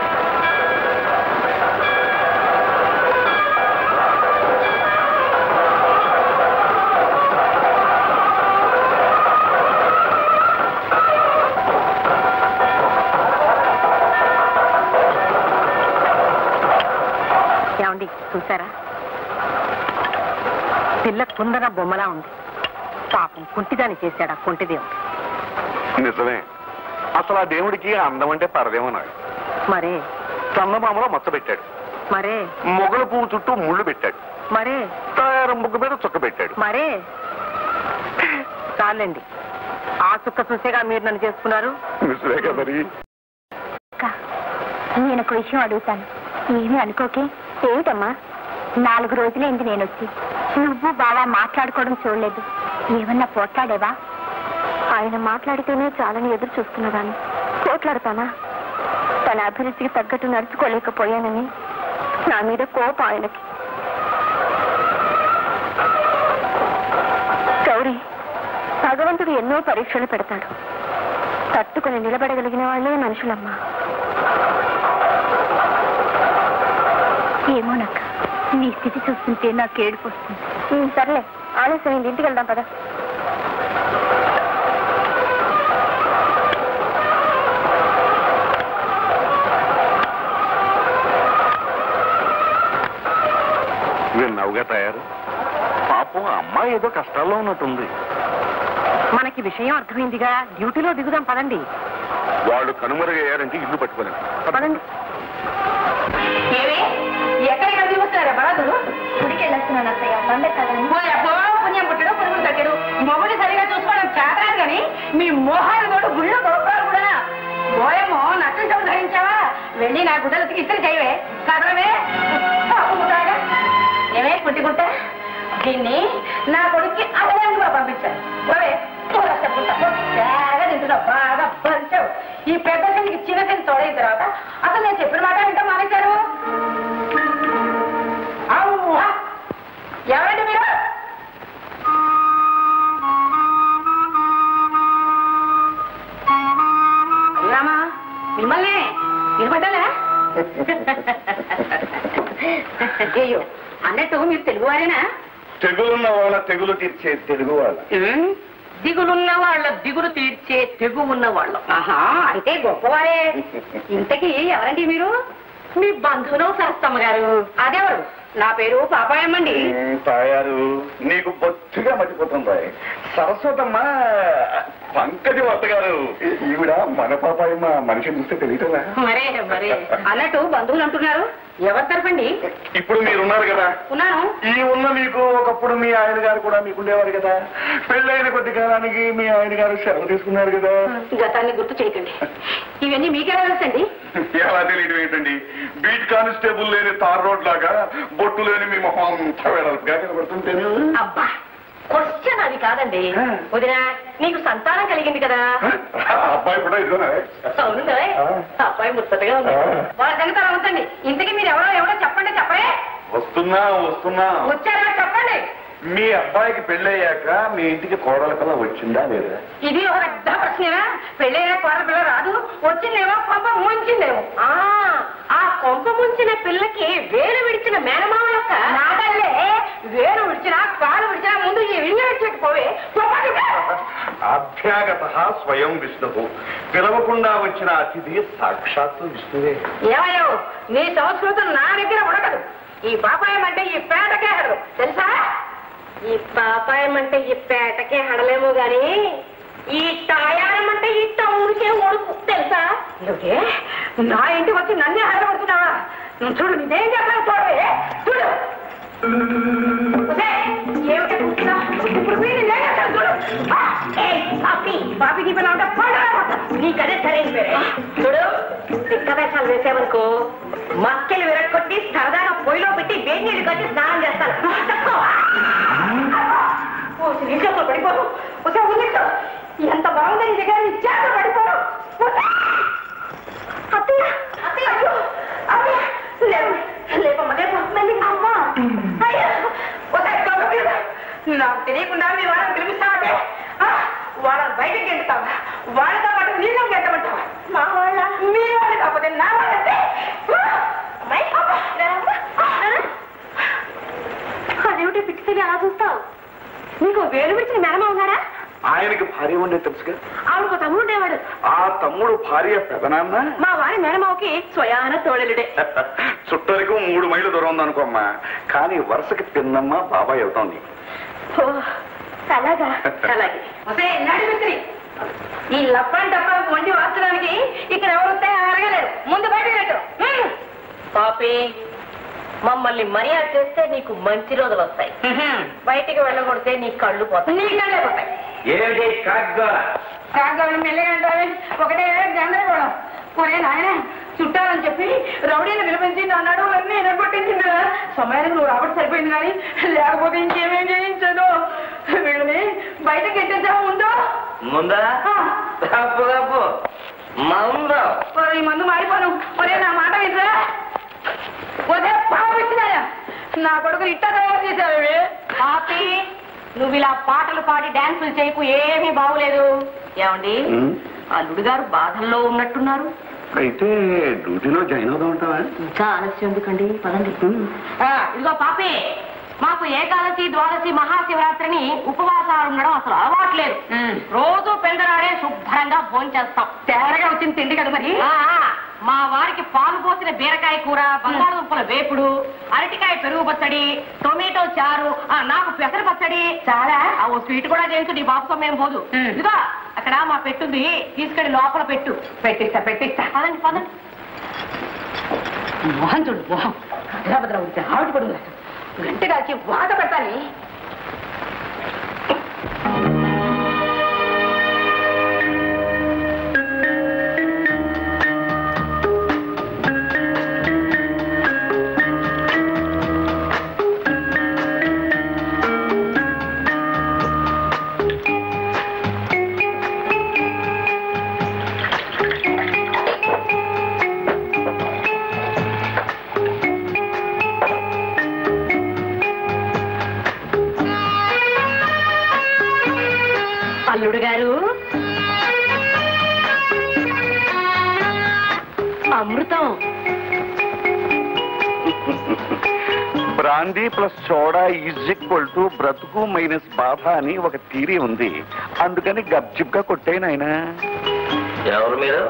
చూసారా పిల్ల కుందన బొమ్మలా ఉంది పాపం కుంటిదాన్ని చేశాడు ఆ కుంటిదేవుడు నిజమే అసలు ఆ దేవుడికి అందం అంటే పరదేమో నాకు మరే చందమామలో మచ్చ పెట్టాడు మరే మొగల పువ్వు చుట్టూ ముళ్ళు పెట్టాడు మరే తయారు ముగ్గు మీద చుక్క పెట్టాడు మరే చాలండి ఆ చుక్క చూసేగా మీరు నన్ను చేసుకున్నారు నిజమేగా మరి నేను ఒక విషయం అడుగుతాను ఏమీ అనుకోకే ఏమిటమ్మా నాలుగు రోజులైంది నేను వచ్చి నువ్వు బాగా మాట్లాడుకోవడం చూడలేదు ఏమన్నా పోట్లాడేవా ఆయన మాట్లాడితేనే చాలని ఎదురు చూస్తున్నదాన్ని పోట్లాడతానా తన అభిరుచికి తగ్గట్టు నడుచుకోలేకపోయానని నా మీద కోపం ఆయనకి గౌరీ భగవంతుడు ఎన్నో పరీక్షలు పెడతాడు తట్టుకుని నిలబడగలిగిన వాళ్ళే మనుషులమ్మా ఏమోనక్క నీ స్థితి చూస్తుంటే నాకు ఏడుపు వస్తుంది సర్లే ఆలస్యమైంది ఇంటికి వెళ్దాం పదా విన్నావుగా తయారు పాపం ఆ అమ్మాయి ఏదో కష్టాల్లో ఉన్నట్టుంది మనకి విషయం అర్థమైందిగా డ్యూటీలో దిగుదాం పదండి వాళ్ళు కనుమరుగయ్యారంటే ఇల్లు పట్టుకోలేము పదండి ఏమి ఎక్కడికి వెళ్ళి వస్తున్నారా బలాదులు గుడికి వెళ్ళొస్తున్నాను అత్తయ్య బండ కదా అబ్బో పుణ్యం పుట్టడు పురుగులు తగ్గడు మొగుడు సరిగా చూసుకోవడం చేతరాదు కానీ మీ మోహాలు కూడా గుళ్ళో గొప్పలు కూడా పోయేమో నట్టం చెవులు ధరించావా వెళ్ళి నా గుడ్డలకి ఇద్దరు చేయవే కదలవే పాపముతాగా ఏమే పుట్టి గుట్ట దీన్ని నా కొడుక్కి అదనంగా పంపించాను పోవే బాగా తింటున్నావు బాగా పంచావు ఈ పెద్ద శనికి చిన్న శని తోడైన తర్వాత అసలు నేను చెప్పిన మాట వింటాం మానేశారు అవునా ఎవరండి మీరు రామా మిమ్మల్ని నిలబడ్డాలా అయ్యో అన్నట్టు మీరు తెలుగువారేనా తెగులున్న వాళ్ళ తెగులు తీర్చే తెలుగు వాళ్ళ ఉమ్, దిగులున్న వాళ్ళ దిగులు తీర్చే తెగు ఉన్న వాళ్ళం ఆహా అయితే గొప్పవారే ఇంతకీ ఎవరండి మీరు మీ బంధువులు సరస్తమ్మ గారు అదెవరు నా పేరు పాపాయమ్మండి తాయారు నీకు బొత్తిగా మర్చిపోతుంది సరస్వతమ్మ పంకజ వత్త గారు ఈవిడ మన పాపాయమ్మ మనిషిని చూస్తే తెలియటరా మరే మరే అన్నట్టు బంధువులు అంటున్నారు ఎవరి తరఫండి ఇప్పుడు మీరున్నారు కదా ఉన్నాను ఈ ఉన్న మీకు ఒకప్పుడు మీ ఆయన గారు కూడా మీకు ఉండేవారు కదా పెళ్ళైన కొద్ది కాలానికి మీ ఆయన గారు సెలవు తీసుకున్నారు కదా గతాన్ని గుర్తు చేయకండి ఇవన్నీ మీకే తెలుసండి ఎలా తెలియడం ఏంటండి బీట్ కానిస్టేబుల్ లేని తార్ రోడ్ లాగా బొట్టు లేని మీ మొహం అంతా వెడల్పుగా కనబడుతుంటేను అబ్బా క్వశ్చన్ అది కాదండి వదినా నీకు సంతానం కలిగింది కదా ఆ అబ్బాయి కూడా ఇదేనా అవును కదా అబ్బాయి ముచ్చటగా ఉంది వాళ్ళ సంగతి అలా ఉంచండి ఇంతకీ మీరు ఎవరో ఎవరో చెప్పండి చెప్పండి వస్తున్నా వస్తున్నా వచ్చారా చెప్పండి మీ అబ్బాయికి పెళ్ళయ్యాక మీ ఇంటికి కోడల కల్లా వచ్చిందా లేదా ఇది ఒక పెద్ద ప్రశ్న పెళ్ళైన కోర పిల్ల రాదు వచ్చిందేమో కొంప ముంచిందేమో ఆ ఆ కొంప ముంచిన పిల్లకి వేలు విడిచిన మేనమామ యొక్క నాగల్లే వేలు విడిచినా కాలు విడిచినా ముందు ఈ విల్లు విడిచిపెట్టుకోవే అభ్యాగత స్వయం విష్ణువు పిలవకుండా వచ్చిన అతిథి సాక్షాత్తు విష్ణువే ఏమయ్యో నీ సంస్కృతం నా దగ్గర ఉడకదు ఈ పాపాయం అంటే ఈ పేటకే హడదు తెలుసా ఈ పాపాయం అంటే ఈ పేటకే హడలేమో గాని ఈ తాయారం అంటే ఈ టౌన్కే ఒడుకు తెలుసా ఏమిటి? నా ఇంటికి వచ్చి నన్నే హడబడుతున్నావా నువ్వు చూడు నీదేం చేస్తావు చూడవే చూడు ఒసేయ్, ఏమిటి కూర్చున్నా? ఇప్పుడు వీడిని నేను చేస్తాను చూడు ఆ, ఏయ్, పాపి పాపికి పిల్ల ఉంటే పండుగ నీకదే సరైన పేరే చూడు తిక్క వేషాలు వేసావనుకో మక్కెలు విరగొట్టి సరదాగా పొయ్యిలో పెట్టి వేడి నీళ్ళు కట్టి స్నానం చేస్తాను తక్కువ. ఓ, నీళ్ళలో పడిపోను ఒసే ఉన్నట్టు ఎంత బాగుంది నీ దగ్గర నీ చేత పడిపోను ఒసే. అత్తయ్య అత్తయ్య అయ్యో అత్తయ్య లేవు లేపమ్మ లేపు మళ్ళీ అమ్మ అయ్యో ఒసే దొంగ పిల్ల. నాకు తెలియకుండా మీ వాళ్ళని పిలిపిస్తావంటే ఆ, వాళ్ళని బయటకి గెంటుతావా వాళ్ళతో పాటు నీళ్ళు గెట్టమంటావా మా వాళ్ళ మీ వాళ్ళు కాకపోతే నా వాళ్ళంటే ఆ, అమ్మాయి, అబ్బా, లేరమ్మా, లేరా? అదేమిటి పిచ్చిగా అలా చూస్తావు నీకు వేలు విడిచిన మేనమా ఉన్నారా ఆయనకి భార్య ఉండే తెలుసుగా ఆవిడకు తమ్ముడు ఉండేవాడు ఆ తమ్ముడు భార్య పెదనాన్న మా వారి మేనమావకి స్వయాన తోడలుడే చుట్టరికి మూడు మైళ్ళు దూరం ఉందనుకోమ్మా కానీ వరుసకి పిన్నమ్మ బాబాయ్ అవుతోంది ఓ, అలాగా అలాగే ఒసే నడి మిస్త్రి ఈ లప్పని డబ్బాలకు వండి వార్చడానికి ఇక్కడ ఎవరు వస్తే అడగలేరు ముందు బయట పెట్టు పాపి మమ్మల్ని మర్యాద చేస్తే నీకు మంచి రోజులు వస్తాయి బయటికి వెళ్ళగొడితే నీ కళ్ళు పోతాయి నీ కళ్ళే పోతాయి ఏమిటి కాగ్గాల కాగవని మెల్లగంటావే ఒకటే గందరగోళం ఒరే నాయన చుట్టాలని చెప్పి రౌడీని పిలిపించి నా నడువులన్నీ ఎనగొట్టించింది కదా సమయానికి నువ్వు రాబట్టి సరిపోయింది కానీ లేకపోతే ఇంకేమేం చేయించదు వీళ్ళని బయటకి ఎట్టేద్దాం ఉందో ముందా ఆ. తప్పు తప్పు మందు ఒరే ఈ మందు మారిపోను ఒరే నా మాట వింటరా ఒరే పాపించినాయా నా కొడుకు ఇట్ట తయారు చేశారు పాపి నువ్వు ఇలా పాటలు పాడి డాన్సులు చేయకు ఏమీ బాగులేదు ఏమండి అల్లుడు గారు బాధల్లో ఉన్నట్టున్నారు అయితే డ్యూటీలో జాయిన్ అవుదాం ఉంటావా ఇంకా ఆలస్యం ఎందుకండి పదండి ఆ, ఇదిగో పాపి మాకు ఏకాదశి ద్వాదశి మహాశివరాత్రిని ఉపవాసాలు ఉండడం అసలు అలవాట్లేదు రోజు పెందరాడే శుభ్రంగా భోంచేస్తాం తేరగా వచ్చింది తిండి కదా మరి ఆ, ఆ, మా వారికి పాలు పోసిన బీరకాయ కూర బంగాళదుంపల వేపుడు అరటికాయ పెరుగు పచ్చడి టొమాటో చారు ఆ, నాకు పెసర పచ్చడి చాలా ఆ, ఓ స్వీట్ కూడా చేయించు నీ బాబుతో మేము పోదు ఇదిగో అక్కడ మా పెట్టుంది తీసుకెళ్లి లోపల పెట్టు పెట్టిస్తా పెట్టిస్తా పదండి పదండి మోహన్ చూడు మోహన్ భద్రభద్ర ఉంటే ఆవిడ పడుతుంది గంటగా వచ్చి వాత పెట్టాలి అల్లుడు గారు అమృతం brandy plus soda is equal to బ్రతుకు మైనస్ బాధ అని ఒక థీరీ ఉంది అందుకని గప్జిప్ గా కొట్టేను ఆయన ఎవరు మీరు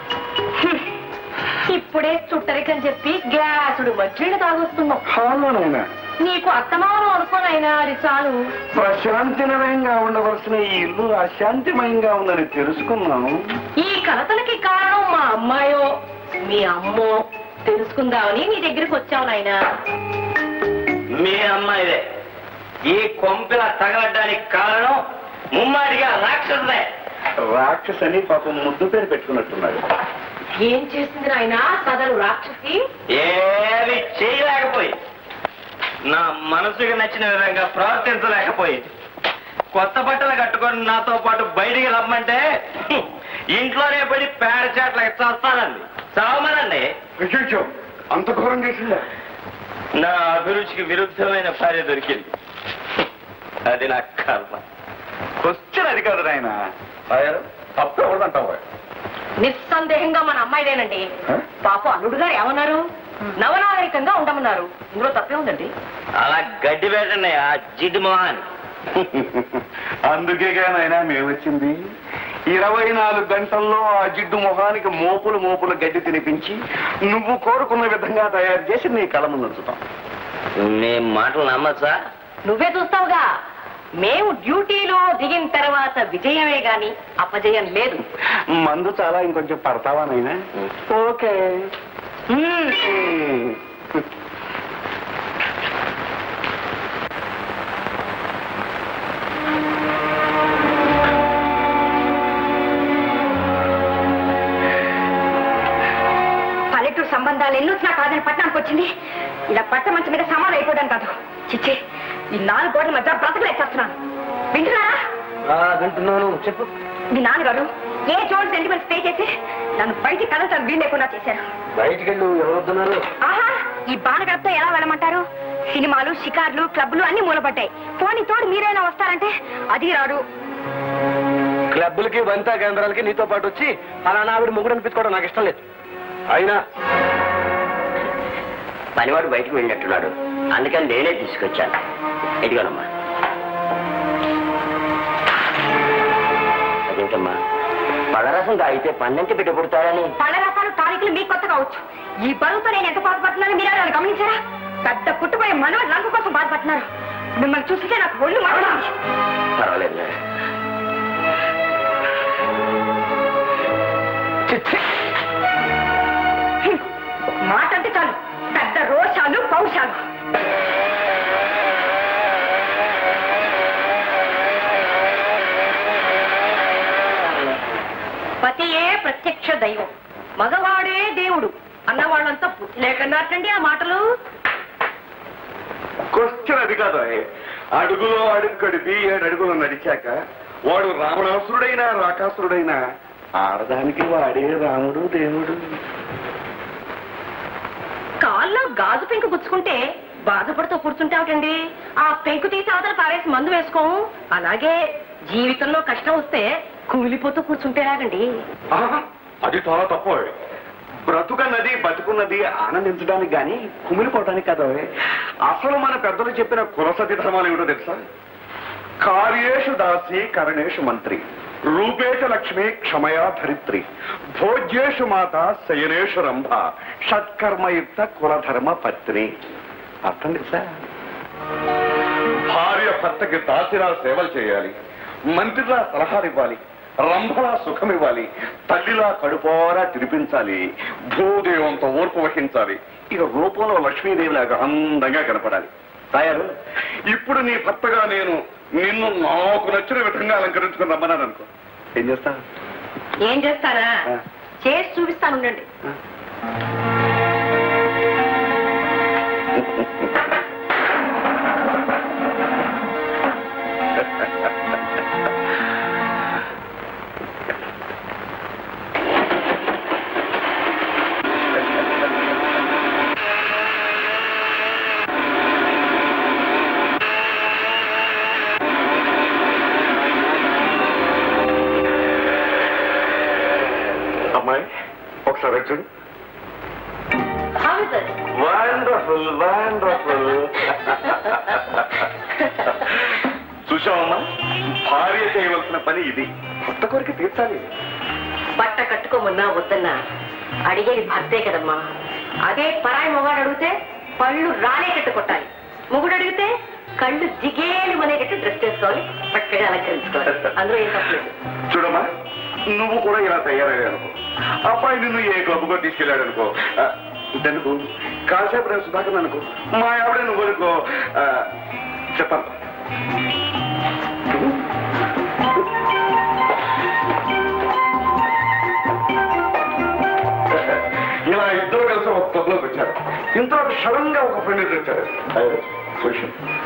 ఇప్పుడే చుట్టరికని చెప్పి గ్లాసుడు మజ్జిగ తాగొస్తున్నాం హాలోనైనా నీకు అత్తమానం అనుకోనైనా అది చాలు ప్రశాంతిమయంగా ఉండవలసిన ఈ ఇల్లు అశాంతిమయంగా ఉందని తెలుసుకున్నాను ఈ కలతలకి కారణం మా అమ్మాయో మీ అమ్మో తెలుసుకుందామని నీ దగ్గరికి వచ్చావు నాయనా మీ అమ్మాయిదే ఈ కొంపిల తగలడానికి కారణం ముమ్మాడిగా రాక్షసుదే రాక్షసని పాపం ముద్దు పేరు పెట్టుకున్నట్టున్నాడు ఏం చేసింది నాయనా సదరు రాక్షసి ఏమి చేయలేకపోయి నా మనసుకి నచ్చిన విధంగా ప్రవర్తించలేకపోయి కొత్త బట్టలు కట్టుకొని నాతో పాటు బయటికి రమ్మంటే హ్మ్, ఇంట్లోనే పడి పేడ చాట్లకి చస్తానండి చావమనండి అయ్యో అంత ఘోరం చేసిందా నా అభిరుచికి విరుద్ధమైన భార్య దొరికింది అది నా కర్మ క్వశ్చన్ అది కాదు నాయన తప్పు ఎవరిదంటావా నిస్సందేహంగా మన అమ్మాయిదేనండి పాప అల్లుడు గారు ఏమన్నారు నవనాగరికంగా ఉండమన్నారు ఇందులో తప్పే ఉందండి అలా గడ్డి పెట్టండి ఆ జిడ్డు మొహాన్ అందుకే నాయన మేము వచ్చింది ఇరవై నాలుగు గంటల్లో ఆ జిడ్డు మొహానికి మోపులు మోపులు గడ్డి తినిపించి నువ్వు కోరుకున్న విధంగా తయారు చేసి నీ కళ ముందు ఉంచుతాం మీ మాటలు నమ్మచ్చా నువ్వే చూస్తావుగా మేము డ్యూటీలో దిగిన తర్వాత విజయమే గాని అపజయం లేదు మందు చాలా ఇంకొంచెం పడతావా నాయనా ఓకే పల్లెటూరు సంబంధాలు ఎన్నో నా కాదని పట్టణానికి వచ్చింది ఇలా పట్ట మంచి మీద సమాధి అయిపోవడం కాదు చిచ్చి ఈ నాలుగు గోడల మధ్య బ్రతకలేచేస్తున్నాను వింటున్నారా వింటున్నాను చెప్పు మీ నాన్నగారు ఏ చోటు సెంటిమెంట్ స్టే చేసి నన్ను బయటికి కదలటానికి వీలు లేకుండా చేశారు బయటికి వెళ్ళు ఎవరు వస్తున్నారు ఆహా ఈ బాణగడతో ఎలా వెళ్ళమంటారు సినిమాలు షికార్లు క్లబ్లు అన్ని మూలపడ్డాయి పోనీ తోడు మీరైనా వస్తారంటే అది రాడు క్లబ్బులకి వనితా కేంద్రాలకి నీతో పాటు వచ్చి ఫలానా ఆవిడ ముగ్గురు అనిపించుకోవడం నాకు ఇష్టం లేదు అయినా పనివాడు బయటకు వెళ్ళినట్టున్నాడు అందుకని నేనే తీసుకొచ్చాను ఇదిగోనమ్మా ఏమిటమ్మా పళ్ళరసం తాగితే పన్నెంటి బిడ్డ పుడతారని పళ్ళ రసాలు టానికులు మీకు కొత్త కావచ్చు ఈ బరువుతో నేను ఎంత బాధపడుతున్నానో మీరు ఎవరైనా గమనించారా పెద్ద పుట్టుపోయే మనవ రంగు కోసం బాధపడుతున్నారు మిమ్మల్ని చూస్తే నాకు ఒళ్ళు మాట్లాడి పర్వాలేదు మాట అంటే చాలు పెద్ద రోషాలు పౌషాలు పతియే ప్రత్యక్ష దైవం మగవాడే దేవుడు అన్న వాళ్ళంతా బుద్ధి లేకన్నారటండి ఆ మాటలు క్వశ్చన్ అది కాదు అడుగులో అడుగు కడిపి ఏడు అడుగులు నడిచాక వాడు రావణాసురుడైనా రాకాసురుడైనా ఆడదానికి వాడే రాముడు దేవుడు కాల్లో గాజు పెంకు గుచ్చుకుంటే బాధపడుతూ కూర్చుంటావుటండి ఆ పెంకు తీసి అవతల పారేసి మందు వేసుకోము అలాగే జీవితంలో కష్టం వస్తే కూలిపోతూ కూర్చుంటేలాగండి ఆహా, అది చాలా తప్పు బ్రతుకన్నది బతుకున్నది ఆనందించడానికి గాని కుమిలిపోవడానికి కదా అసలు మన పెద్దలు చెప్పిన కులసతి ధర్మాలు ఏమిటో తెలుసా కార్యేషు దాసి కరణేషు మంత్రి రూపేష లక్ష్మి క్షమయా ధరిత్రి భోజ్యేషు మాత శయనేషు రంభ షట్కర్మయుక్త కులధర్మ పత్ని అర్థం తెలుసా భార్య భర్తకి దాసిరా సేవలు చేయాలి మంత్రిలా సలహాలు ఇవ్వాలి రంభలా సుఖం ఇవ్వాలి తల్లిలా కడుపోరా తినిపించాలి భూదేవంతో ఓర్పు వహించాలి ఇక రూపంలో లక్ష్మీదేవిలాగా అందంగా కనపడాలి తయారు ఇప్పుడు నీ భర్తగా నేను నిన్ను నాకు నచ్చిన విధంగా అలంకరించుకుని రమ్మన్నాను అనుకో ఏం చేస్తా ఏం చేస్తానా ఆ. చేసి చూపిస్తాను ఉండండి అమ్మాయి ఒకసారి వచ్చి చూడు How is it? Wonderful wonderful చూసావమ్మా భార్య చేయవలసిన పని ఇది కొత్త కోరిక తీర్చాలి బట్ట కట్టుకోమన్నా వద్దన్నా అడిగేది భర్తే కదమ్మా అదే పరాయి మొగాడు అడిగితే పళ్ళు రానేటట్టు కొట్టాలి మొగుడు అడిగితే కళ్ళు జిగేలు అనేటట్టు డ్రెస్ చేసుకోవాలి చక్కగా అలంకరించుకోవాలి అందులో ఏం తప్పలేదు చూడమ్మా నువ్వు కూడా ఇలా తయారయ్యా అనుకో అబ్బాయి నిన్ను ఏ క్లబ్కో తీసుకెళ్ళాడు అనుకో ఆ, ఇంతెందుకు కాసేపు రేపు సుధాకర్ అనుకో మా ఆవిడ నువ్వు అనుకో ఆ, చెప్పాలి ఇలా ఇద్దరు కలిసి ఒక క్లబ్ లోకి వచ్చారు ఇంత సడన్ గా ఒక ఫ్రెండ్ వచ్చారు అయ్యో, విషయం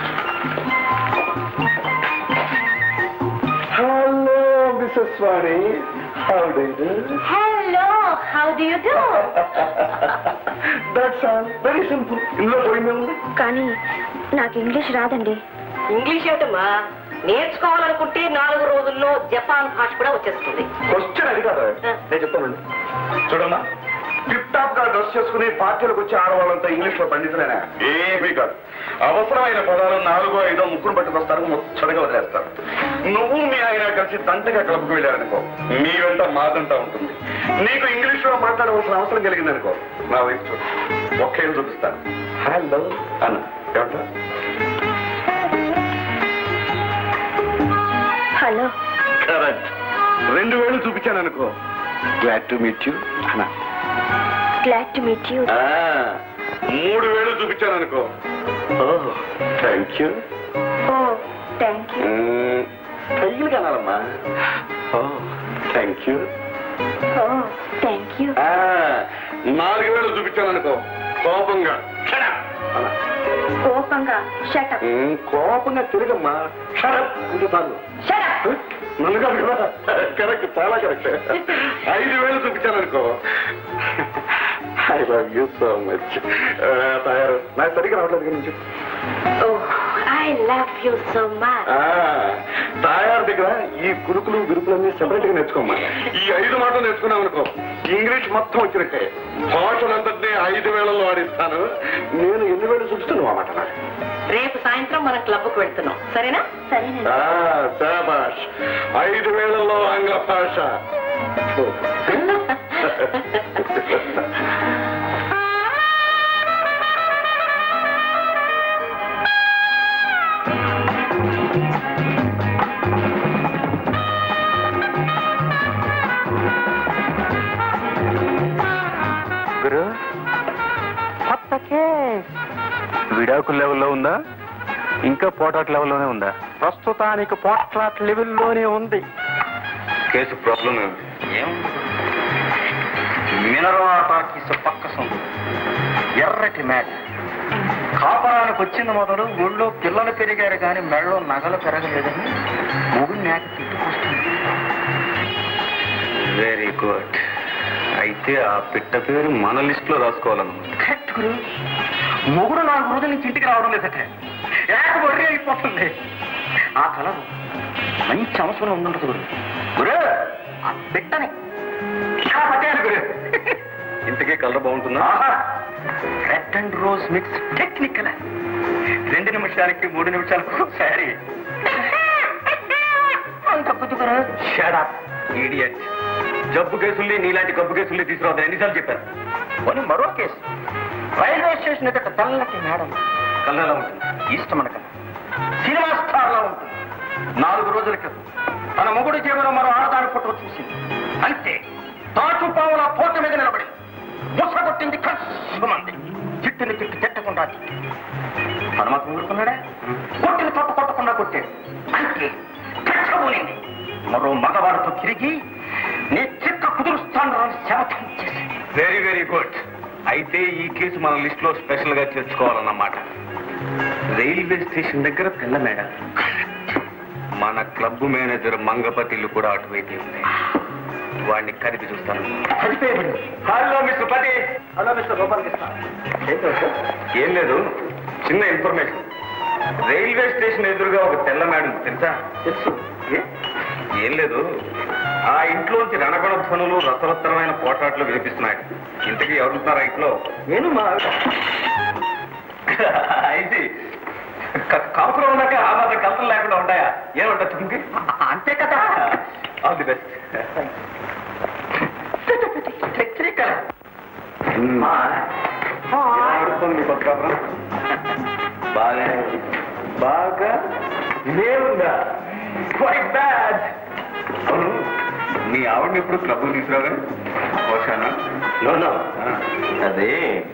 hello Mrs Vani how do you hello how do you do that's all very simple ఇందులో పోయిందే ఉంది కానీ నాకు ఇంగ్లీష్ రాదండి ఇంగ్లీష్ ఏమిటమ్మా నేర్చుకోవాలనుకుంటే నాలుగు రోజుల్లో జపాన్ భాష కూడా వచ్చేస్తుంది క్వశ్చన్ అది కాదు నేను చెప్తానండి చూడమ్మా టిప్ టాప్ గా డ్రెస్ చేసుకుని పార్టీలకు వచ్చే ఆడవాళ్ళంతా ఇంగ్లీష్ లో పండితులేనా ఏమీ కాదు అవసరమైన పదాలు నాలుగో ఐదో ముక్కును పట్టుకొస్తారు ముచ్చటగా వదిలేస్తారు నువ్వు మీ ఆయన కలిసి దంటగా క్లబ్కి వెళ్ళారనుకో మీ వెంట మాదంట ఉంటుంది నీకు ఇంగ్లీష్ లో మాట్లాడవలసిన అవసరం కలిగిందనుకో నా వైపు చూడు ఒకే చూపిస్తాను హలో అన్న ఏమంటా హలో కరెక్ట్ రెండు వేలు చూపించాను అనుకో గ్లాడ్ టు మీట్ యూ అన్నా గ్లాడ్ టు మీట్ యూ ఆ, మూడు వేలు చూపించాను అనుకో oh thank you oh thank you తగిలి కనాలమ్మా oh thank you oh thank you నాలుగు వేలు చూపించాను అనుకో కోపంగా Shut up! అలా. కోపంగా షటప్ ఉమ్, కోపంగా తిరగమ్మా షడప్ అంటే చాలు షటప్ నన్ను కాదు కదా కరెక్ట్ చాలా కరెక్ట్ ఐదు వేలు చూపించాను అనుకో I love you so much తయారు నాకు సరిగ్గా రావట్లేదు గురించి oh I I love you so much తయారు దగ్గర ఈ కురుకులు విరుకులన్నీ సెపరేట్ గా నేర్చుకోమ్మా ఈ ఐదు మాటలు నేర్చుకున్నాం అనుకో ఇంగ్లీష్ మొత్తం వచ్చినట్టే భాషలంతటినీ ఐదు వేలలో ఆడిస్తాను నేను ఎన్ని వేలు చూస్తున్నావు ఆ మాట నాకు. రేపు సాయంత్రం మనం క్లబ్కు వెళ్తున్నాం సరేనా సరేనండి ఆ, శాబాష్ ఐదు వేలలో ఆంగ్ల భాష గురు కొత్త కేస్ విడాకుల లెవెల్లో ఉందా ఇంకా పోటాట్ లెవెల్లోనే ఉందా ప్రస్తుతానికి పోట్లాట్ లెవెల్లోనే ఉంది కేసు ప్రాబ్లం మినరవా టాకీస్ పక్క సొంత ఎర్రటి మేడ కాపరానికి వచ్చింది మొదలు ఊళ్ళో పిల్లలు పెరిగారు కానీ మెడలో నగలు పెరగలేదని మొగుడు మేక తిట్టుకొస్తుంది వెరీ గుడ్ అయితే ఆ పిట్ట పేరు మన లిస్ట్ లో రాసుకోవాలన్నమాట కరెక్ట్ గురు మొగుడు నాలుగు రోజుల నుంచి ఇంటికి రావడం లేదట ఏక బొర్రి అయిపోతుంది ఆ కలర్ మంచి అవసరం ఉండుంటది గురు గురు ఆ పిట్టని ఇలా పట్టేయాలి గురు ఇంతకీ కలర్ బాగుంటుందా red and rose mix technical రెండు నిమిషాలకి మూడు నిమిషాలకు సారీ అంత కుతుకురా షడప్ ఇడియట్ జబ్బు కేసుల్ని నీలాంటి గబ్బు కేసుల్ని తీసుకురావద్దు ఎన్నిసార్లు చెప్పారు పోనీ మరో కేసు రైల్వే స్టేషన్ ఎదుట తెల్లటి మేడం కళ్ళలా ఉంటుంది ఇష్టం అనక సినిమా స్టార్ లా ఉంటుంది నాలుగు రోజుల క్రితం తన మొగుడు జేబులో మరో ఆడదాని ఫోటో చూసింది అంతే తాచు పావుల పోట మీద నిలబడి ముస కొట్టింది కష్టమంది చిట్టుని చిట్టు తిట్టకుండా హనుమకు ఊరుకున్నాడా కొట్టిన తప్పు కొట్టకుండా కొట్టాడు అంతే కచ్చబోలింది మరో మగవాడితో తిరిగి నీ చిక్క కుదురుస్తాను శపథం చేసి వెరీ వెరీ గుడ్ అయితే ఈ కేసు మన లిస్ట్ లో స్పెషల్ గా చేర్చుకోవాలన్నమాట రైల్వే స్టేషన్ దగ్గర తెల్ల మేడ మన క్లబ్ మేనేజర్ మంగపతిల్లు కూడా అటువైపు ఉంది వాడిని కదిపి చూస్తాను హలో మిస్టర్ పతి హలో మిస్టర్ గోపాల్ కృష్ణ ఏం లేదు చిన్న ఇన్ఫర్మేషన్ రైల్వే స్టేషన్ ఎదురుగా ఒక తెల్ల మేడం తెలుసా తెలుసు ఏ? ఏం లేదు ఆ ఇంట్లోంచి రణగణ ధ్వనులు రసవత్తరమైన పోటాట్లు వినిపిస్తున్నాయి ఇంతకీ ఎవరుంటున్నారు ఆ ఇంట్లో నేను మా అయితే కాపురం ఉన్నాక ఆ మాత్రం కల్పన లేకుండా ఉంటాయా ఏమంటుంది అంతే కదా ఆల్ ది బెస్ట్ బాగా బాగా లేవుందా క్వైట్ బ్యాడ్ అవును మీ ఆవిడని ఎప్పుడు క్లబ్ తీసుకురాగా ఓషానా నో అదే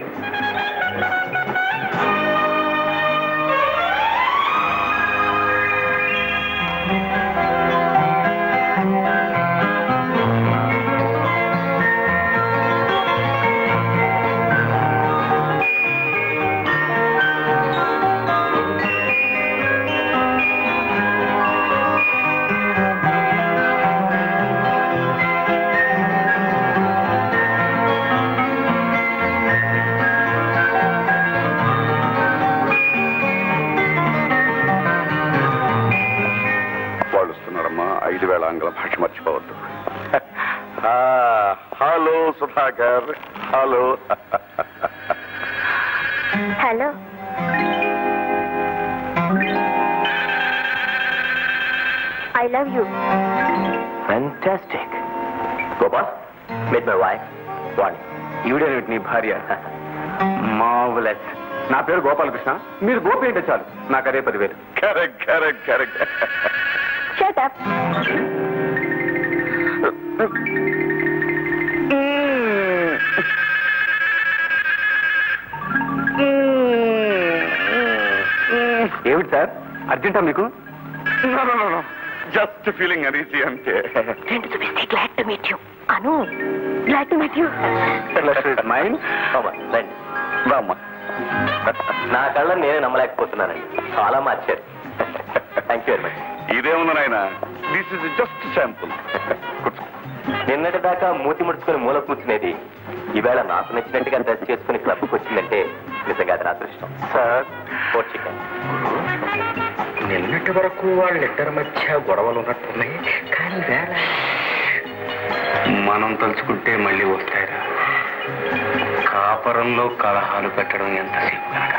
వాళ్ళు వస్తున్నారమ్మా ఐదు వేల ఆంగ్ల భాష మర్చిపోవద్దు hello Sudhakar hello hello I love you fantastic Gopal meet my wife Vani ఈవిడేమిటి నీ భార్య మావులెస్ నా పేరు గోపాలకృష్ణ మీరు గోపి అంటే చాలు నాకు అదే పదివేలు correct correct correct shut up ఏమిటి సార్ అర్జెంటా మీకు జస్ట్ ఫీలింగ్ అనీజీ అంతే రెండు చూపిస్తే గ్లాడ్ టు మీట్ యూ అను glad to meet you mind రండి రామ్మా నా కళ్ళ నేనే నమ్మలేకపోతున్నానండి చాలా మార్చారు థ్యాంక్ యూ వెరీ మచ్ ఇదేముంది నాయన దిస్ ఇస్ జస్ట్ శాంపుల్ నిన్నటి దాకా మూతి ముడుచుకొని మూల కూర్చునేది ఈవేళ నాకు నచ్చినట్టుగా డ్రెస్ చేసుకుని క్లబ్కి వచ్చిందంటే నిజంగా అది నా అదృష్టం సార్ ఓ చికెన్ నిన్నటి వరకు వాళ్ళిద్దరి మధ్య గొడవలు ఉన్నట్టున్నాయి కానీ వేళ మనం తలుచుకుంటే మళ్ళీ వస్తాయిరా కాపరంలో కలహాలు పెట్టడం ఎంతసేపు కనుక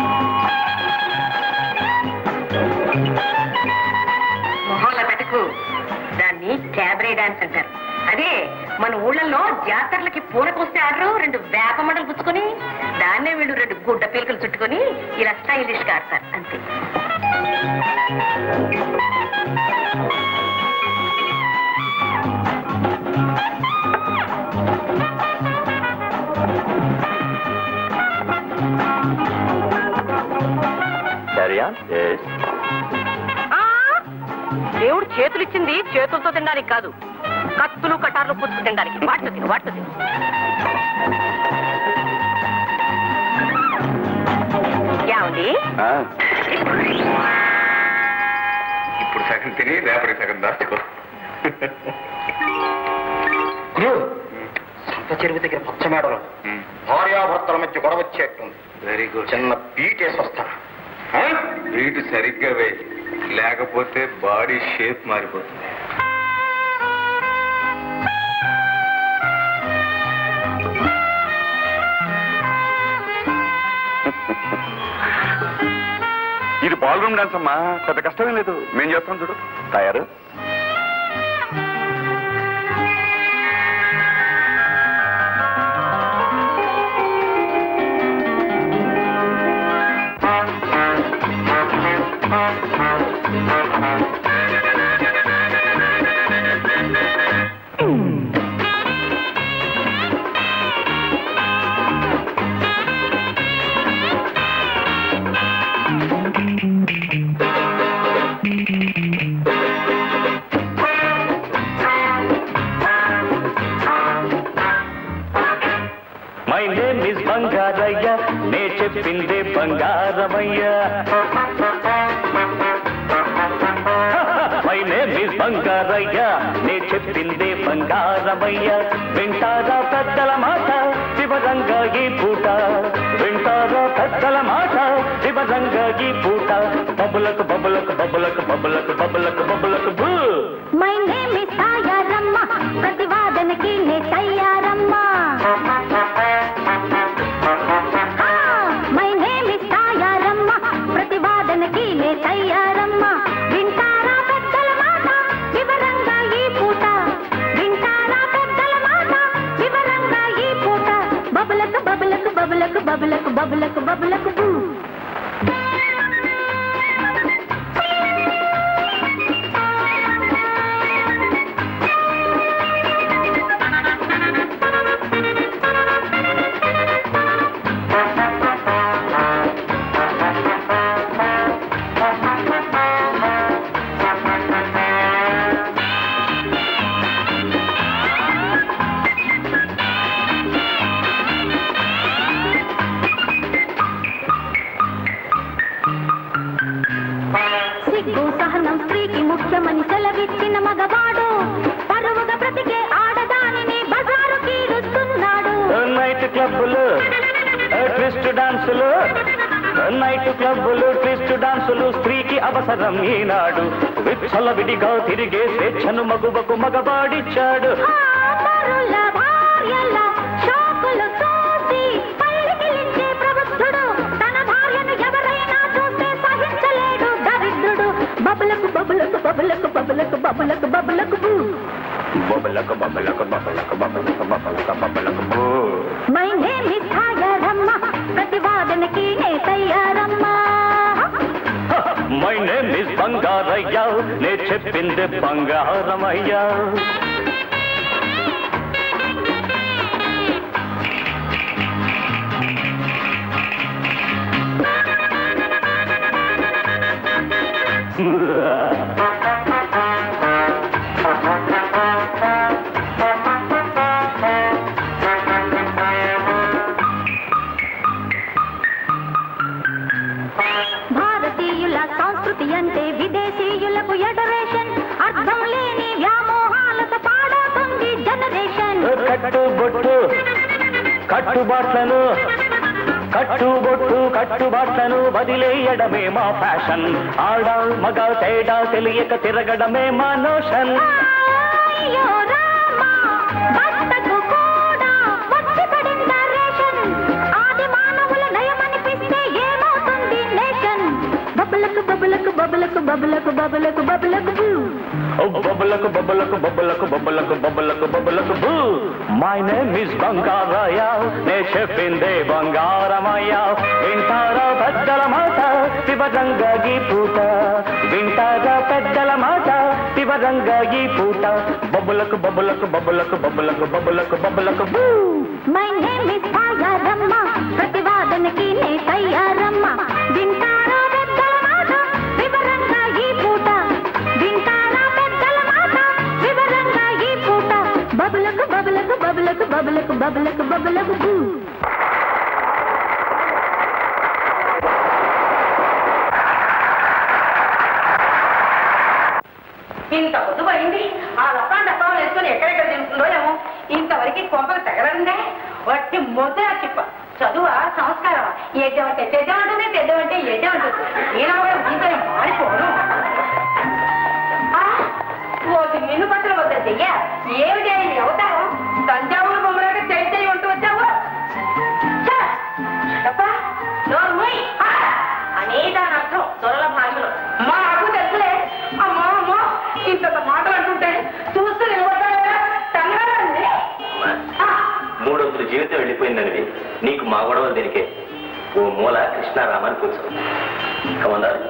మొహంలో పెట్టుకు దాన్ని క్యాబరే డాన్స్ అంటారు అదే మన ఊళ్ళల్లో జాతరలకి పూనకొస్తే ఆడరు రెండు వేప మండలు పుచ్చుకొని దాన్నే వీళ్ళు రెండు గుడ్డ పీలకలు చుట్టుకొని ఇలా స్టైలిష్ గా ఆడతారు అంతే సరియా ఆ, దేవుడు చేతులు ఇచ్చింది చేతులతో తినడానికి కాదు కత్తులు కటార్లు పుచ్చుకు తినడానికి వాటితో తిను వాటితో తిను ఏమండి ఇప్పుడు సగం తిని రేపటి సగం దాచుకో సంత చెరువు దగ్గర పచ్చ మేడలో భార్యాభర్తల మధ్య గొడవ వచ్చేట్టుంది వెరీ గుడ్ చిన్న పీటేసి వస్తాను వీటు సరిగ్గా వేయి లేకపోతే బాడీ షేప్ మారిపోతుంది ఇది బాల్ రూమ్ డాన్స్ అమ్మా పెద్ద కష్టమేం లేదు మేము చేస్తాం చూడు తయారు మై నేమ్ ఇస్ బంగారయ్య నే చెప్పిందే Bangaramayya my name is Bangarayya నే చెప్పిందే బంగారమయ్య వింటారా పెద్దల మాట శివరంగా ఈ పూట వింటారా పెద్దల మాట శివరంగా ఈ పూట బబులకు బబులకు బబులకు బబులకు బబులకు బబులకు బూ మై నేమ్ ఇస్ తాయారమ్మ ప్రతివాదనకి నే Tayaramma my name is Tayaramma ప్రతివాదనకి నే తయారమ్మా వింటారా పెద్దల మాట వివరంగా ఈ పూట వింటారా పెద్దల మాట వివరంగా ఈ పూట బబులకు బబులకు బబులకు బబులకు బబులకు బబులకు బూ సిగ్గు సహనం స్త్రీకి ముఖ్యమని సెలవిచ్చిన మగవాడు పరువుగా బ్రతికే ఆడదానిని బజారు కీడుస్తున్నాడు నైట్ క్లబ్బులు ట్విస్ట్ డాన్సులు నైట్ క్లబ్బులు ట్విస్ట్ డాన్సులు స్త్రీకి అవసరం ఈనాడు విచ్చల విడిగా తిరిగే స్వేచ్ఛను మగువకు మగబాడిచ్చాడు ఆ పరుల భార్యల షోకులు చూసి పల్లికిలించే ప్రబుద్ధుడు తన భార్యను ఎవరైనా చూస్తే సహించలేడు దరిద్రుడు బబులకు బబులకు బబులకు బబులకు బబులకు బబులకు బూ బొబ్బలకు బొబ్బలకు బొబ్బలకు బొబ్బలకు బొబ్బలకు బొబ్బలకు బూ మై నేమ్ ఇస్ తాయారమ్మ ప్రతివాదనకి నే Tayaramma my name is Bangarayya నే చెప్పింది బంగారమయ్యా భారతీయుల సంస్కృతి అంటే విదేశీయులకు ఎడరేషన్ అర్థం లేని వ్యామోహాలతో పాడవుతుంది జనరేషన్ కట్టు బొట్టు కట్టుబాట్లను కట్టుబొట్టు కట్టుబాట్లను వదిలేయడమే మా ఫ్యాషన్ ఆడ మగ తేడా తెలియక తిరగడమే మా నోషన్ అయ్యో రామా, భర్తకు కూడా వచ్చి పడిందా రేషన్? ఆది మానవుల నయమనిపిస్తే ఏమవుతుంది నేషన్? బబులకు బబులకు బబులకు బబులకు బబులకు బబులకు బూ. ఓ బొబ్బలకు బొబ్బలకు బొబ్బలకు బొబ్బలకు బొబ్బలకు బొబ్బలకు బూ మై నేమ్ ఇస్ బంగారయ్య నే చెప్పిందే బంగారమయ్య వింటారా పెద్దల మాట శివరంగా ఈ పూట వింటారా పెద్దల మాట శివరంగా ఈ పూట బొబ్బలకు బొబ్బలకు బొబ్బలకు బొబ్బలకు బొబ్బలకు బొబ్బలకు బూ మై నేమ్ ఇస్ తాయారమ్మ ప్రతివాదనకి నే తయారమ్మ వింటారా పెద్దల మాట వివరంగా ఈ పూట వింటారా పెద్దల మాట వివరంగా ఈ పూట బబులకు బబులకు బబులకు బబులకు బబులకు బబులకు బూ ఇంత పొద్దు పడింది ఆ లపాన్ డబ్బాలు వేసుకొని ఎక్కడెక్కడ తింటుందో ఏమో ఇంతవరకు కొంపలు తగలందే వట్టి మొదల చిప్ప చదువా సంస్కారమా ఎడ్డమంటే తెడ్డమంటుంది తెడ్డమంటే ఎడ్డమంటుంది నేను కూడా జీవితం మారిపోను ఆ, ఓటి నిన్ను పత్రం వద్దయ్య ఏమిటి ఆయన అవుతావు తంజావూరు బొమ్మలాగా చేయి చేయి ఉంటూ వచ్చావు ఛ! చెప్పా నోరు మూయ్. ఆ! అనే దాని అర్థం దొరల భాషలో మాకు తెలుసులే అమ్మో అమ్మో ఇంత మాటలు అంటుంటే చూస్తూ నిలబడ్డా తన్నారండి మూడొంతుల జీవితం వెళ్ళిపోయిందనివి నీకు మా గొడవలు దీనికే ఓ మూల కృష్ణారామని కూర్చో కమందారు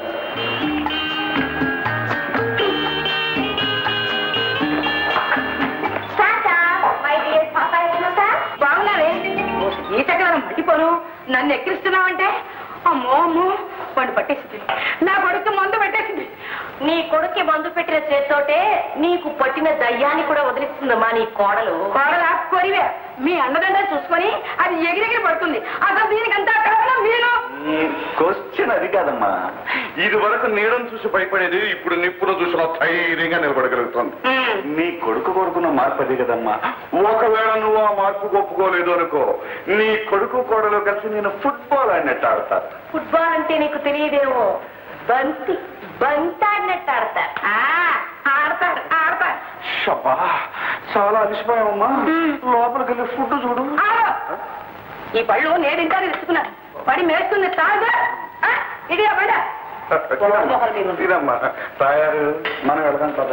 బాగున్నావే ఈ చక్రం మట్టిపోను నన్ను ఎక్కిరిస్తున్నావంటే అమ్మో అమ్మో పండు పట్టేసింది నా కొడుకు మందు పెట్టేసింది నీ కొడుక్కి మందు పెట్టిన చేత్తోటే నీకు పట్టిన దయ్యాన్ని కూడా వదిలిస్తుందమ్మా నీ కోడలు కోడల కొరివే మీ అన్నదండ చూసుకొని అది ఎగిరెగిరి పడుతుంది అసలు దీనికంతా కారణం మీరు క్వశ్చన్ అది కాదమ్మా ఇది వరకు నీడను చూసి భయపడేది ఇప్పుడు నిప్పును చూసిన ధైర్యంగా నిలబడగలుగుతుంది నీ కొడుకు కొడుకున్న మార్పు అది కదమ్మా ఒకవేళ నువ్వు ఆ మార్పు ఒప్పుకోలేదు అనుకో నీ కొడుకు కోడలు కలిసి నేను ఫుట్బాల్ ఆడినట్టు ఆడతారు ఫుట్బాల్ అంటే నీకు తెలియదేమో బంతి బంతి ఆడినట్టు ఆడతారు ఆ, ఆడతారు ఆడతారు షబ్బా చాలా అలిసిపోయావమ్మా లోపలికి వెళ్ళి ఫుడ్ చూడు ఆగు. ఈ పళ్ళు నేను ఇంకా తెచ్చుకున్నాను పడి మేస్తుంది తాగా ఇది పడ ఇదమ్మా తయారు మనం వెళ్దాం కదా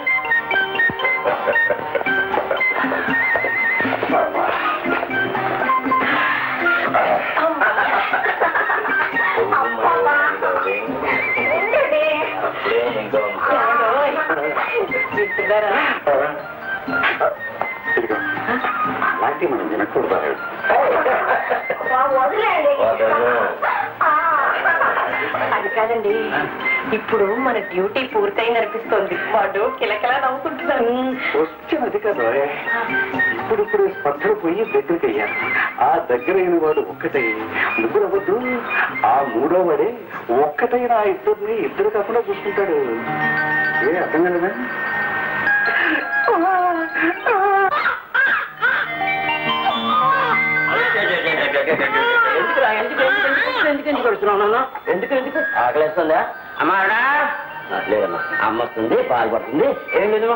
ఇదిగో అలాంటి మనం వినకూడదు అది కాదండి ఇప్పుడు మన డ్యూటీ పూర్తయింది అనిపిస్తోంది వాడు కిలకిలా నవ్వుకుంటున్నాను క్వశ్చన్ అది కదా ఇప్పుడు ఇప్పుడు స్పర్ధలు పోయి దగ్గరికి అయ్యారు ఆ దగ్గరైన వాడు ఒక్కటై ముగ్గురు అవ్వద్దు ఆ మూడో వాడే ఒక్కటైన ఆ ఇద్దరిని ఇద్దరు కాకుండా చూసుకుంటాడు ఏ అర్థం కదా ఎందుకురా ఎందుకు ఎందుకు ఎందుకు ఎందుకు వస్తున్నావు నాన్న ఎందుకు ఎందుకు ఆకలేస్తుందా అమ్మా ఆవిడా? ఆ, లేదమ్మా అమ్మ వస్తుంది పాలు పడుతుంది ఏం లేదు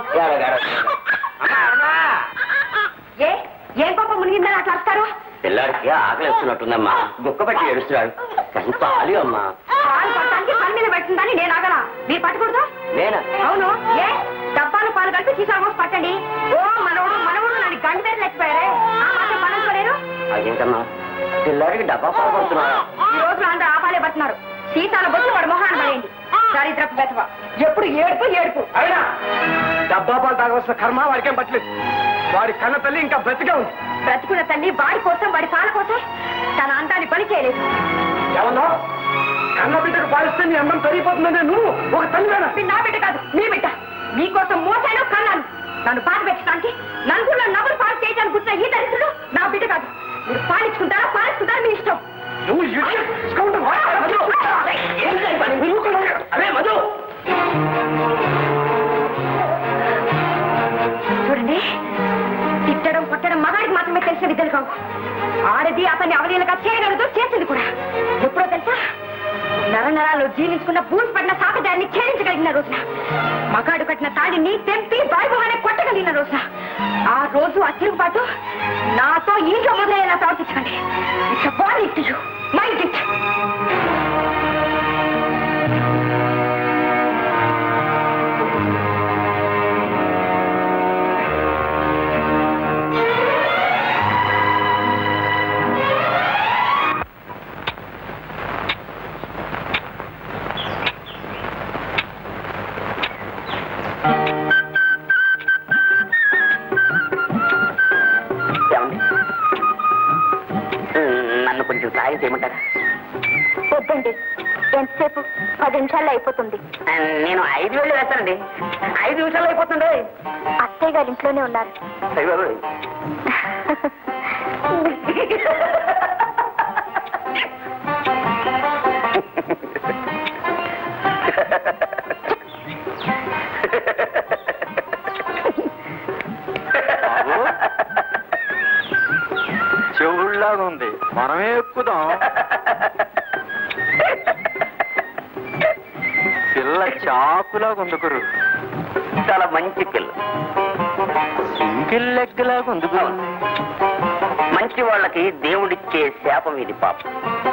ఏ ఏం పాప మునిగిందని అట్లా వస్తారు పిల్లాడికి ఆకలి వస్తున్నట్టుందమ్మా గుక్క పట్టి ఏడుస్తున్నాడు కానీ పాలు అమ్మా పాలు పట్టడానికి పని మీద పెట్టిందని నేను ఆగనా మీరు పట్టకూడదు నేనా అవును ఏ డబ్బాలు పాలు కలిపి సీసాలు పోసి పట్టండి ఓ మనవడు మనవడు నన్ను గంట మీద లేచిపోయారే ఆ మాత్రం పని అనుకోలేరు అదేంటమ్మా పిల్లాడికి డబ్బా పాలు పడుతున్నారా ఈ రోజు అందరూ ఆ పాలే పడుతున్నారు సీసాల బొచ్చు వాడు మొహాన్ని పడేయండి చారిత్రపు బెతవ ఎప్పుడు ఏడుపు ఏడుపు అయినా డబ్బా పాలు తాగవలసిన కర్మ వాడికేం పట్టలేదు వాడి కన్న తల్లి ఇంకా బ్రతికే ఉంది బ్రతుకున్న తల్లి వాడి కోసం వాడి పాల కోసం తన అందాన్ని పని చేయలేదు ఏమన్నా కన్న బిడ్డకు పాలిస్తే నీ అన్నం తరిగిపోతుందంటే నువ్వు ఒక తల్లివేనా ఇది నా బిడ్డ కాదు మీ బిడ్డ మీకోసం మోసాను కన్నాను నన్ను పాలు పెట్టడానికి నలుగురులో నవ్వులు పాలు చేయడానికి కూర్చున్న ఈ దరిద్రుడు నా బిడ్డ కాదు మీరు పాలించుకుంటారా పాలించుకుంటారా మీ ఇష్టం నువ్వు idiot. Scoundrel. మధు. అదే మధు చూడండి తిట్టడం కొట్టడం మగాడికి మాత్రమే తెలుసు చేసిన విద్యలు కావు ఆడది అతన్ని అవలీలగా చేయగలదు చేసింది కూడా ఎప్పుడో తెలుసా నర నరాలు జీర్ణించుకున్న బూజు పడిన సాకదాన్ని ఛేదించగలిగిన రోజున మగాడు కట్టిన తాళిని తెంపి వైభవాన్ని కొట్టగలిగిన రోజున ఆ రోజు ఆ తిరుగుబాటు నాతో ఇంట్లో మొదలయ్యేలా ప్రవర్తించకండి it's warning to you mind it ఏమండి మ్, నన్ను కొంచెం సాయం చేయమంటారా వద్దండి ఎంతసేపు పది నిమిషాల్లో అయిపోతుంది ఆ, నేను ఐదు వేలు వేస్తానండి ఐదు నిమిషాలు అయిపోతుంది అత్తయ్య గారు ఇంట్లోనే ఉన్నారు అయ్య బాబోయ్. చెవుల్లాగా ఉంది మనమే ఎక్కుదాం పిల్ల చాకులాగా ఉంది గురు చాలా మంచి పిల్ల సింగిల్ లెగ్ లాగా ఉంది గురు మంచి వాళ్ళకి దేవుడిచ్చే శాపం ఇది పాపం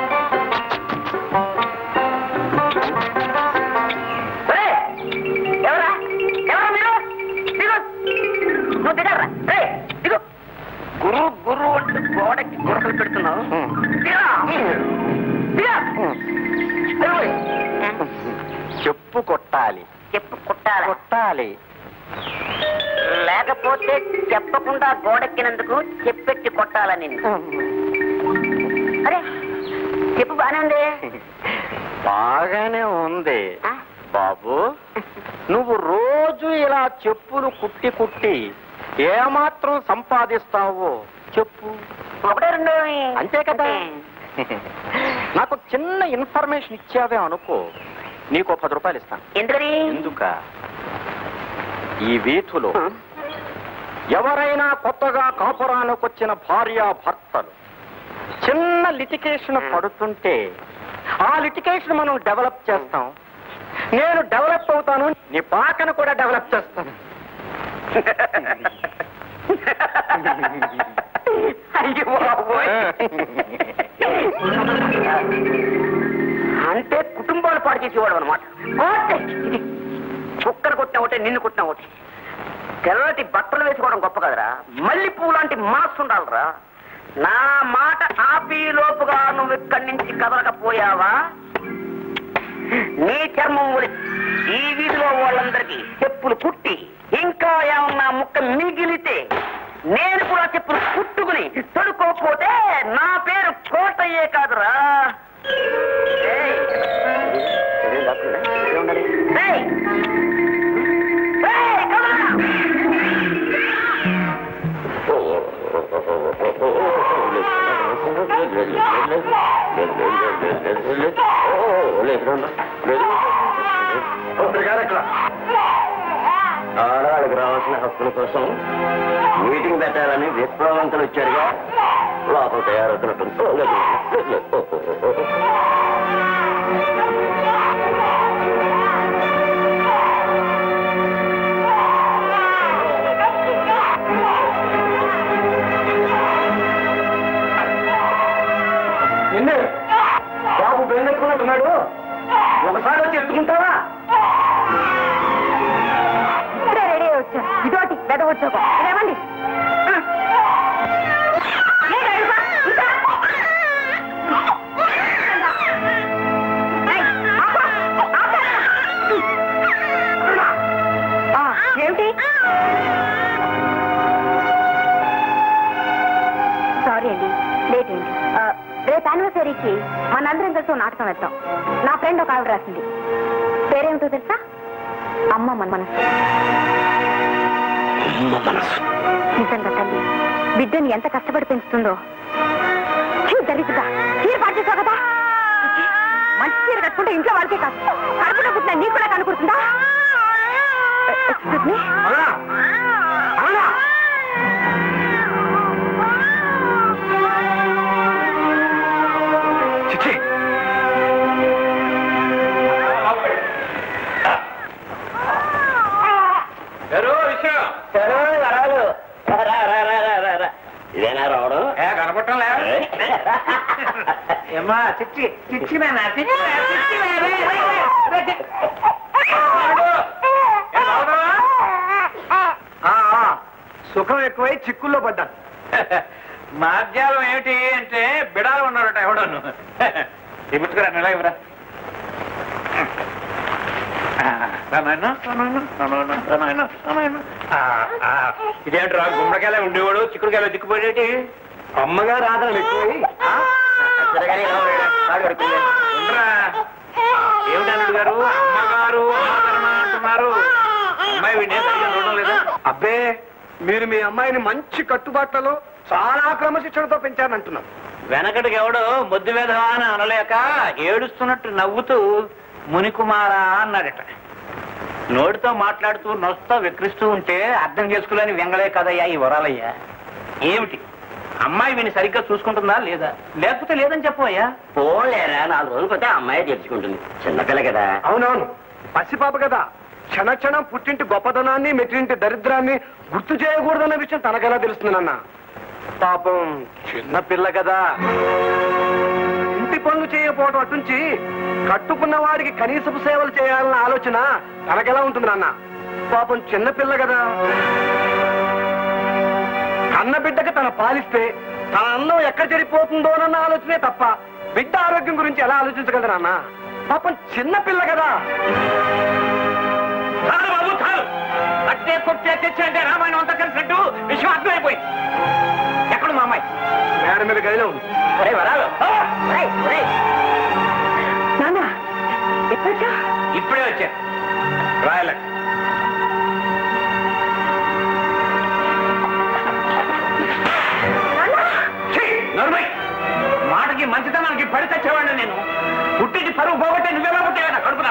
ఏయ్! ఎవరా ఎవరా మీరు దిగు నువ్వు దిగరా ఏయ్, దిగు గురు గురు అంటూ గోడకి గురకలు పెడుతున్నావు దిగరా దిగా అయ్యోయ్. చెప్పు కొట్టాలి చెప్పు కుట్టాల కొట్టాలి లేకపోతే చెప్పకుండా గోడెక్కినందుకు చెప్పెట్టి కొట్టాలని అరే చెప్పు బానే ఉంది బాగానే ఉంది ఆ? బాబు నువ్వు రోజు ఇలా చెప్పులు కుట్టి కుట్టి ఏమాత్రం సంపాదిస్తావో చెప్పు ఒకటే రెండు అంతే కదా నాకు చిన్న ఇన్ఫర్మేషన్ ఇచ్చావే అనుకో నీకు పది రూపాయలు ఇస్తాను ఎందుకని ఎందుక ఈ వీధులో ఎవరైనా కొత్తగా కాపురానికి వచ్చిన భార్య భర్తలు చిన్న లిటికేషన్ పడుతుంటే ఆ లిటికేషన్ మనం డెవలప్ చేస్తాం నేను డెవలప్ అవుతాను నీ పాకను కూడా డెవలప్ చేస్తాను అయ్యో బాబోయ్. అంటే కుటుంబాలు పాడు చేసేవాడు అనమాట కుక్కను కొట్టిన ఒకటే నిన్ను కొట్టిన ఒకటి తెల్లటి బట్టలు వేసుకోవడం గొప్ప కదరా మళ్ళీ పువ్వు లాంటి మనస్సు ఉండాలిరా నా మాట ఆపి లోపుగా నువ్వు ఇక్కడి నుంచి కదలకపోయావా నీ చర్మం ఒలి ఈ వీధిలో వాళ్ళందరికీ చెప్పులు కుట్టి ఇంకా ఏమన్నా ముక్క మిగిలితే నేను కూడా చెప్పులు కుట్టుకుని తొడుకోకపోతే నా పేరు కోటయ్యే కాదురా ఏయ్. ఏం డాక్టరా? ఏం ఉండాలి? ఏయ్. ఏయ్, కదలరా. ఆడవాళ్ళకి రావాల్సిన హక్కుల కోసం మీటింగ్ పెట్టాలని విప్లవంతులు వచ్చారుగా లోపల తయారవుతున్నట్టు నిన్నే బాబు బెంగెట్టుకున్నట్టున్నాడు ఒకసారి వచ్చి ఎత్తుకుంటావా ఇప్పుడే రెడీ అయ్యి వచ్చాను ఇదోటి పెద్ద ఉద్యోగం ఇదేమండి ఏమిటి సారీ అండి లేట్ అయింది ఆ, రేపు యానివర్సరీకి మనందరం కలిసి ఓ నాటకం వేద్దాం నా ఫ్రెండ్ ఒక ఆవిడ రాసింది పేరేమిటో తెలుసా అమ్మ మన మనసు నిజంగా తల్లి బిడ్డని ఎంత కష్టపడి పెంచుతుందో చీ, దరిద్రుడా చీర పాటు చేసావు కదా మంచి చీర కట్టుకుంటే ఇంట్లో వాళ్ళకే కాదు కడుపులో పుట్టిన నీకు కూడా కనుకుంటుందా ఎక్స్క్యూజ్ మీ ఏమ్మా చిచ్చి చిచ్చి నాన్న చిచ్చి చిచ్చి సుఖం ఎక్కువై చిక్కుల్లో పడ్డాను మార్జాలం ఏమిటి అంటే బిడాలు ఉన్నారట ఎవడను ఇప్పుడుకురా నెల ఇవ్వరా ఇదేంటి రా గుమ్మడికాయలే ఉండేవాడు చిక్కుడుకాయలు దిక్కుపోయేటి అమ్మగారు ఆదరణ ఎక్కువై ఉండరా ఏమిటన్నాడు గారు అమ్మగారు ఆదరణ అంటున్నారు అమ్మాయి వీడిని సరిగ్గా చూడడం లేదా అబ్బే మీరు మీ అమ్మాయిని మంచి కట్టుబాట్లలో చాలా క్రమశిక్షణతో పెంచారంటున్నారు వెనకటికి ఎవడో మొద్దు వేధవా అని అనలేక ఏడుస్తున్నట్టు నవ్వుతూ మునికుమారా అన్నాడట నోటితో మాట్లాడుతూ నొస్తా విక్రిస్తూ ఉంటే అర్థం చేసుకోలేని వెంగళే కదయ్యా ఈ వరాలయ్యా ఏమిటి అమ్మాయి వీని సరిగ్గా చూసుకుంటుందా లేదా లేకపోతే లేదని చెప్పవయ్యా పోలేరా నాలుగు రోజులు పోతే అమ్మాయి తెచ్చుకుంటుంది చిన్నపిల్ల కదా అవునవును పసిపాప కదా క్షణ క్షణం పుట్టింటి గొప్పతనాన్ని మెట్టింటి దరిద్రాన్ని గుర్తు చేయకూడదన్న విషయం తనకెలా తెలుస్తుంది నాన్న పాపం చిన్న పిల్ల కదా ఇంటి పనులు చేయకపోవడం అటుంచి కట్టుకున్న వాడికి కనీసపు సేవలు చేయాలన్న ఆలోచన తనకెలా ఉంటుంది నాన్న పాపం చిన్న పిల్ల కదా కన్న బిడ్డకి తన పాలిస్తే తన అన్నం ఎక్కడ చెడిపోతుందోనన్న ఆలోచనే తప్ప బిడ్డ ఆరోగ్యం గురించి ఎలా ఆలోచించగలరు నాన్న పాపం చిన్న పిల్ల కదా చాలు బాబు చాలు అట్టే కొట్టే తెచ్చే అంటే రామాయణం అంతా కలిసినట్టు విషయం అర్థమైపోయింది ఎక్కడ మా అమ్మాయి మేడ మీద గదిలో ఉంది ఒరే వరాలు ఒరేయ్, ఒరేయ్. నాన్న ఎప్పుడొచ్చా ఇప్పుడే వచ్చా రాయలే నర్మయ్ మాటకి మంచితనానికి పడి తెచ్చేవాడిని నేను పుట్టింటి పరువు పోగొట్టే నువ్వెలా పుట్టావా కడుపునా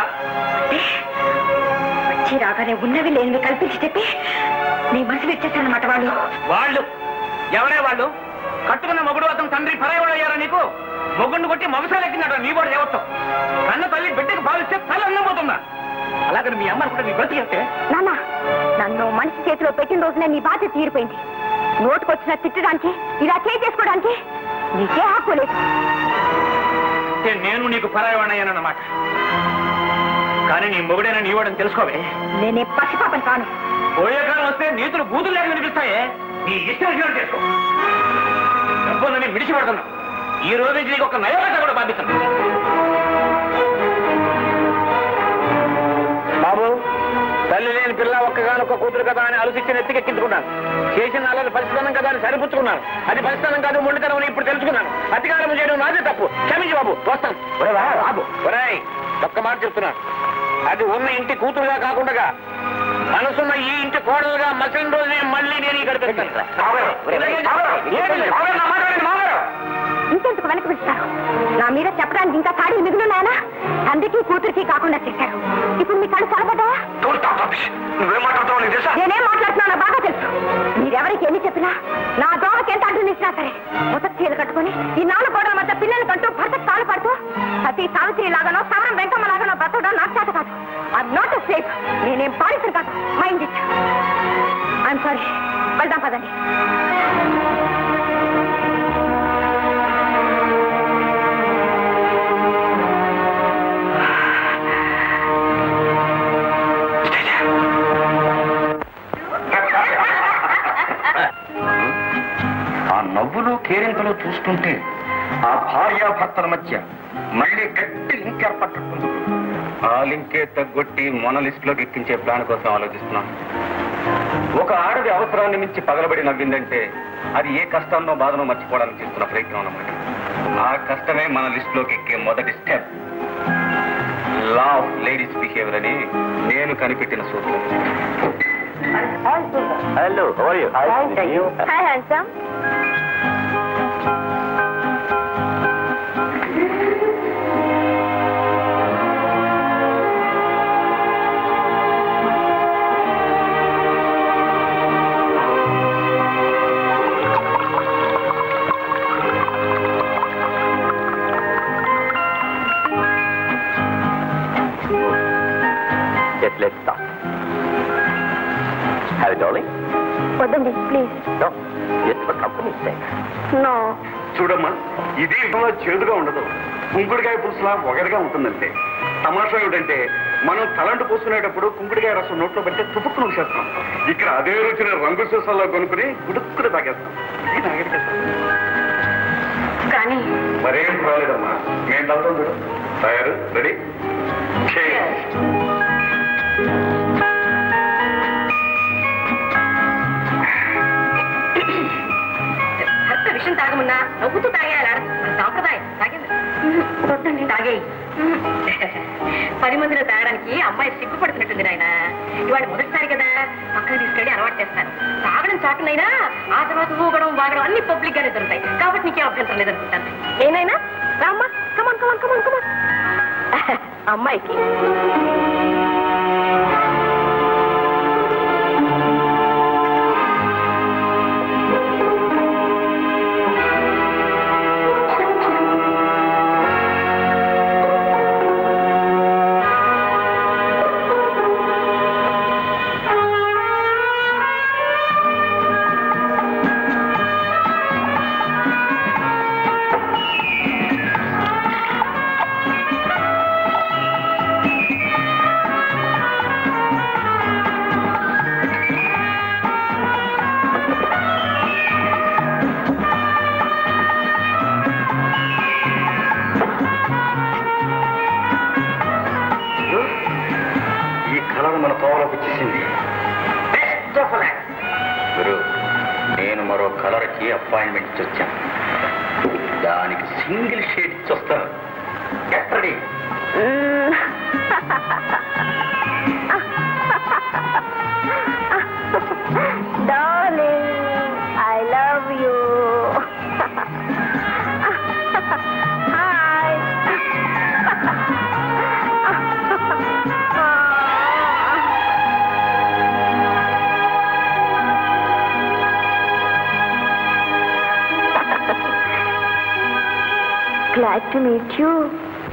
వచ్చి రాగానే ఉన్నవి లేనివి కల్పించి చెప్పి నీ మనసు ఇచ్చేసానమాట వాళ్ళు వాళ్ళు ఎవరే వాళ్ళు కట్టుకున్న మొగుడు అతను తండ్రి పరాయవాడు అయ్యారా నీకు మొగుడిని కొట్టి మొగసాలెక్కినాడు నీ కూడా దేవత్వం కన్న తల్లి బిడ్డకు భావిస్తే తల అన్నపోతుందా అలాగని మీ అమ్మ కూడా నీ బ్రతికేస్తే నాన్న నన్ను మనిషి చేతిలో పెట్టిన రోజునే నీ బాధ్యత తీరిపోయింది నోటుకొచ్చిన తిట్టడానికి ఇలా చేయి చేసుకోవడానికి నీకే హక్కు లేదు అంటే నేను నీకు పరాయవాణయ్యానన్నమాట కానీ నీ మొగుడైనా నీవాడని తెలుసుకోవే నేనే పసిపాపని కాను పోయే కాలం వస్తే నీతులు బూతులు లేక వినిపిస్తాయే నీ ఇష్టం వచ్చినట్టు చేసుకో డబ్బులని విడిచిపెడుతున్నా ఈ రోజు నుంచి నీకు ఒక నయవేత కూడా బాధిస్తాను బాబు తల్లి లేని పిల్ల ఒక్కగానొక్క కూతురు కదా అని అలసిచ్చిన ఎత్తికెక్కించుకున్నాను చేసిన అల్లరి పరిస్థితనం కదా అని సరిపుచ్చుకున్నాను అది పరిస్థితం కాదు మొండితనం అని ఇప్పుడు తెలుసుకున్నాను అధికారం చేయడం నాదే తప్పు క్షమించి బాబు వస్తాను ఒరే వా, బాబు ఒరేయ్ ఒక్క మాట చెప్తున్నాను అది ఉన్న ఇంటి కూతురుగా కాకుండా మనసున్న ఈ ఇంటి కోడలుగా మసిన రోజునే మళ్ళీ నేను ఇక్కడ పెడతాను ఇంకెందుకు వెనక్కి పిలుస్తారు నా మీద చెప్పడానికి ఇంకా ఖాళీ మిగులున్నాయనా తండ్రికి కూతురికి కాకుండా చేశారు ఇప్పుడు మీ కళ్ళు చదవదా నువ్వేం మాట్లాడుతావు నీకు తెలుసా నేనేం మాట్లాడుతున్నానో బాగా తెలుసు మీరెవరికి ఎన్ని చెప్పినా నా దోమకి ఎంత అడ్డు నిచ్చినా సరే మొదటి చీలు కట్టుకుని ఈ నాలుగు గోడల మధ్య పిల్లలు కంటూ భర్తకు తాను పడుతూ సతీ సావిత్రి లాగానో సమరం వెంకమ్మ లాగానో బ్రతకడం నాకు చేత కాదు అది నాట్ సేఫ్ నేనేం పాలిసరు కాదు మైండ్ ఇట్ ఐఎమ్ సారీ వెళ్దాం పదండి ఆ నవ్వులు కేరింతలు చూస్తుంటే ఆ భార్యాభర్తల మధ్య మళ్ళీ గట్టి లింక్ ఏర్పట్టుకుంది ఆ లింకే తగ్గొట్టి మొన లిస్ట్ లోకి ఎక్కించే ప్లాన్ కోసం ఆలోచిస్తున్నాను ఒక ఆడది అవసరాన్ని మించి పగలబడి నవ్విందంటే అది ఏ కష్టాన్నో బాధనో మర్చిపోవడానికి చేస్తున్న ప్రయత్నం అన్నమాట ఆ కష్టమే మన లిస్ట్ లోకి ఎక్కే మొదటి స్టెప్ లా ఆఫ్ లేడీస్ బిహేవియర్ అని నేను కనిపెట్టిన సూత్రం hello hi handsome Just let's stop. Have it, darling? వద్దండి please No. Yes, but come. No చూడమ్మా ఇది ఇంట్లో చేదుగా ఉండదు కుంకుడికాయ పులుసులా ఒగరుగా ఉంటుందంటే తమాషా ఏమిటంటే మనం తలంటు పూసుకునేటప్పుడు కుంకుడికాయ రసం నోట్లో పెడితే తుపుక్కును చేస్తాం ఇక్కడ అదే రుచిని రంగు సీసాల్లో కొనుక్కుని గుడుక్కుని తాగేస్తాం ఇది నాగరికత కానీ మరేం పర్వాలేదమ్మా మేము తాగుతాం చూడు తయారు రెడీ భర్త విషయం తాగమన్నా నవ్వుతూ తాగేయాలా మన సాంప్రదాయం తాగింది వద్దండి తాగేయి పది మందిలో తాగడానికి అమ్మాయి సిగ్గుపడుతున్నట్టుంది నాయన ఇవాళ మొదటిసారి కదా పక్కన తీసుకెళ్ళి అలవాటు చేస్తాను తాగడం చాటునైనా ఆ తర్వాత ఊగడం వాగడం అన్ని పబ్లిక్ గానే దొరుకుతాయి కాబట్టి నీకే అభ్యంతరం లేదనుకుంటాను ఏనైనా రామ్మా కమాన్ కమాన్ కమాన్ కమాన్ అమ్మాయికి ఈ కలర్ మన తోవలోకి వచ్చేసింది గురు నేను మరో కలర్ కి అపాయింట్మెంట్ ఇచ్చి వచ్చాను దానికి సింగిల్ షేడ్ ఇచ్చి వస్తాను ఎక్కడి darling I love you hi Glad to meet you.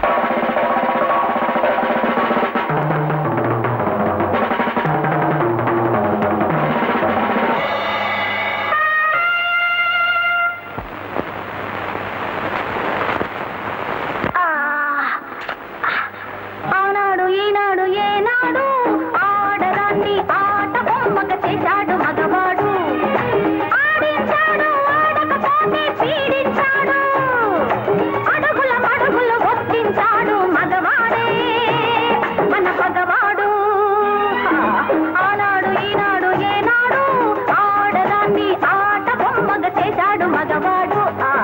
ఆనాడు ఈనాడు ఏనాడు ఆడదాన్ని ఆట బొమ్మక చేశాడు మగవాడు ఆడించాడు ఆడకపోతే పీడించాడు అడుగుల మడుగులు ఒప్పించాడు మగవాడే మన పగవాడు ఆనాడు ఈనాడు ఏనాడు ఆడదాన్ని ఆట బొమ్మగ చేశాడు మగవాడు ఆ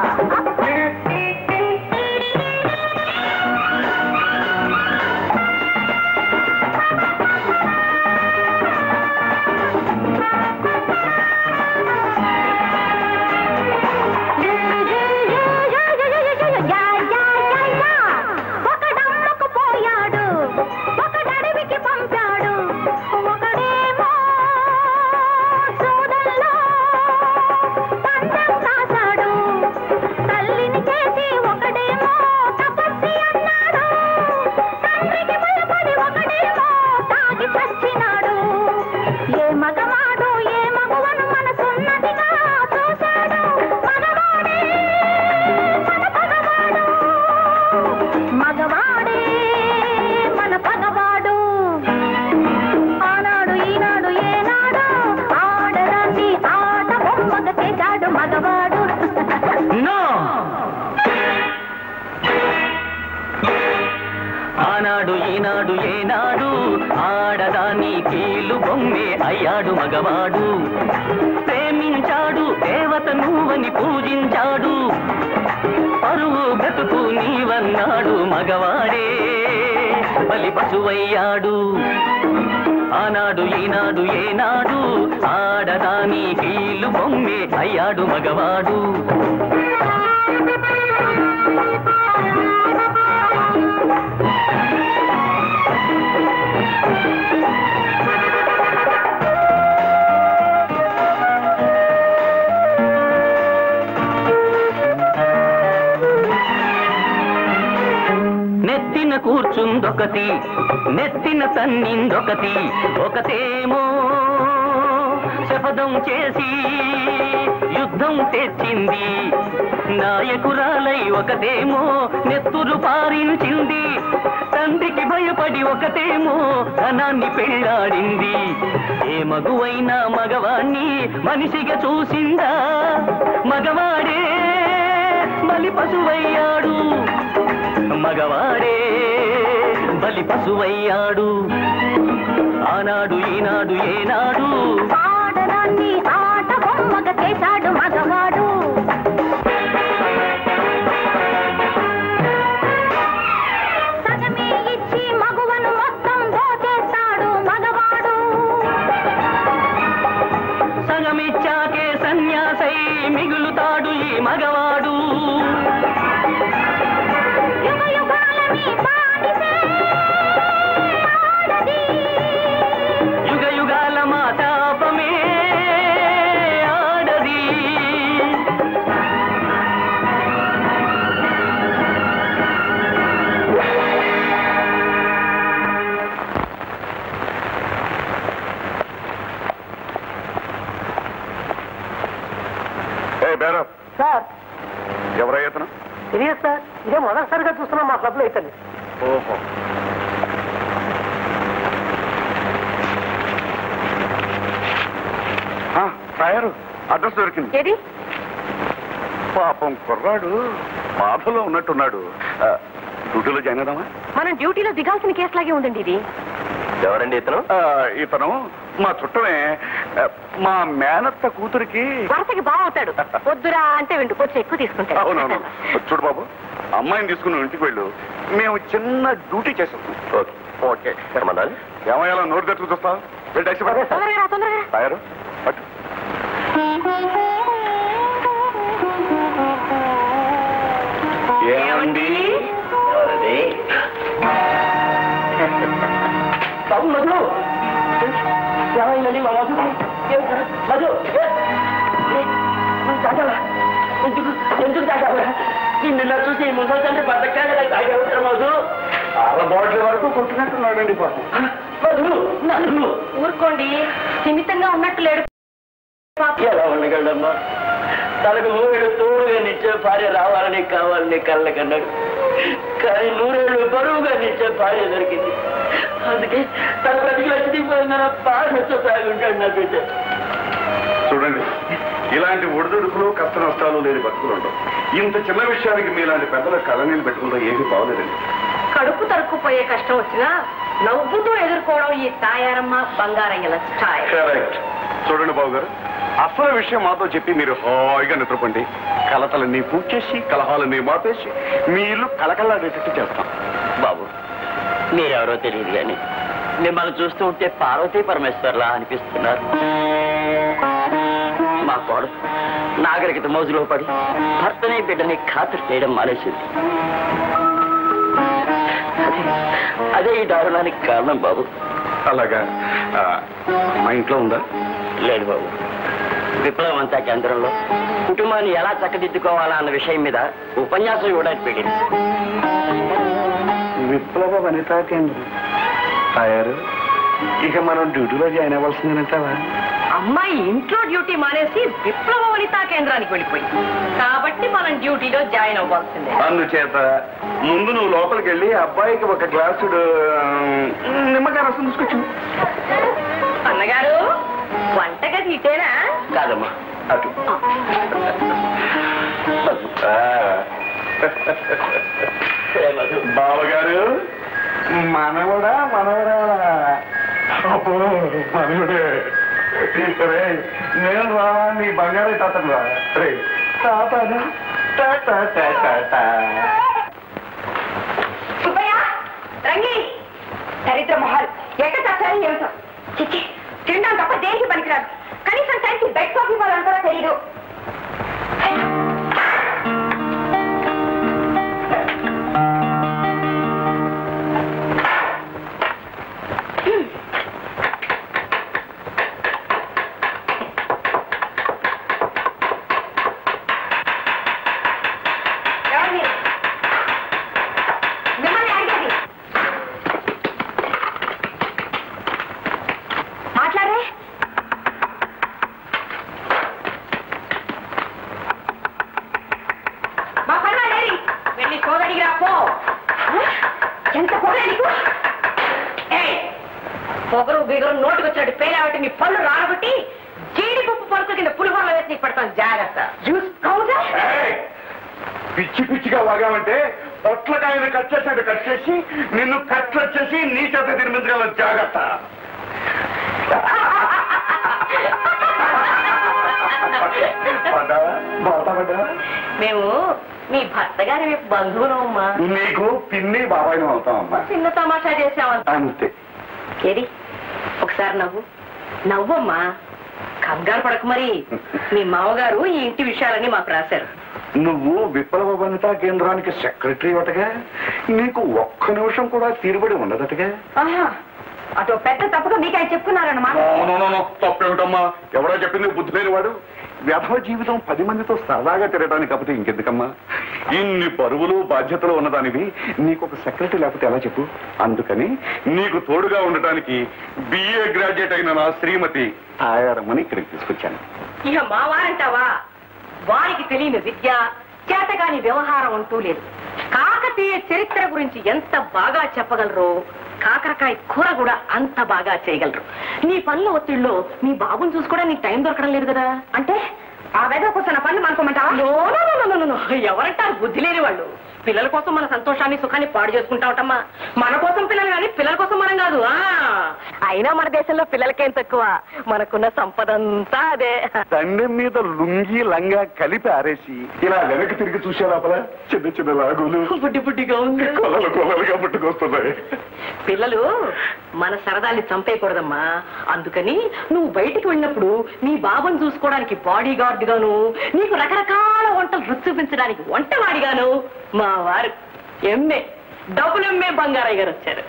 ఒకడమ్మకు పోయాడు ఒకడడవికి పంపాడు ఒకడేమో సోదల్లో పందెం కాశాడు తల్లిని చేసి ఒకడేమో తపస్సి అన్నాడు తండ్రికి భయపడి ఒకడేమో తాగి చచ్చినాడు ఏ మగవాడు ఏ మగవను మనసున్నదిగా చూశాడు మగవాడే మన పగవాడు మగవాడే మన పగవాడు ఆనాడు ఈనాడు ఏనాడు ఆడదాన్ని ఆట బొమ్మగ చేశాడు మగవాడు ఆనాడు ఈనాడు ఏనాడు ఆడదాని కీలు బొమ్మే అయ్యాడు మగవాడు ప్రేమించాడు దేవత నువ్వని పూజించాడు పరువు బ్రతుకు నీవన్నాడు మగవాడే బలి పశువయ్యాడు ఆనాడు ఈనాడు ఏనాడు ఆడదాని కీలు బొమ్మే అయ్యాడు మగవాడు నెత్తిన కూర్చుందొకటి నెత్తిన తన్నిందొకటి ఒకటేమో శపథం చేసి యుద్ధ యుద్ధం తెచ్చింది నాయకురాలై ఒకటేమో నెత్తురు పారించింది తండ్రికి భయపడి ఒకటేమో ధనాన్ని పెళ్ళాడింది ఏ మగువైనా మగవాణ్ణి మనిషిగా చూసిందా మగవాడే బలి పశువయ్యాడు మగవాడే బలి పశువయ్యాడు ఆనాడు ఈనాడు ఏనాడు ఆడదాన్ని ఆట బొమ్మగ చేశాడు మగవాడు సగమే ఇచ్చి మగువను మొత్తం దోచేస్తాడు మగవాడు సగమిచ్చాకే సన్యాసై మిగులుతాడు ఈ మగవాడు యుగ యుగాలని బానిసే ఆడది యుగ యుగాల మా శాపమే ఆడది ఏ బేరా సార్ ఎవరయ్యతను తెలియదు సార్ ఇదే మొదటిసారిగా చూస్తున్నాం మా క్లబ్లో అయితే ఓహో ఆ, తయారు అడ్రస్ దొరికింది ఏది పాపం కుర్రాడు బాధలో ఉన్నట్టున్నాడు ఆ, డ్యూటీలో జాయిన్ అవుదామా మనం డ్యూటీలో దిగాల్సిన కేసులాగే ఉందండి ఇది ఎవరండి ఇతను ఆ, ఇతను మా చుట్టమే ఆ, మా మేనత్త కూతురికి వరుసకి బాగుంటాడు వద్దురా అంటే వెండు కొంచెం ఎక్కువ తీసుకుంటాడు అవునవును చూడు బాబు అమ్మాయిని తీసుకుని నువ్వు ఇంటికి వెళ్ళు మేము చిన్న డ్యూటీ చేసాం ఓకే ఓకే రమ్మన్నాను ఏమయ్యాలో నోరు తెచ్చుకు చూస్తావు వెళ్ళి టాక్సీ పట్టు. తొందరగా రా, తొందరగా రా. తయారు పట్టు ఏమండి ఎవరది బాబు మధు ఏమైందండి మా మధు ఏం- మధు ఏ? ఏ? నువ్వు తాగావా? ఎందుకు ఎందుకు తాగావా నిన్ను ఇలా చూసి ముసలి బతకాలి తాగేవుతారు మధు అర బాటిల్ వరకు కొట్టినట్టున్నాడండి పాపం మధు నన్ను ఊరుకోండి సున్నితంగా ఉన్నట్టు లేడు ఎలా ఉండగలమ్మా తనకు నూరేళ్ళు తోడుగా నిచ్చే భార్య రావాలని కావాలని కళ్ళ కన్నాడు కానీ నూరేళ్ళు బరువుగా నిచ్చే భార్య దొరికింది అందుకే తన ప్రతికి వచ్చిపోయిందన్న బాధతో తాగుంటాడు నా బిడ్డ చూడండి ఇలాంటి ఒడిదుడుకులు కష్ట నష్టాలు లేని బతుకులు ఉండవు ఇంత చిన్న విషయానికి మీలాంటి పెద్దల కళనీళ్ళు పెట్టుకుంటే ఏమీ బాగోలేదండి కడుపు తరుక్కుపోయే కష్టం వచ్చినా నవ్వుతూ ఎదుర్కోవడం ఈ తాయారమ్మ బంగారయ్యల స్టైల్ కరెక్ట్ చూడండి బాబు గారు అసలు విషయం మాతో చెప్పి మీరు హాయిగా నిద్రపోండి కలతలన్నీ పూజ చేసి కలహాలన్నీ మాపేసి మీ ఇల్లు కలకల్లాడేటట్టు చేస్తాం బాబు మీరెవరో తెలియదు కానీ మిమ్మల్ని చూస్తూ ఉంటే పార్వతీ పరమేశ్వర్లా అనిపిస్తున్నారు మా కోడలు నాగరికత మోజులో పడి భర్తని బిడ్డని ఖాతరు చేయడం మానేసింది అదే- అదే ఈ దారుణానికి కారణం బాబు అలాగా ఆ, మా ఇంట్లో ఉందా లేదు బాబు విప్లవం అంతా కేంద్రంలో కుటుంబాన్ని ఎలా చక్కదిద్దుకోవాలా అన్న విషయం మీద ఉపన్యాసం ఇవ్వడానికి పెట్టింది విప్లవ వనితా కేంద్రం తయారు ఇక మనం డ్యూటీలో జాయిన్ అవ్వాల్సిందేనంటావా అమ్మాయి ఇంట్లో డ్యూటీ మానేసి విప్లవ వనితా కేంద్రానికి వెళ్ళిపోయింది కాబట్టి మనం డ్యూటీలో జాయిన్ అవ్వాల్సిందే అందుచేత ముందు నువ్వు లోపలికి వెళ్ళి అబ్బాయికి ఒక గ్లాసుడు ఆ, నిమ్మకాయ రసం తీసుకొచ్చు అన్నగారు వంటగది ఇటేనా కాదమ్మా అటు ఆ. బావగారు మనవడా మనవడా అబ్బో మనవడే రే నేను రా నీ బంగారు తాతను రా రే తాతను టా టా టా టా టా. సుబ్బయ్య రంగి దరిద్ర మొహాలు ఎక్కడ చచ్చారు ఏమిటో చిచ్చి తినడం తప్ప దేనికి పనికిరాదు కనీసం టైంకి బెడ్ కాఫీ ఇవ్వాలని కూడా తెలియదు ఏమండి? పొగడిగా పో ఎంత పొగ నీకు ఏయ్, పొగరు బిగరు నోటికి వచ్చినట్టు పేరాబట్టి నీ పళ్ళు రానబట్టి జీడిపప్పు పలుకు కింద పులిహోరలో వేసి నీకు పెడతాను జాగ్రత్త జ్యూస్ కౌగా ఏయ్! పిచ్చి పిచ్చిగా వాగామంటే పొట్లకాయని కట్ చేసినట్టు కట్ చేసి నిన్ను కట్లు వచ్చేసి నీ చేత నిర్మించగల జాగ్రత్త పడ్డావా? బాధ పడ్డావా? మేము మీ భర్త గారి బంధువులమ్మా నీకు పిన్ని బాబాయిని అవుతామమ్మా చిన్న తమాషా చేసామంత అంతే ఏది ఒకసారి నవ్వు నవ్వమ్మా కంగారు పడకు మరి మీ మామగారు ఈ ఇంటి విషయాలన్నీ మాకు రాశారు నువ్వు విప్లవ వనితా కేంద్రానికి సెక్రటరీ అటగా నీకు ఒక్క నిమిషం కూడా తీరుబడి ఉండదటగా ఆహా అటు పెద్ద తప్పుగా మీకు ఆయన చెప్పుకున్నారన్నమాట తప్పేమిటమ్మా ఎవరో చెప్పింది బుద్ధి లేని వాడు వ్యధవ జీవితం పది మందితో సరదాగా తిరగడానికి కాకపోతే ఇంకెందుకమ్మా ఇన్ని పరువులు బాధ్యతలు ఉన్నదానివి నీకు ఒక సెక్రటరీ లేకపోతే ఎలా చెప్పు అందుకని నీకు తోడుగా ఉండటానికి బిఏ గ్రాడ్యుయేట్ అయిన నా శ్రీమతి ఆయరమ్మని ఇక్కడికి తీసుకొచ్చాను ఇక మా వారంటావా వారికి తెలియని విద్య చేతగాని వ్యవహారం అంటూ లేదు కాకతీయ చరిత్ర గురించి ఎంత బాగా చెప్పగలరో కాకరకాయ కూర కూడా అంత బాగా చేయగలరు నీ పనుల ఒత్తిడిలో నీ బాబుని చూసుకోవడానికి నీకు టైం దొరకడం లేదు కదా అంటే ఆ వేద కూర్చున్న పనులు మనకోమంటావా ఎవరంటారు బుద్ధి లేని వాళ్ళు పిల్లల కోసం మన సంతోషాన్ని సుఖాన్ని పాడు చేసుకుంటా ఉంటామా మన కోసం పిల్లలు కానీ పిల్లల కోసం మనం కాదు ఆ అయినా మన దేశంలో పిల్లలకేం తక్కువ మనకున్న సంపద అంతా అదే దండెం మీద లుంగి లంగా కలిపి ఆరేసి ఇలా వెనక్కి తిరిగి చూసే లోపల చిన్న చిన్న లాగులు బుడ్డి బుడ్డిగా ఉంది కొలలు కొలలుగా పుట్టుకొస్తున్నాయి పిల్లలు మన సరదాల్ని చంపేయకూడదమ్మా అందుకని నువ్వు బయటికి వెళ్ళినప్పుడు నీ బాబుని చూసుకోవడానికి బాడీ గార్డ్ గాను నీకు రకరకాల వంటలు రుచి చూపించడానికి వంటవాడిగాను మా వారు ఎమ్మె డబ్బులు ఎమ్మె బంగారయ్య గారు వచ్చారు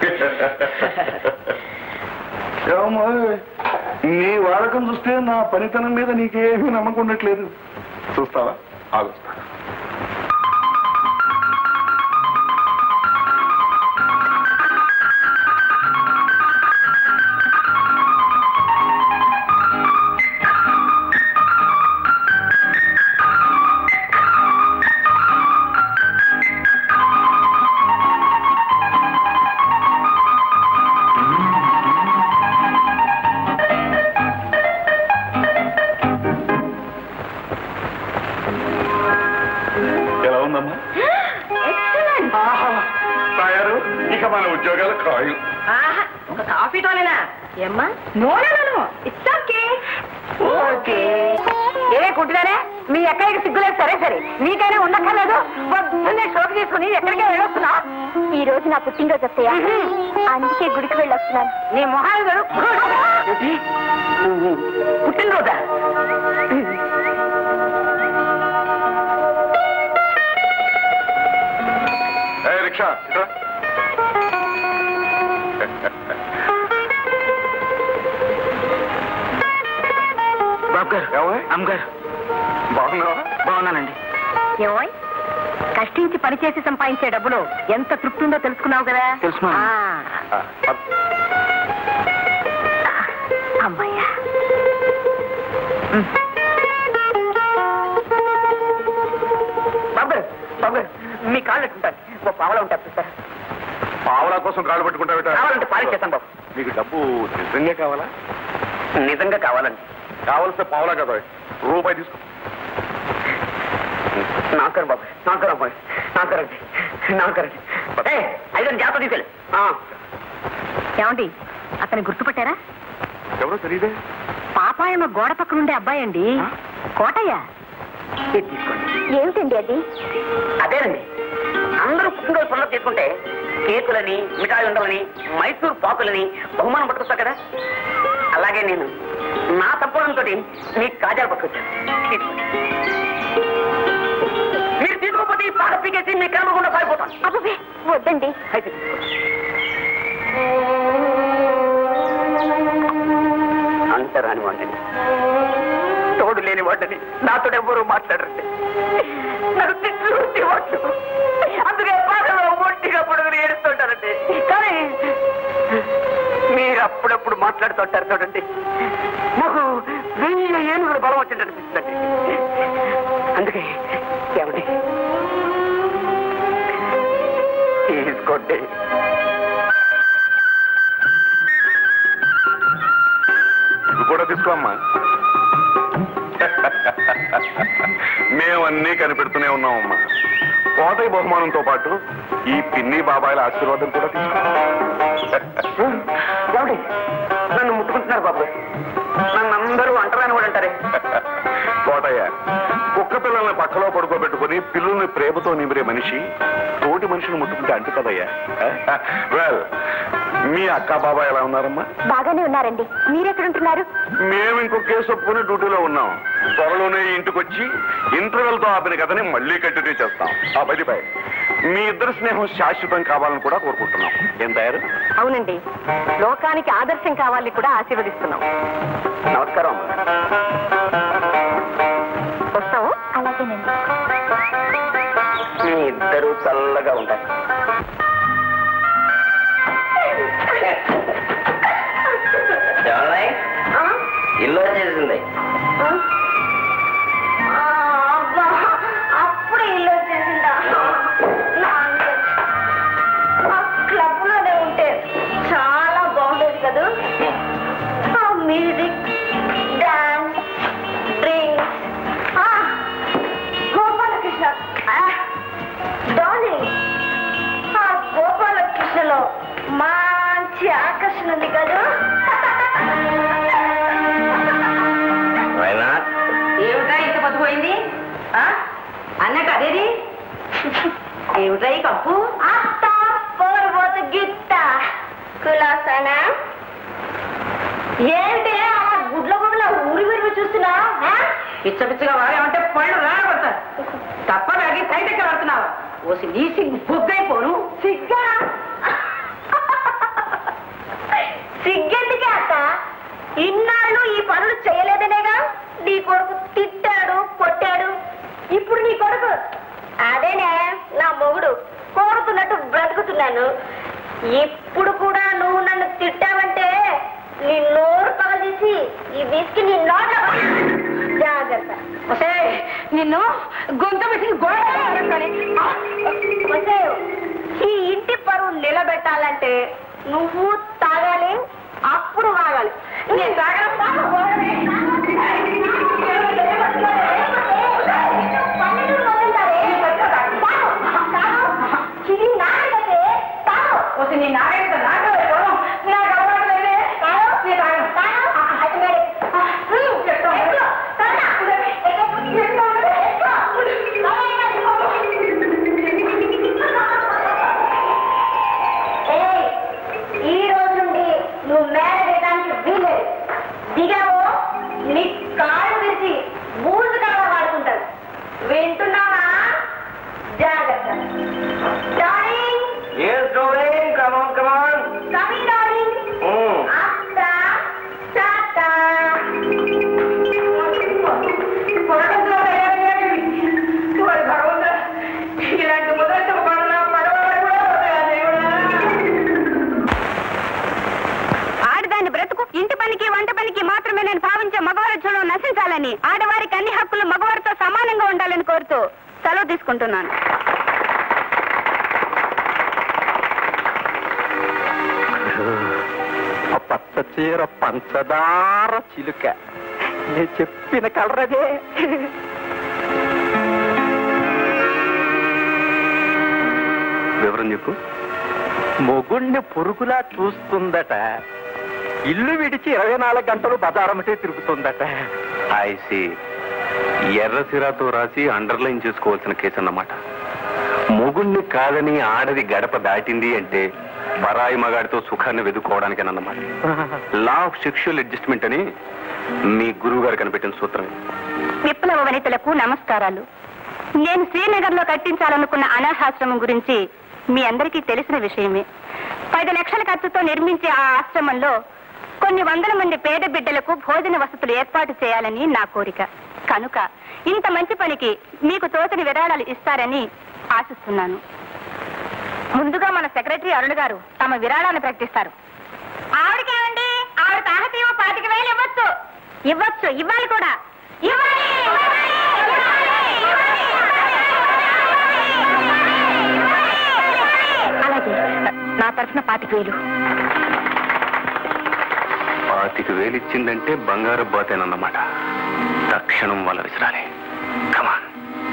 ఏమో నీ వాడకం చూస్తే నా పనితనం మీద నీకేమీ నమ్మకం ఉండట్లేదు చూస్తావా ఆగుస్తా ఎలా ఉందమ్మా ఆహా, తయారు ఇక మన ఉద్యోగాలు ఖాయం ఆహా, ఒక కాఫీతోనేనా ఏమ్మా no no it's okay okay ఏ కుట్టిదానే మీ ఎక్కడికి సిగ్గులేదు సరే సరే నీకైనా ఉండక్కర్లేదు పొద్దున్నే షోకి తీసుకుని ఎక్కడికే వెళ్ళొస్తున్నా ఈ రోజు నా పుట్టినరోజు వస్తాయా అందుకే గుడికి వెళ్ళొస్తున్నాను నీ మొహాలు గారు పుట్టినరోజా ఏ రిక్షా ఇట్రా. బాబు గారు ఏమోయ్? అమ్మగారు బాగున్నావా బాగున్నానండి ఏమోయ్ కష్టించి పనిచేసి సంపాదించే డబ్బులు ఎంత తృప్తి ఉందో తెలుసుకున్నావు కదా తెలుసుకున్నాను. ఆ, ఆ, పద. అమ్మయ్యా బాబు బాబు మీ కాళ్ళు ఎట్టుంటారు ఓ పావలా ఉంటారు చూస్తారా పావలా కోసం కాళ్ళు పట్టుకుంటావిట కావాలంటే పాలు చేస్తాను బాబు నీకు డబ్బు నిజంగా కావాలా నిజంగా కావాలండి కావలసిన పావలా కదా రూపాయి తీసుకో నాకరు బాబు నాకరు అబ్బాయి నాకరండి నాకరండి ఐదు జాగ్రత్త తీసుకెళ్ళి ఏమండి అతని గుర్తుపట్టారా ఎవరో తెలియదే పాపాయమ్మ గోడ పక్కన ఉండే అబ్బాయి అండి కోటయ్య ఇది తీసుకోండి ఏమిటండి అది అదేనండి అందరూ పుట్టినరోజు పండుగ చేసుకుంటే కేకులని మిఠాయి ఉండవని మైసూర్ పాకులని బహుమానం పట్టుకొస్తా కదా అలాగే నేను నా తప్పడంతో మీకు కాజాలు పట్టుకొచ్చాను తీసుకోండి. మీరు తీసుకోకపోతే ఈ పాట పీకేసి మీ కర్మకుండా పారిపోతాను అబ్బే వద్దండి అయితే తీసుకోండి అంతరాని వాడిని తోడు లేని వాడిని నాతో ఎవరు మాట్లాడండి నన్ను తిట్లు వాళ్ళు అందుకే బాధలో ఒంటిగా పడుకుని ఏడుస్తుంటారండి కానీ మీరు అప్పుడప్పుడు మాట్లాడుతుంటారు చూడండి నాకు వెయ్యి ఏనుగుల బలం వచ్చింది అనిపిస్తుందండి అందుకే ఏమండి తీసుకోండి ఇది కూడా తీసుకోమ్మా మేమన్నీ కనిపెడుతూనే ఉన్నామమ్మా కోటయ్య బహుమానంతో పాటు ఈ పిన్ని బాబాయిల ఆశీర్వాదం కూడా తీసుకో ఏమండి నన్ను ముట్టుకుంటున్నారు బాబు నన్ను అందరూ అంటరాని కూడా అంటారే కోటయ్య కుక్క పిల్లల్ని పక్కలో పడుకోబెట్టుకుని పిల్లుల్ని ప్రేమతో నిమిరే మనిషి తోటి మనిషిని ముట్టుకుంటే అంటు కదయ్యా వెల్ మీ అక్క బాబాయ్ ఎలా ఉన్నారమ్మా బాగానే ఉన్నారండి మీరెక్కడుంటున్నారు మేము ఇంకో కేసు ఒప్పుకుని డ్యూటీలో ఉన్నాం త్వరలోనే ఇంటికి వచ్చి ఇంటర్వెల్ తో ఆపిన కథని మళ్ళీ కంటిన్యూ చేస్తాం ఆ బయటిపై మీ ఇద్దరి స్నేహం శాశ్వతం కావాలని కూడా కోరుకుంటున్నాం ఏం తయారు అవునండి లోకానికి ఆదర్శం కావాలని కూడా ఆశీర్వదిస్తున్నాం నమస్కారం అమ్మా వస్తాము అలాగేనండి మీ ఇద్దరు చల్లగా ఉంటారు ఏమన్నాయి ఇల్లు వచ్చేసింది అప్పుడు ఇల్లు వచ్చేసిందా క్లబ్ లోనే ఉంటే చాలా బాగుండేది కదా music dance drinks Gopalakrishna darling ఆ గోపాలకృష్ణలో మంచి ఆకర్షణ ఉంది కదా వైనాట్ ఏమిటా ఇంత పొద్దుపోయింది ఆ? అన్నట్టు అదేది ఏమిటా ఈ కప్పు అత్త పోరబోతు గిత్త కులాసనా ఏంటి అలా గుడ్ల గుడ్ల ఊరి విరిగి చూస్తున్నా పిచ్చ పిచ్చగా వాడేమంటే పళ్ళు రాబడతారు తప్ప తాగి సైడ్ ఎక్కడ పడుతున్నావు ఓసి నీ సిగ్గు బొగ్గైపోను సిగ్గా సిగ్గెందుకే అత్త ఇన్నాళ్ళు ఈ పనులు చేయలేదనేగా నీ కొడుకు తిట్టాడు కొట్టాడు ఇప్పుడు నీ కొడుకు అదేనే నా మొగుడు కోరుతున్నట్టు బ్రతుకుతున్నాను ఇప్పుడు కూడా నువ్వు నన్ను తిట్టావంటే నీ నోరు పగదీసి ఈ విసికి నీ నోట జాగ్రత్త ఒసే నిన్ను గొంత పిసికి గోడ ఒసే, ఈ ఇంటి పరువు నిలబెట్టాలంటే నువ్వు తాగాలి అప్పుడు వాగాలి నేను ఓసి నీ నాగరికత నాగ నాకు అలవాటు లేదే నేను తాగను. ఈ రోజు నుండి నువ్వు మేడ వేయడానికి వీలేదు దిగావో నీ కాళ్ళు విరిచి బూజు కళ్ళ వాడుకుంటారు వింటున్నావా జాగ్రత్త darling Yes, darling. Come on, come on. Coming darling Mm. అత్త టాటా పొరకంలో తయారయ్యాడు వాడు భగవంతుడా, ఇలాంటి ముద్రత పడలా పడవలు కూడా వస్తాయా దేవుడా ఆడదాని బ్రతుకు ఇంటి పనికి వంట పనికి మాత్రమే నేను భావించే మగవారి చూడడం నశించాలని ఆడవారికి అన్ని హక్కులు మగవారితో సమానంగా ఉండాలని కోరుతూ సెలవు తీసుకుంటున్నాను ఆ పచ్చ చీర పంచదార చిలుక నేను చెప్పిన కలరదే వివరం చెప్పు మొగుణ్ణి పురుగులా చూస్తుందట ఇల్లు విడిచి ఇరవై నాలుగు గంటలు బజారమటే తిరుగుతుందట ఐసి ఎర్ర సిరాతో రాసి అండర్లైన్ చేసుకోవాల్సిన కేసు అన్నమాట మొగుణ్ణి కాదని ఆడది గడప దాటింది అంటే పరాయి మగాడితో సుఖాన్ని వెతుక్కోవడానికేనన్నమాట లా ఆఫ్ సెక్షువల్ అడ్జస్ట్మెంట్ అని మీ గురువు గారు కనిపెట్టిన సూత్రం విప్లవ వనితలకు నమస్కారాలు నేను శ్రీనగర్ లో కట్టించాలనుకున్న అనాథాశ్రమం గురించి మీ అందరికీ తెలిసిన విషయమే పది లక్షల ఖర్చుతో నిర్మించే ఆ ఆశ్రమంలో కొన్ని వందల మంది పేద బిడ్డలకు భోజన వసతులు ఏర్పాటు చేయాలని నా కోరిక కనుక ఇంత మంచి పనికి మీకు తోచని విరాళాలు ఇస్తారని ఆశిస్తున్నాను ముందుగా మన సెక్రటరీ అరుణ్ గారు తమ విరాళాన్ని ప్రకటిస్తారు ఆవిడకేమండి ఆవిడ తాహతీయో పాతిక వేలు ఇవ్వచ్చు ఇవ్వచ్చు ఇవ్వాలి కూడా ఇవ్వాలి నా తరఫున పాతిక వేలు పాతిక వేలిచ్చిందంటే బంగారు బాతేనన్నమాట తక్షణం వాళ్ళ విసిరాలి కమాన్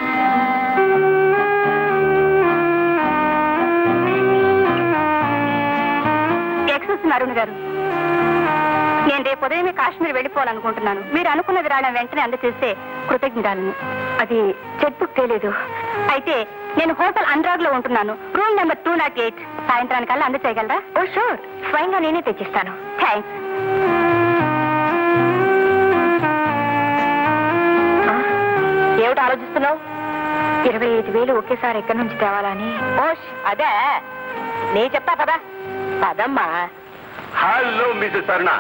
ఎక్సెస్ అరుణ్ గారు నేను రేపు ఉదయమే కాశ్మీర్ వెళ్ళిపోవాలనుకుంటున్నాను మీరు అనుకున్నది రావడం వెంటనే అందచేస్తే కృతజ్ఞతలను అది చెక్ బుక్ తెలియదు అయితే నేను హోటల్ అనురాగ్ లో ఉంటున్నాను room number two not eight సాయంత్రానికల్లా అందచేయగలరా ఓ షూర్ స్వయంగా నేనే తెచ్చిస్తాను థ్యాంక్స్ ఏమిటి ఆలోచిస్తున్నావు ఇరవై ఐదు వేలు ఒకేసారి ఎక్కడి నుంచి తేవాలని ఓష్ అదే నీ చెప్తా కదా పదమ్మా హలో మిసెస్ అరుణ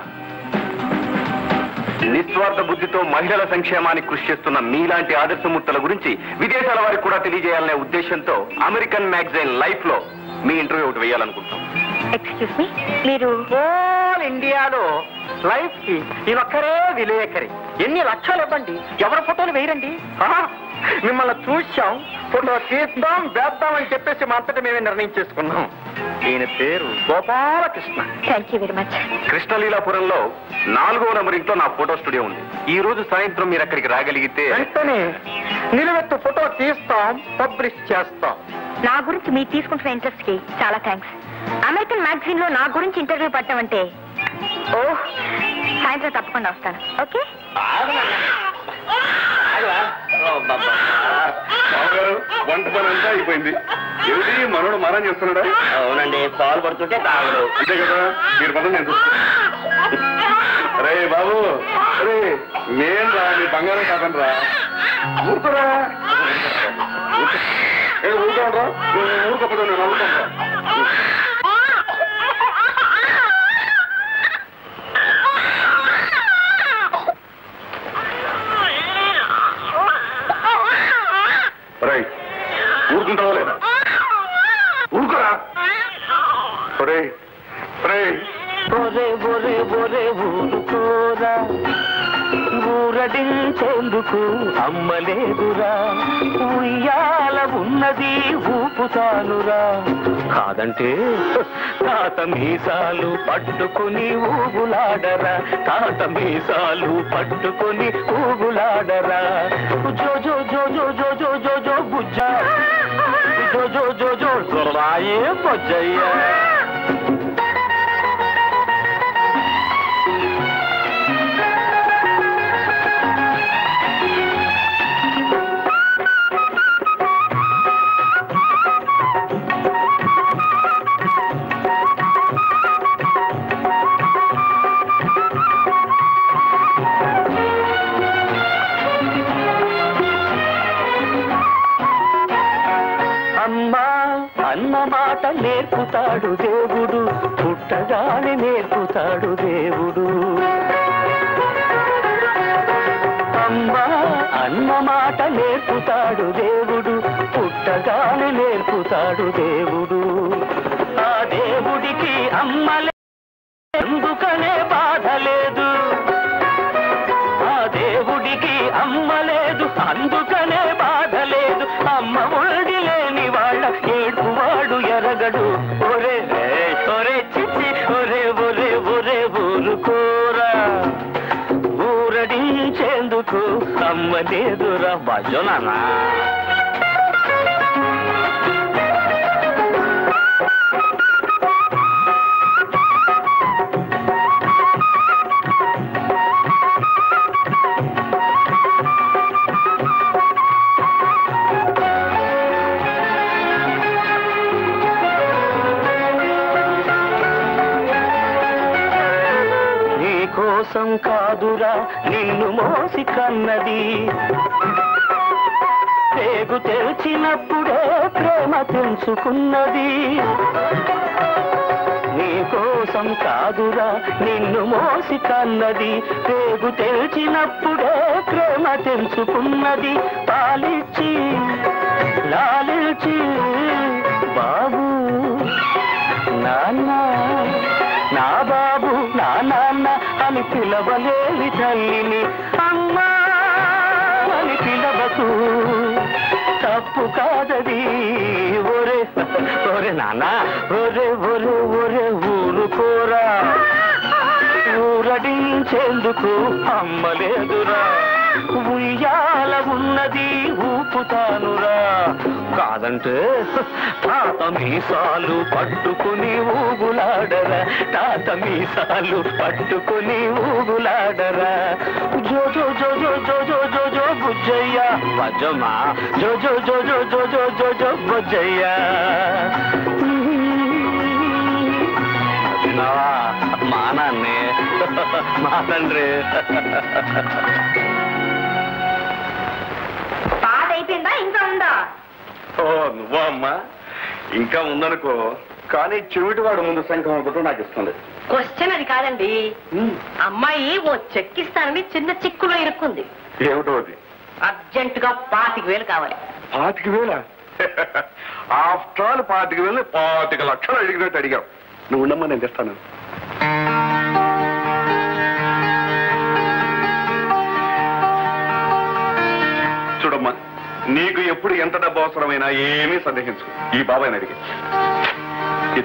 నిస్వార్థ బుద్ధితో మహిళల సంక్షేమానికి కృషి చేస్తున్న మీలాంటి ఆదర్శమూర్తుల గురించి విదేశాల వారికి కూడా తెలియజేయాలనే ఉద్దేశంతో అమెరికన్ మ్యాగజైన్ లైఫ్ లో మీ ఇంటర్వ్యూ ఒకటి వేయాలనుకుంటున్నాం ఎక్స్క్యూజ్ మీ మీరు హోల్ ఇండియాలో లైఫ్ కి ఈయనొక్కరే విలేకరి ఎన్ని లక్షలు ఇవ్వండి ఎవరి ఫోటోలు వేయరండి ఆ, మిమ్మల్ని చూశాం ఫోటో తీద్దాం వేద్దాం అని చెప్పేసి మా అంతటా మేమే నిర్ణయం చేసుకున్నాం ఈయన పేరు Gopalakrishna thank you very much కృష్ణలీలాపురంలో నాలుగో నెంబర్ ఇంట్లో నా ఫోటో స్టూడియో ఉంది ఈ రోజు సాయంత్రం మీరు అక్కడికి రాగలిగితే వెంటనే నిలువెత్తు ఫోటో తీస్తాం పబ్లిష్ చేస్తాం నా గురించి మీరు తీసుకుంటున్న ఇంట్రెస్ట్ కి చాలా థ్యాంక్స్ అమెరికన్ మ్యాగజైన్ లో నా గురించి ఇంటర్వ్యూ పట్టమంటే ఓ సాయంత్రం తప్పకుండా వస్తాను ఓకే మామగారు వంట పని అంతా అయిపోయింది ఏమిటి మనోడు మారం చేస్తున్నాడా అవునండి పాలు పడుతుంటే తాగడు ఇదే కదా మీరు పదం నేను రే బాబు రే నేను రా నీ బంగారం కాదని రా ఊరుకోరా ఏ ఊరుకోరా ఊరుకోపోతే నేను అనుకుంటా రే ఊరుకుంటావా లేదా ఊరుకోరా రే రే ఒరే ఒరే ఒరే ఊరుకోరా ఊరడించేందుకు అమ్మలేదురా ఉయ్యాల ఉన్నది ఊపుతానురా కాదంటే తాత మీసాలు పట్టుకుని ఊగులాడరా తాత మీసాలు పట్టుకుని ఊగులాడరా జో జో జో జో జో జో జో జో బుజ్జా జో జో జో జో జొరాయే బొజ్జయ్యా అమ్మా అన్న మాట నేర్పుతాడు దేవుడు పుట్టగానే నేర్పుతాడు దేవుడు అమ్మా అన్న మాట నేర్పుతాడు దేవుడు పుట్టగానే నేర్పుతాడు దేవుడు ఆ దేవుడికి అమ్మలే ఎందుకనే బాధ లేదు ఆ దేవుడికి అమ్మ లేదు అందుకనే బాధ లేదు అమ్మ ఒడి లేని వాళ్ళ ఏడువాడు ఎరగడు ఒరే ఒరే చిచ్చి ఒరే ఒరే ఒరే ఊరుకోరా ఊరడించేందుకు అమ్మ లేదురా భజననా నీ కోసం కాదురా నిన్ను మోసి కన్నది పేగు తెల్చినప్పుడే ప్రేమ తెలుసుకున్నది నీ కోసం కాదురా నిన్ను మోసి కన్నది పేగు తెల్చినప్పుడే ప్రేమ తెలుసుకున్నది పాలిచ్చి లాలిల్చి బాబు నాన్న నా బాబు నా నాన్న అని పిలవలేని తల్లిని అమ్మా అని పిలవకు తప్పు కాదది ఒరే ఒరే నాన్న ఒరే ఒరే ఒరే ఊరుకోరా ఊరడించేందుకు అమ్మలేదురా ఉయ్యాల ఉన్నది ఊపుతానురా కాదంటే తాత మీసాలు పట్టుకుని ఊగులాడరా తాత మీసాలు పట్టుకుని ఊగులాడరా జో జో జో జో జో జో జో జో బుజ్జయ్య వజమా జో జో జో జో జో జో జో జో బుజ్జయ్య విన్నావా మా నాన్నే మా తండ్రి పాట అయిపోయిందా ఇంకా ఉందా ఓ నువ్వా అమ్మా ఇంకా ఉందనుకో కానీ చెవిటి వాడు ముందు శంఖం అనుకుంటూ నాకు ఇష్టం లేదు క్వశ్చన్ అది కాదండి అమ్మాయి ఓ చెక్కిస్తానని చిన్న చిక్కులో ఇరుక్కుంది ఏమిటో అది అర్జెంట్ గా పాతిక వేలు కావాలి పాతిక వేల ఆఫ్టర్ ఆల్ పాతిక వేలు పాతిక లక్షలు అడిగినట్టు అడిగావు నువ్వు ఉండమ్మా నేను తెస్తాను చూడమ్మా నీకు ఎప్పుడు ఎంత డబ్బు అవసరమైనా ఏమీ సందేహించు ఈ బాబాయ్ని అడిగి ఇది.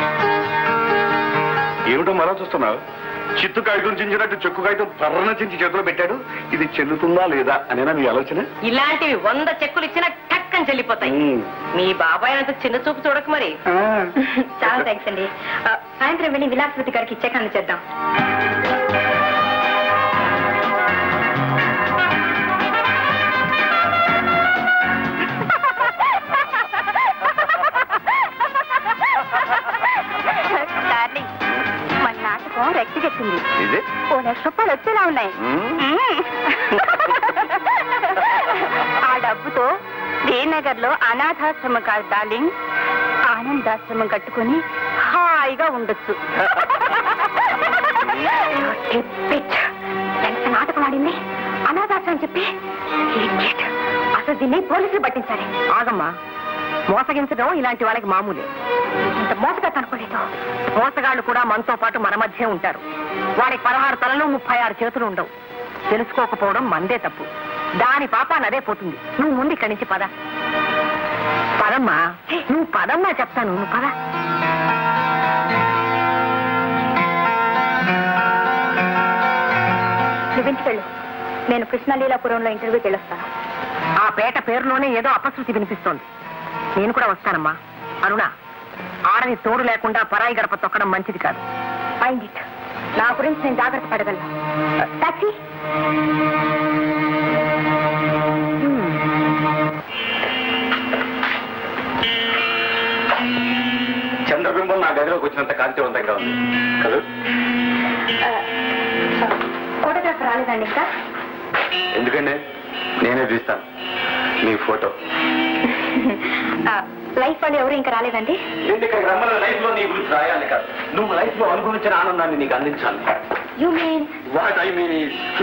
ఏమిటో మరో చూస్తున్నావు చిత్తు కాగితం చించినట్టు చెక్కు కాగితం పర్రన చించి చేతిలో పెట్టాడు ఇది చెల్లుతుందా లేదా అనేనా నీ ఆలోచన ఇలాంటివి వంద చెక్కులు ఇచ్చినా టక్కని చెల్లిపోతాయి మ్మ్. మీ బాబాయ్ అంత చిన్న చూపు చూడక మరి చాలా థ్యాంక్స్ అండి ఆ, సాయంత్రం వెళ్ళి విలాసవతి గారికి చెక్ అందచేద్దాం డార్లింగ్ మన నాటకం రెక్తికెక్కింది ఇది ఓ లక్ష రూపాయలు వచ్చేలా ఉన్నాయి ఆ డబ్బుతో శ్రీనగర్ లో అనాథాశ్రమం కాదు డార్లింగ్ ఆనందాశ్రమం కట్టుకుని హాయిగా ఉండొచ్చు ఎంత నాటకం ఆడింది అనాథాశ్రమం చెప్పి Idiot. అసలు దీన్ని పోలీసులు పట్టించాలి ఆగమ్మా మోసగించడం ఇలాంటి వాళ్ళకి మామూలే ఇంత మోసగా కనుకోలేదు మోసగాళ్ళు కూడా మనతో పాటు మన మధ్య ఉంటారు వాడికి పదహారు తలలు ముప్పై ఆరు చేతులు ఉండవు తెలుసుకోకపోవడం మందే తప్పు దాని పాపాన్ని అదే పోతుంది నువ్వు ముందు ఇక్కడి నుంచి పద పదమ్మా నువ్వు పదమ్మా చెప్తాను నువ్వు పద నువ్వింటికి వెళ్ళు నేను కృష్ణలీలాపురంలో ఇంటర్వ్యూకి వెళ్ళొస్తాను ఆ పేట పేరులోనే ఏదో అపశృతి వినిపిస్తోంది నేను కూడా వస్తానమ్మా అరుణ ఆడని తోడు లేకుండా పరాయి గడప తొక్కడం మంచిది కాదు మైండ్ ఇట్ నా గురించి నేను జాగ్రత్త పడగలను టాక్సీ చంద్రబింబం నా గదిలోకి వచ్చినంత కాంతివంతంగా ఉంది కదా ఫోటోగ్రాఫర్ రాలేదండి ఇంకా ఎందుకండి నేనే తీస్తాను నీ ఫోటో లైఫ్ వాళ్ళు ఎవరు ఇంకా రాలేదండి ఏంటి ఇక్కడ రమ్మల లైఫ్ లో నీ గురించి రాయాలి కాదు నువ్వు లైఫ్ లో అనుభవించిన ఆనందాన్ని నీకు అందించాలి you mean what I mean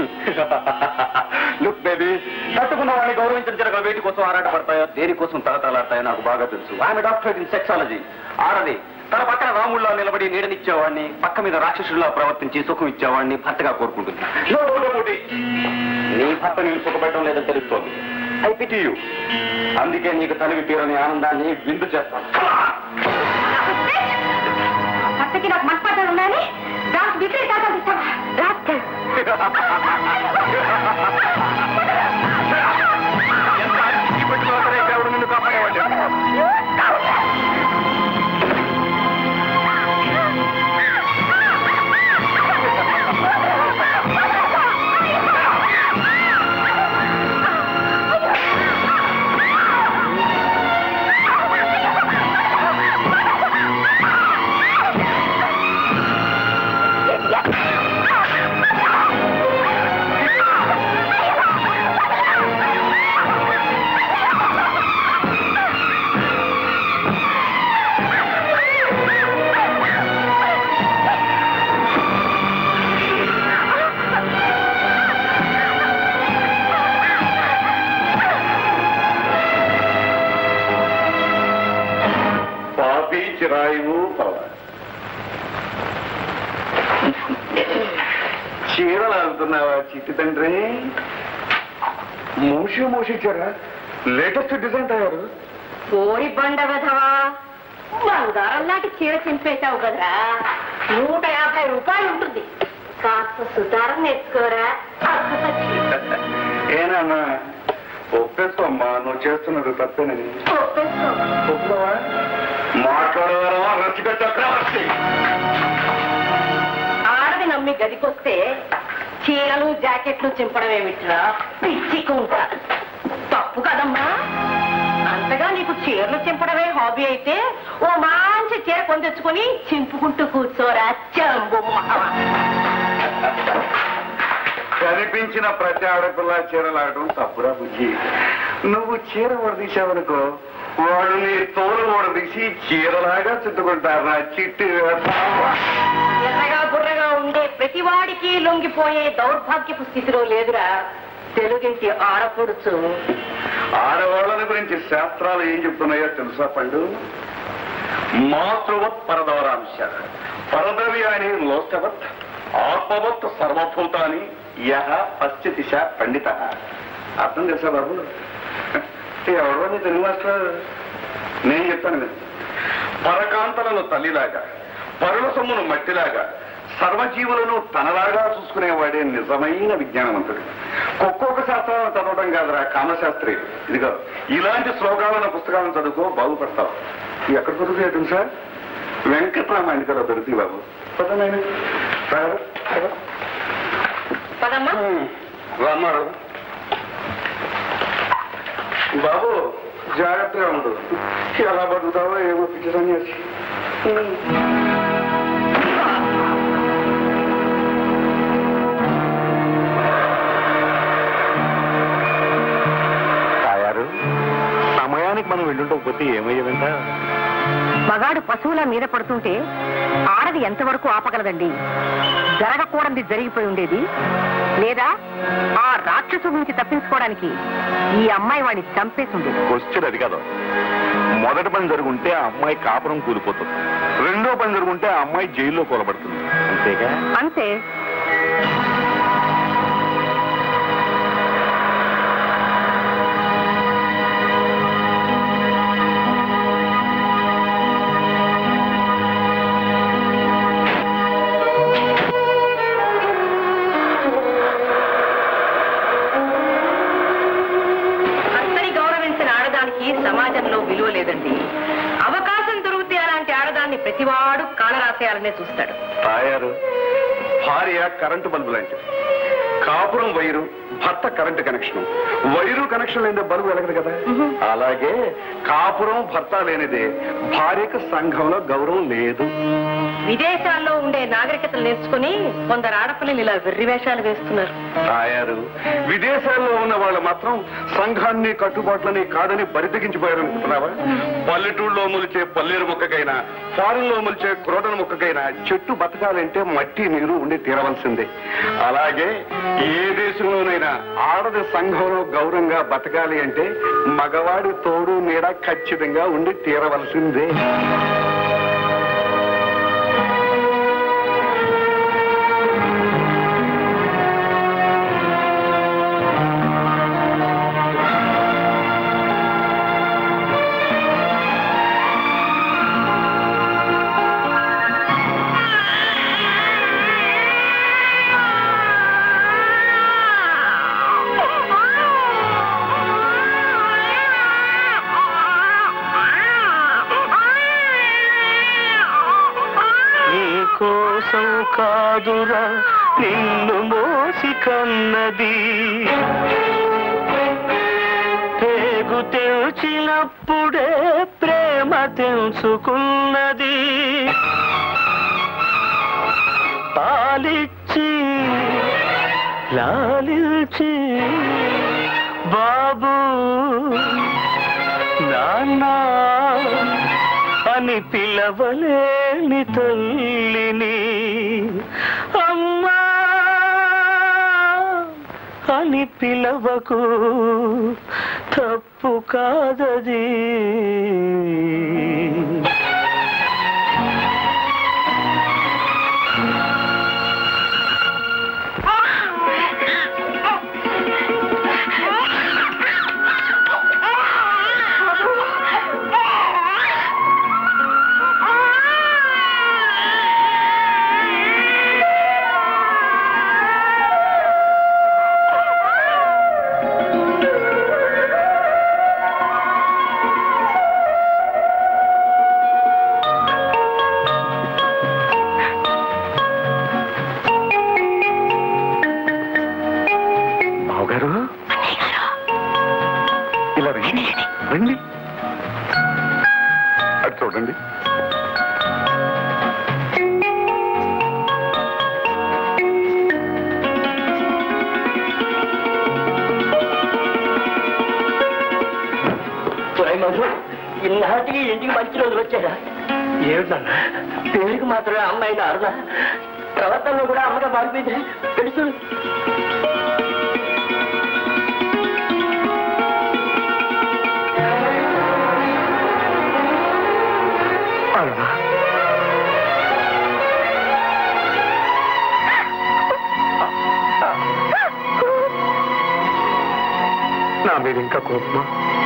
look baby తట్టుకున్న వాళ్ళని గౌరవించిన జరగ వేటి కోసం ఆరాటపడతాయో దేనికోసం తలతలాడతాయో నాకు బాగా తెలుసు ఆమె డాక్టరేట్ ఇన్ సెక్సాలజీ ఆడది తన పక్కన రాముళ్ళ నిలబడి నీడనిచ్చేవాడిని పక్క మీద రాక్షసుల్లా ప్రవర్తించి సుఖం ఇచ్చేవాడిని భర్తగా కోరుకుంటుంది No doubt about it. నీ భర్త నేను సుఖపెట్టడం లేదని తెలుస్తోంది ఐ పిటి యూ అందుకే నీకు తనివి తీరని ఆనందాన్ని విందు చేస్తాను భర్తకి నాకు మనస్పాటాలు ఉన్నాయని దానికి విక్రీ కాదు ఇస్తావా రాస్కల్. ఎంత అరిచి పెట్టినా సరే దేవుడు నిన్ను కాపాడేవాడు పాపి చిరాయువు పవ చీరలు ఆడుతున్నావా చిట్టి తండ్రి మూసి మూసిచ్చారా లేటెస్ట్ డిజైన్ తయారు కోరి బండ వెధవా బంగారం లాంటి చీర చింపేశావు కదరా నూట యాభై రూపాయలు ఉంటుంది కాస్త సుతారం నేర్చుకోరా అక్కపచ్చి. ఏనన్నా ఒప్పేసుకోమ్మా నువ్వు చేస్తున్నది తప్పేనని ఒప్పేసుకో. ఒప్పుకోవా మాట్లాడేవారమా రసిక చక్రవర్తి ఆడది నమ్మి గదికొస్తే చీరలు జాకెట్లు చింపడం ఏమిట్రా పిచ్చి కుంక తప్పు కదమ్మా అంతగా నీకు చీరలు చింపడమే హాబీ అయితే ఓ మంచి చీర కొని తెచ్చుకొని చింపుకుంటూ కూర్చోరా చంబు మొహమ. కనిపించిన ప్రతి ఆడపిల్ల చీరలాడటం తప్పురా బుజ్జి నువ్వు చీర వడదీశావనుకో వాళ్ళు నీ తోలు వడదీసి చీరలాగా చుట్టుకుంటారా చిట్టి ఎర్రగా బుర్రగా ఉండే ప్రతివాడికి లొంగిపోయే దౌర్భాగ్యపు స్థితిలో లేదురా తెలుగింటి ఆడపడుచు ఆడవాళ్ళని గురించి శాస్త్రాలు ఏం చెప్తున్నాయో తెలుసా పండు మాతృవత్ పరదవరాంశ పరదవి అని లోకవత్ ఆత్మవత్ సర్వభూతాని యహ పశ్చితిశ పండిత అర్థం చేశా బాబు ఎవరో నీ తెలుగు మాస్టర్ నేను చెప్తాను విను. పరకాంతలను తల్లిలాగా పరుల సొమ్మును మట్టిలాగా సర్వజీవులను తనలాగా చూసుకునేవాడే నిజమైన విజ్ఞానవంతుడు ఒక్కొక్క శాస్త్రాలను చదవడం కాదురా కామశాస్త్రి ఇదిగో ఇలాంటి శ్లోకాలను పుస్తకాలను చదువుకో బాగుపడతావు ఇవి ఎక్కడ దొరుకుతాయి తెలుసా వెంకటరామాయణికలో దొరుకుతాయి బాబు పదనైనా పదమ్మా రామాడు బాబు జాగ్రత్తగా ఉండు ఎలా బతుకుతావో ఏమో పిచ్చి సన్యాసి తాయారు సమయానికి మనం వెళ్ళుండకపోతే ఏమయ్యేదంట మగాడు పశువుల మీద పడుతుంటే ఆడది ఎంతవరకు ఆపగలదండి జరగకూడనిది జరిగిపోయి ఉండేది లేదా ఆ రాక్షసు నుంచి తప్పించుకోవడానికి ఈ అమ్మాయి వాడిని చంపేసి ఉండేది క్వశ్చన్ అది కాదు మొదటి పని జరుగుంటే ఆ అమ్మాయి కాపురం కూలిపోతుంది రెండో పని జరుగుంటే ఆ అమ్మాయి జైల్లో కూలబడుతుంది అంతేగా అంతే భర్తని గౌరవించిన ఆడదానికి సమాజంలో విలువ లేదండి అవకాశం దొరికితే అలాంటి ఆడదాన్ని ప్రతివాడు కాలరాసేయాలనే చూస్తాడు తాయారు భార్య కరెంటు బల్బు లాంటిది కాపురం వైరు భర్త కరెంటు కనెక్షన్ వైరు కనెక్షన్ లేని బల్బు వెలగదు కదా అలాగే కాపురం భర్త లేనిదే భార్యకు సంఘంలో గౌరవం లేదు విదేశాల్లో ఉండే నాగరికతలు నేర్చుకుని కొందరు ఆడపిల్లలు ఇలా వెర్రి వేషాలు వేస్తున్నారు తాయారు విదేశాల్లో ఉన్న వాళ్ళు మాత్రం సంఘాన్ని కట్టుబాట్లని కాదని బరితెగించిపోయారనుకుంటున్నావా పల్లెటూళ్ళలో మొలిచే పల్లేరు మొక్కకైనా ఫారెన్ లో మొలిచే క్రోటన మొక్కకైనా చెట్టు బతకాలంటే మట్టి నీరు ఉండి తీరవలసిందే అలాగే ఏ దేశంలోనైనా ఆడది సంఘంలో గౌరవంగా బతకాలి అంటే మగవాడి తోడు నీడ ఖచ్చితంగా ఉండి తీరవలసిందే నీ కోసం కాదురా నిన్ను మోసి కన్నది పేగు తెల్చినప్పుడే ప్రేమ తెలుసుకున్నది పాలిచ్చి లాలిల్చి బాబు నాన్నా అని పిలవలేని తల్లిని అమ్మా అని పిలవకు తప్పు కాదది చూడండి సురైమధు ఇన్నాటికి ఇంటికి మంచి రోజులు వచ్చాయా ఏమిటన్నా పేరుకి మాత్రమే అమ్మాయిన అరుణ ప్రవర్తనలో కూడా అమ్మగా మారిపోయింది తెలుసు అరుణ నా మీద ఇంకా కోపమా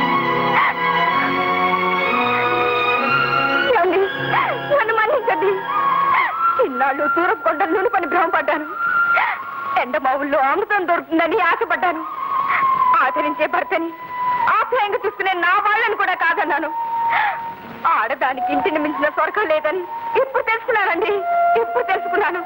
ఏమండి? నన్ను మన్నించండి ఇన్నాళ్ళు దూరపు కొండల నూనె పని భ్రమపడ్డాను ఎండ మావుల్లో అమృతం దొరుకుతుందని ఆశపడ్డాను ఆచరించే భర్తని ఆప్యాయంగా చూసుకునే నా వాళ్ళని కూడా కాదన్నాను ఆడదానికి ఇంటిని మించిన స్వర్గం లేదని ఇప్పుడు తెలుసుకున్నానండి ఇప్పుడు తెలుసుకున్నాను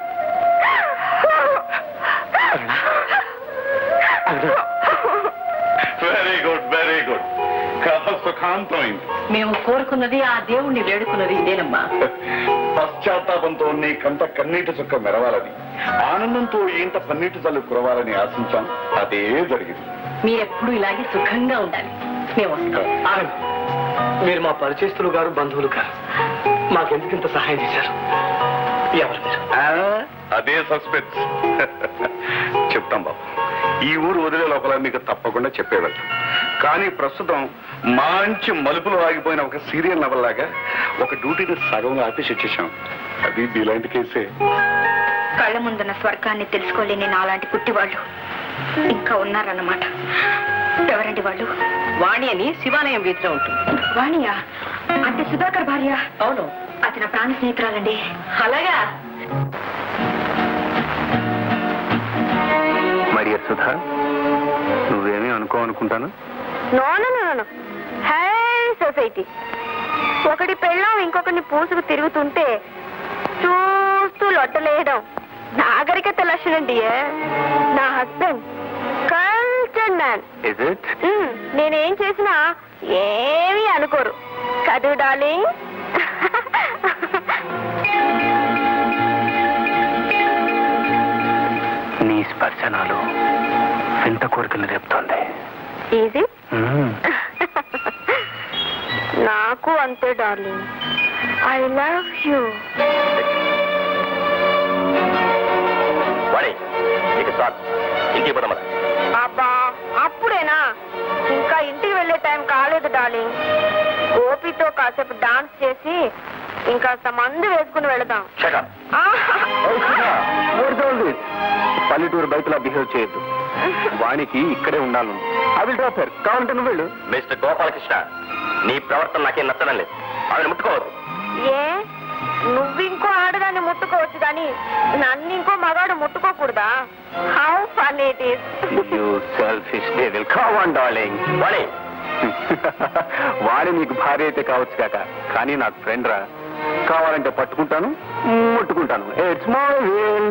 వెరీ గుడ్ వెరీ గుడ్ కథ సుఖాంతమైంది మేము కోరుకున్నది ఆ దేవుణ్ణి వేడుకున్నది ఇదేనమ్మా పశ్చాత్తాపంతో నీ కంట కన్నీటి చుక్క మెరవాలని ఆనందంతో ఇంత పన్నీటి చల్లు కురవాలని ఆశించాం అదే జరిగింది మీరెప్పుడు ఇలాగే సుఖంగా ఉండాలి మేము వస్తాం ఆనంద్ మీరు మా పరిచయస్తులు గారు బంధువులు గారు మాకెందుకు ఇంత సహాయం చేశారు ఎవరు మీరు అదే సస్పెన్స్ చెప్తాం బాబు ఈ ఊరు వదిలే లోపల మీకు తప్పకుండా చెప్పే వెళ్తాం కానీ ప్రస్తుతం మంచి మలుపులు ఆగిపోయిన ఒక సీరియల్ నవల్లాగా ఒక డ్యూటీని సగం ఆపేసి వచ్చేసాం అది ఇలాంటి కేసే కళ్ళ ముందున్న స్వర్గాన్ని తెలుసుకోలేని నాలాంటి పుట్టివాళ్ళు ఇంకా ఉన్నారన్నమాట ఎవరండి వాళ్ళు వాణి అని శివాలయం వీధిలో ఉంటుంది వాణియా అంటే సుధాకర్ భార్య అవును అది నా ప్రాణ స్నేహితురాలండి అలాగా మరియ సుధా నువ్వేమీ అనుకో అనుకుంటాను no no no no high society ఒకటి పెళ్ళాం ఇంకొకరిని పూసుకు తిరుగుతుంటే చూస్తూ లొట్టలేయడం నాగరికత లక్షణం డియర్ నా husband culture man is it నేనేం చేసినా ఏమీ అనుకోరు కదూ డార్లింగ్ నీ స్పర్శనాలు వింత కోరికలు రేపుతోంది ఈజీ మ్మ్. నాకు అంతే డార్లింగ్ ఐ లవ్ యూ వాడే ఇక చాలు ఇంటికి పోదాం అబ్బా అప్పుడేనా ఇంకా ఇంటికి వెళ్ళే టైం కాలేదు డార్లింగ్ గోపితో కాసేపు డాన్స్ చేసి ఇంకాస్త మందు వేసుకుని వెళదాం షటప్ పల్లెటూరు బయటలా బిహేవ్ చేయొద్దు వానికి ఇక్కడే ఉండాలి ఐ విల్ డ్రాప్ హెర్ కావాలంటే నువ్వు వెళ్ళు మిస్టర్ గోపాలకృష్ణ నీ ప్రవర్తన నాకేం నచ్చడం లేదు ఆమెను ముట్టుకోవద్దు ఏ నువ్వు ఇంకో ఆడదాన్ని ముట్టుకోవచ్చు కానీ నన్ను ఇంకో మగాడు ముట్టుకోకూడదా how fun it is you selfish devil come on darling వాడే వాడి నీకు భార్య అయితే కావచ్చు కాక కానీ నాకు ఫ్రెండ్ రా కావాలంటే పట్టుకుంటాను ముట్టుకుంటాను ఇట్స్ మై విల్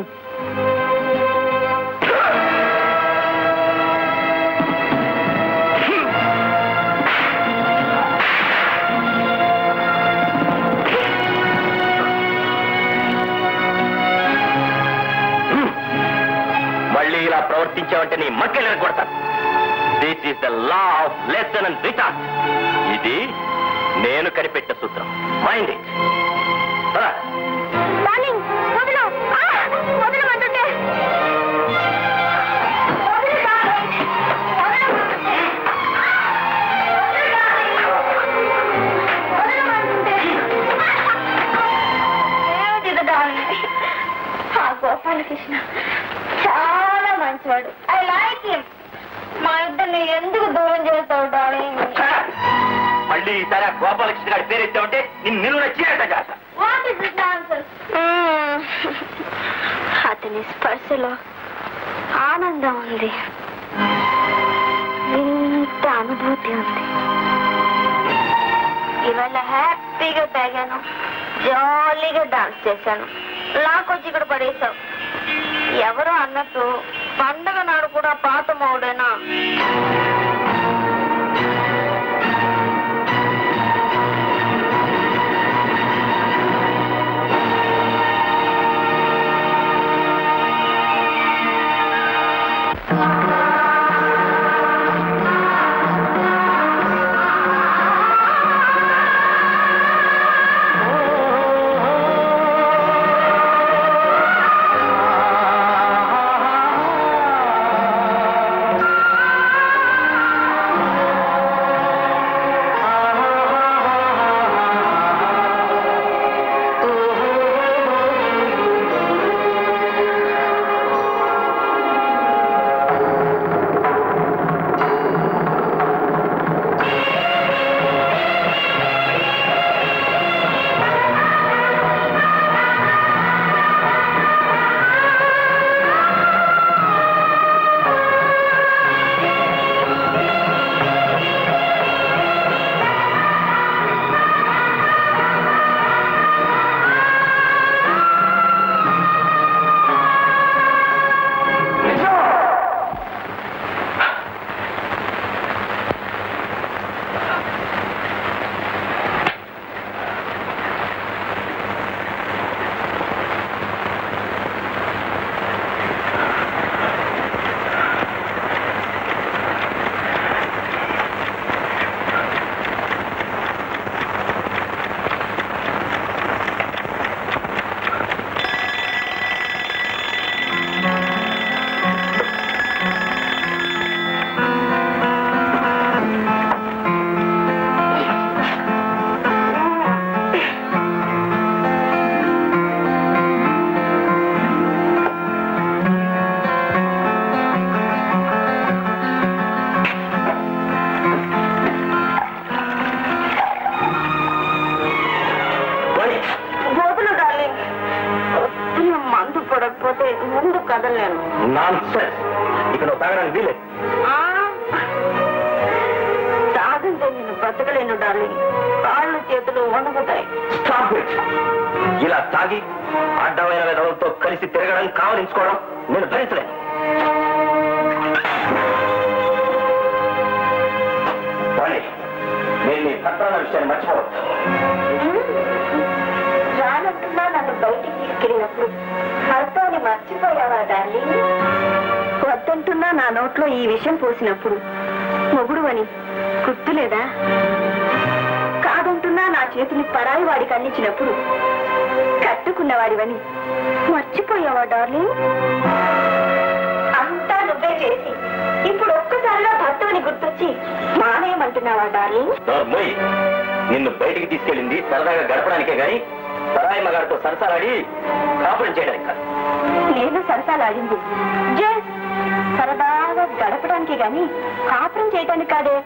మళ్ళీ ఇలా ప్రవర్తించావంటే నీ మక్కలు కొడతాను this is the law of lesson and retort ఇది నేను కనిపెట్టిన సూత్రం మైండ్ ఇట్ డార్లింగ్ వదిలు ఆ! వదలమంటుంటే వదిలు, డార్లింగ్. వదలమంటుంటే. వదిలు, డార్లింగ్. వదలమంటుంటే. ఏమిటిది, డార్లింగ్? ఆ గోపాలకృష్ణ చాలా మంచివాడు ఐ లైక్ హిమ్ మా ఇద్దరిని ఎందుకు దూరం చేస్తావు డార్లింగ్ మళ్ళీ ఈసారి ఆ గోపాలకృష్ణ గారి పేరు ఎత్తామంటే నిన్ను నిన్ను చీరట చేస్తా వాట్ ఇస్ దిస్ నాన్సెన్స్ అతని స్పర్శలో ఆనందం ఉంది ఇంత అనుభూతి ఉంది ఇవాళ హ్యాపీగా తాగాను జాలీగా డాన్స్ చేశాను లాకొచ్చి ఇక్కడ పడేశావు ఎవరో అన్నట్టు పండగ నాడు కూడా పాత మౌడేనా కదలలేను నాన్ ఇక నువ్వు తాగడానికి వీలేదు ఆ? తాగంటే నేను బ్రతకలేను డార్లింగ్ కాళ్ళు చేతులు వణుకుతాయి Stop it. ఇలా తాగి అడ్డమైన విధవులతో కలిసి తిరగడం కావలించుకోవడం నేను భరించలేను వాణి, నేను నీ భర్తన్న విషయాన్ని మర్చిపోవద్దు రానంటున్నా నన్ను బయటికి తీసుకెళ్ళినప్పుడు భర్తని మర్చిపోయావా డార్లింగ్ వద్దంటున్నా నా నోట్లో ఈ విషయం పోసినప్పుడు మొగుడు అని గుర్తులేదా కాదంటున్నా నా చేతిని పరాయి వాడికి అందించినప్పుడు కట్టుకున్నవాడివని మర్చిపోయావా డార్లింగ్ అంతా నువ్వే చేసి ఇప్పుడు ఒక్కసారిగా భర్తని గుర్తొచ్చి మానేయమంటున్నావా డార్లింగ్ నోర్మోయ్ నిన్ను బయటికి తీసుకెళ్ళింది సరదాగా గడపడానికే గాని సరాయి మగాడితో సరసాలాడి కాపురం చేయడానికి కాదు నేను సరసాలాడింది జస్ట్ సరదాగా గడపడానికి గాని కాపురం చేయటానికి కాదే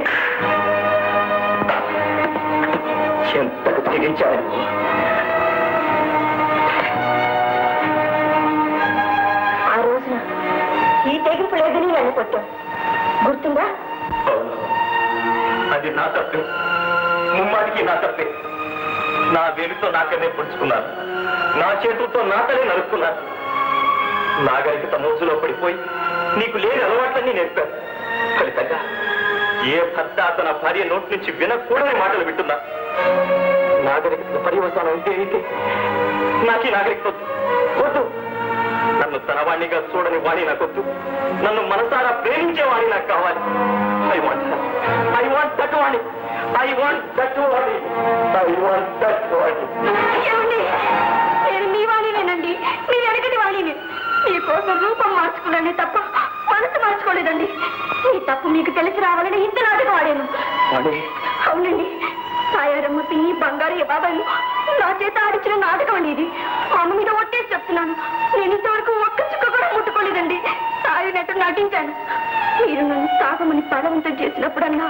ఎంతకు తెగించావు ఆ రోజున ఈ తెగింపు లేదని నన్ను కొట్టాం గుర్తుందా అవును. అది నా తప్పే ముమ్మాటికి నా తప్పే నా వేలుతో నాకనే పుడుచుకున్నాను నా చేతులతో నాకనే నరుక్కున్నాను నాగరికత మోజులో పడిపోయి నీకు లేని అలవాట్లన్నీ నేర్పాను ఫలితంగా ఏ భర్త తన భార్య నోటి నుంచి వినకూడని మాటలు వింటున్నా నాగరికత పర్యవసానం అయితే అయితే నాకు ఈ నాగరికత వద్దు. వద్దు నన్ను తనవాణిగా చూడని వాణి నాకొద్దు నన్ను మనసారా ప్రేమించే వాణి నాకు కావాలి I want I want that Vani I want that Vani I want that Vani ఏమండి నేను మీ వాణినేనండి మీ వెనకటి వాణిని మీకోసం రూపం మార్చుకున్నానే తప్ప మనసు మార్చుకోలేదండి మీ తప్పు మీకు తెలిసి రావాలని ఇంత నాటకం ఆడాను వాణి అవునండి సాయారమ్మ పిన్ని బంగారు బాబాయ్ నా చేత ఆడించిన నాటకం అండి ఇది మా అమ్మ మీద ఒట్టేసి చెప్తున్నాను నేను ఇంతవరకు ఒక్క చుక్క కూడా ముట్టుకోలేదండి తాగినట్టు నటించాను మీరు నన్ను తాగమని బలవంతం చేసినప్పుడన్నా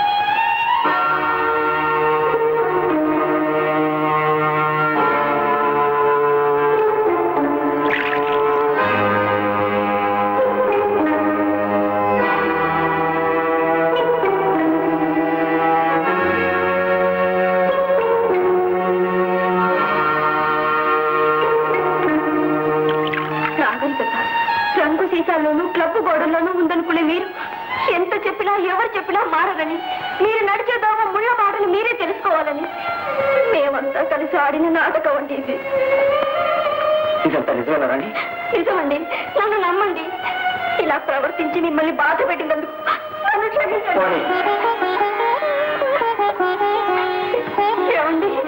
నాగరికత రంగు సీసాల్లోనూ క్లబ్ గోడల్లోనూ ఉందనుకునే మీరు ఎంత చెప్పినా ఎవరు చెప్పినా మారదని మీరు నడిచే దోమ ముళ్ళ బాటలు మీరే తెలుసుకోవాలని మేమంతా కలిసి ఆడిన నాటకం అండి ఇది ఇదంతా నిజమేనా రాణి నిజమండి నన్ను నమ్మండి ఇలా ప్రవర్తించి మిమ్మల్ని బాధ పెట్టినందుకు నన్ను క్షమించండి వాణి. ఏమండి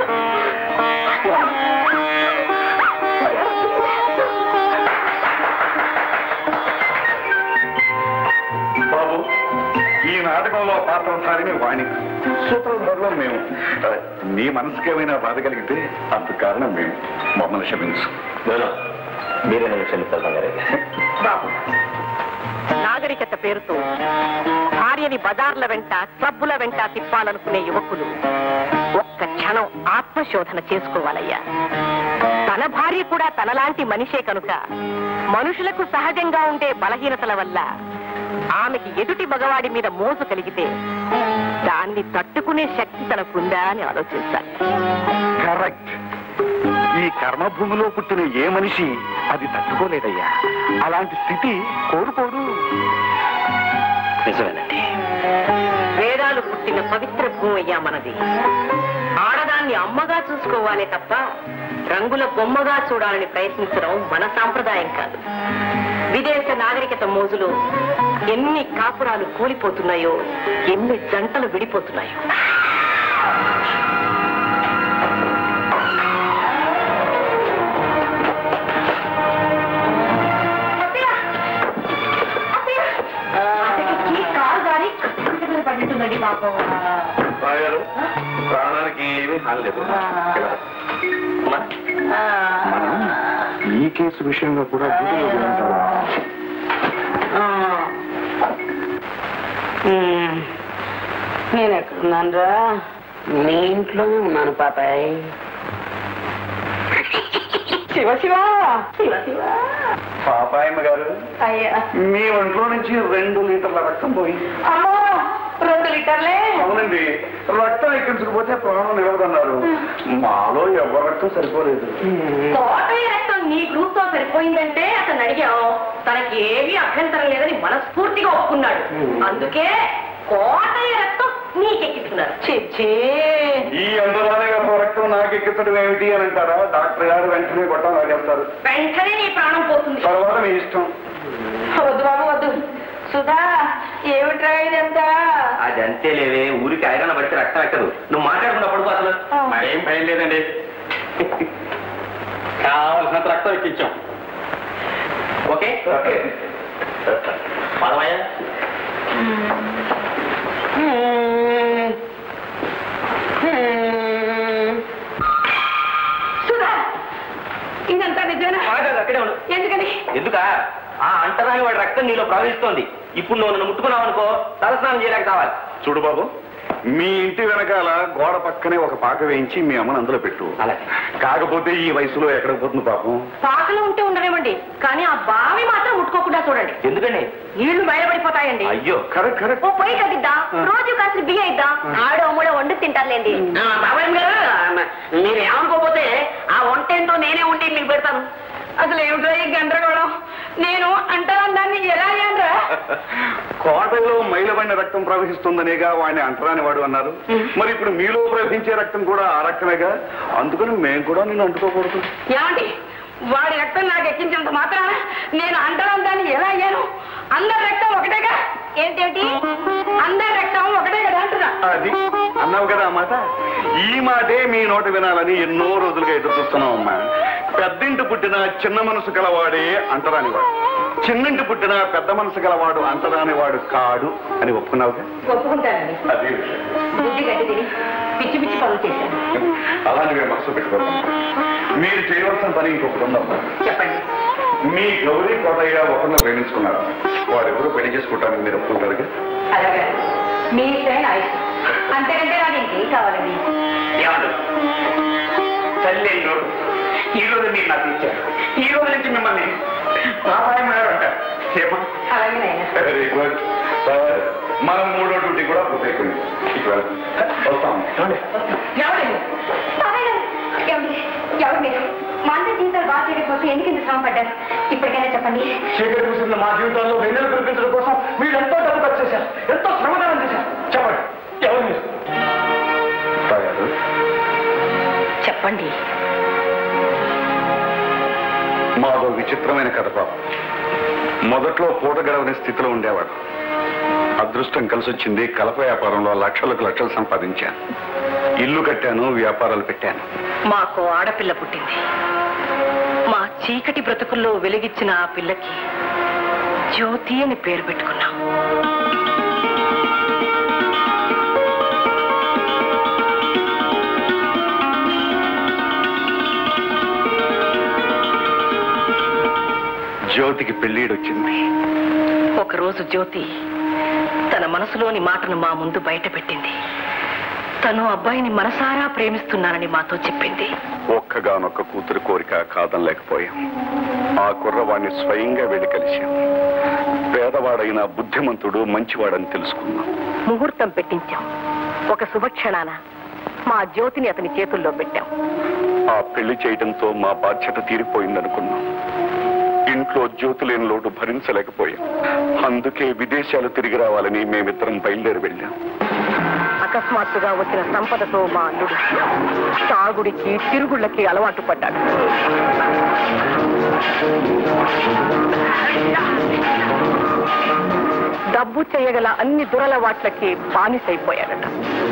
బాబు ఈ నాటకంలో పాత్రధారిని వాణి సూత్రధారులో మేము నీ మనసుకేమైనా బాధ కలిగితే అందుకు కారణం మేము మమ్మల్ని క్షమించు నేను మీరే నన్ను క్షమిస్తారు బంగారయ్య బాబు నాగరికత పేరుతో భార్యని బజార్ల వెంట క్లబ్బుల వెంట తిప్పాలనుకునే యువకులు ఒక్క క్షణం ఆత్మశోధన చేసుకోవాలయ్యా తన భార్య కూడా తనలాంటి మనిషే కనుక మనుషులకు సహజంగా ఉండే బలహీనతల వల్ల ఆమెకి ఎదుటి మగవాడి మీద మోజు కలిగితే దాన్ని తట్టుకునే శక్తి తనకుందా అని ఆలోచించాలి కరెక్ట్ ఈ కర్మభూమిలో పుట్టిన ఏ మనిషి అది తట్టుకోలేదయ్యా అలాంటి స్థితి కోరుకోడు నిజమేనండి వేదాలు పుట్టిన పవిత్ర భూమి అయ్యా మనది ఆడదాన్ని అమ్మగా చూసుకోవాలే తప్ప రంగుల బొమ్మగా చూడాలని ప్రయత్నించడం మన సాంప్రదాయం కాదు విదేశ నాగరికత మోజులో ఎన్ని కాపురాలు కూలిపోతున్నాయో ఎన్ని జంటలు విడిపోతున్నాయో కారు గారి పడినట్టుందండి పాపం రాయారు ప్రాణానికి ఏమీ హాని లేదు అమ్మా, ఈ కేసు విషయంలో కూడా డ్యూటీలో ఉంటారా నేను ఎక్కడున్నాను రా నీ ఇంట్లోనే ఉన్నాను పాపాయ్ శివ శివ శివ శివ పాపాయమ్మ గారు అయ్యా మీ ఒంట్లో నుంచి రెండు లీటర్ల రక్తం పోయి అమ్మో రెండు లీటర్లే అవునండి రక్తం ఎక్కించకపోతే ప్రాణం నిలవదన్నారు మాలో ఎవరి రక్తం సరిపోలేదు కోటయ్య రక్తం నీ గ్రూప్ తో సరిపోయిందంటే అతను అడిగాం తనకి ఏమీ అభ్యంతరం లేదని మనస్ఫూర్తిగా ఒప్పుకున్నాడు అందుకే కోటయ్య రక్తం నీకెక్కిస్తున్నారు చిచ్చే ఈ అందరానే గారి రక్తం నాకు ఎక్కించడం ఏమిటి అని అంటారా డాక్టర్ గారు వెంటనే కొట్టం లాగేస్తారు వెంటనే నీ ప్రాణం పోతుంది తర్వాత మీ ఇష్టం వద్దు బాబు వద్దు సుధా ఏమిట్రా ఇదంతా అది అంతే లేవే ఊరికి ఐరన్ పడితే రక్తం ఎక్కదు నువ్వు మాట్లాడుకున్న పడుకో అసలు మరేం భయం లేదండి కావలసినంత రక్తం ఎక్కించాం ఓకే ఓకే పదవయ్యా సుధా ఇదంతా నిజమేనా ఆగదు, అక్కడే ఉండు ఎందుకని ఎందుకా ఆ అంటరాని వాడి రక్తం నీలో ప్రవహిస్తోంది ఇప్పుడు నువ్వు నన్ను ముట్టుకున్నావు అనుకో తలస్నానం చేయలేక కావాలి చూడు బాబు మీ ఇంటి వెనకాల గోడ పక్కనే ఒక పాక వేయించి మీ అమ్మని అందులో పెట్టు కాకపోతే ఈ వయసులో ఎక్కడికి పోతుంది పాపం పాకలో ఉంటే ఉండలేమండి కానీ ఆ బావి మాత్రం ముట్టుకోకుండా చూడండి ఎందుకండి నీళ్లు బయటపడిపోతాయండి అయ్యో కరెక్ట్ కరెక్ట్ ఓ పొయ్యి కట్టిద్దాం రోజు కాసిన బియ్యం ఇద్దాం ఆడో మూడో వండు తింటారులేండి బాబాయ్ గారు మీరు ఏమనుకోకపోతే ఆ వంట ఏంటో నేనే ఉండి మీకు పెడతాను అసలు ఏమిటో ఈ గందరగోళం నేను అంటాను దాన్ని ఎలా అయ్యానురా కోటలో మైలబడిన రక్తం ప్రవహిస్తుందనేగా వాడిని అంటరాని వాడు అన్నారు మరి ఇప్పుడు మీలో ప్రవహించే రక్తం కూడా ఆ రక్తమేగా అందుకని మేము కూడా నేను అంటుకోకూడదు ఏమండి వాడి రక్తం నాకు ఎక్కించినంత మాత్రాన నేను అంటాను దాన్ని ఎలా అయ్యాను అందరి రక్తం ఒకటేగా ఏంటేంటి అందరి రక్తం ఒకటే కదా అంటున్నా అది అన్నావు కదా ఆ మాట ఈ మాటే మీ నోట వినాలని ఎన్నో రోజులుగా ఎదురు చూస్తున్నాం అమ్మా పెద్దింటి పుట్టిన చిన్న మనసు గలవాడే అంటరాని వాడు చిన్నింటి పుట్టిన పెద్ద మనసు గలవాడు అంటరాని వాడు కాడు అని ఒప్పుకున్నావుగా ఒప్పుకుంటానండి అది బుద్ధి గడ్డి తిని పిచ్చి పిచ్చి పనులు చేశాను అలాంటివి మనసు పెట్టుకోవాలి మీరు చేయవలసిన పని ఇంకొకటి ఉందమ్మా చెప్పండి మీ గౌరీ కోటయ్య ఒకరిని ప్రేమించుకున్నారు వారెవరు పెళ్లి చేసుకుంటారని మీరు ఒప్పుకుంటారుగా అలాగే మీ ఇష్టమే నా ఇష్టం అంతకంటే నాకు ఇంకేం కావాలండి ఏమంటారు తల్లి నోడు ఈ రోజు మీరు నాకు ఇచ్చారు ఈ రోజు నుంచి మిమ్మల్ని పాపాయం గారు అంటారు ఏమా అలాగే నాయనా వెరీ గుడ్ మనం మూడో డ్యూటీ కూడా పూర్తయిపోయింది ఇక వెళ్దాం. వస్తాం ఎవరండి బాబాయ్ గారు, ఏమండి? ఎవరు మీరు మా అందరి జీవితాలు బాగా చేయడం కోసం ఎందుకు ఇంత శ్రమ పడ్డారు ఇప్పటికైనా చెప్పండి చీకటి చూసిన మా జీవితాల్లో వెన్నెలు కురిపించడం కోసం మీరు ఎంతో డబ్బు ఖర్చు చేశారు ఎంతో శ్రమదానం చేశారు చెప్పండి ఎవరు మీరు తాగారు చెప్పండి మాదో విచిత్రమైన కథ పాపం మొదట్లో పూట గడవని స్థితిలో ఉండేవాడు అదృష్టం కలిసి వచ్చింది కలప వ్యాపారంలో లక్షలకు లక్షలు సంపాదించాను ఇల్లు కట్టాను వ్యాపారాలు పెట్టాను మాకు ఆడపిల్ల పుట్టింది మా చీకటి బ్రతుకుల్లో వెలిగించిన ఆ పిల్లకి జ్యోతి అని పేరు పెట్టుకున్నాం జ్యోతికి పెళ్ళీడొచ్చింది ఒకరోజు జ్యోతి తన మనసులోని మాటను మా ముందు బయట పెట్టింది తను అబ్బాయిని మనసారా ప్రేమిస్తున్నానని మాతో చెప్పింది ఒక్కగానొక్క కూతురు కోరిక కాదనలేకపోయాం ఆ కుర్రవాణ్ణి స్వయంగా వెళ్ళి కలిశాం పేదవాడైన బుద్ధిమంతుడు మంచివాడని తెలుసుకున్నాం ముహూర్తం పెట్టించాం ఒక శుభక్షణాన మా జ్యోతిని అతని చేతుల్లో పెట్టాం ఆ పెళ్లి చేయడంతో మా బాధ్యత తీరిపోయిందనుకున్నాం ఇంట్లో జ్యోతి లేని లోటు భరించలేకపోయాం అందుకే విదేశాలు తిరిగి రావాలని మేమిద్దరం బయలుదేరి వెళ్ళాం అకస్మాత్తుగా వచ్చిన సంపదతో మా అల్లుడు తాగుడికి తిరుగుళ్ళకి అలవాటు పడ్డాడు డబ్బు చేయగల అన్ని దురలవాట్లకి బానిసైపోయాడట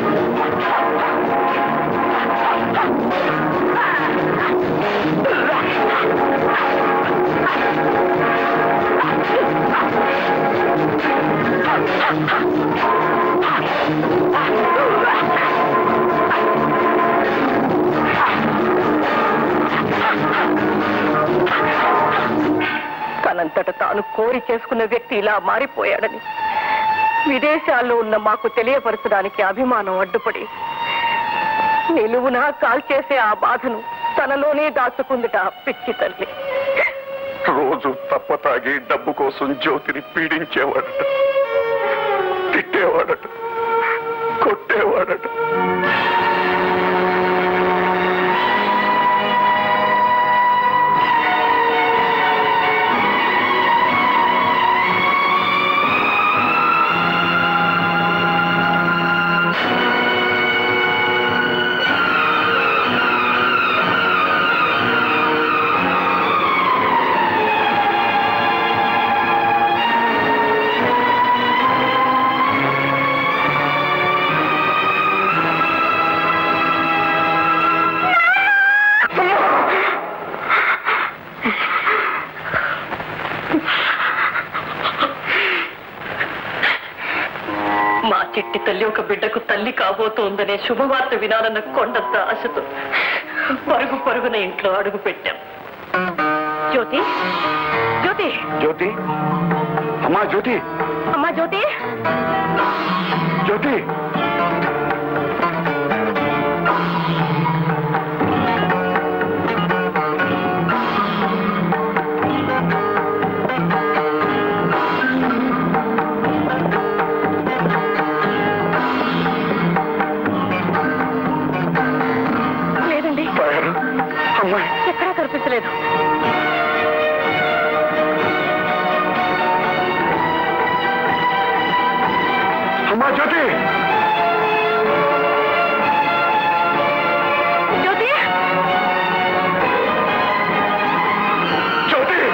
తనంతట తాను కోరి చేసుకున్న వ్యక్తి ఇలా మారిపోయాడని విదేశాల్లో ఉన్న మాకు తెలియపరచడానికి అభిమానం అడ్డుపడి నిలువునా కాల్చేసే ఆ బాధను తనలోనే దాచుకుందిట ఆ పిచ్చి తల్లి రోజు తప్ప తాగి డబ్బు కోసం జ్యోతిని పీడించేవాడట తిట్టేవాడట కొట్టేవాడట మా చిట్టి తల్లి ఒక బిడ్డకు తల్లి కాబోతోందనే శుభవార్త వినాలన్న కొండంత ఆశతో పరుగు పరుగున ఇంట్లో అడుగు పెట్టాం జ్యోతి జ్యోతి జ్యోతి అమ్మా జ్యోతి అమ్మా జ్యోతి జ్యోతి లేదండి తాయారు అమ్మాయి ఎక్కడా కనిపించలేదు అమ్మా జ్యోతి జ్యోతి జ్యోతి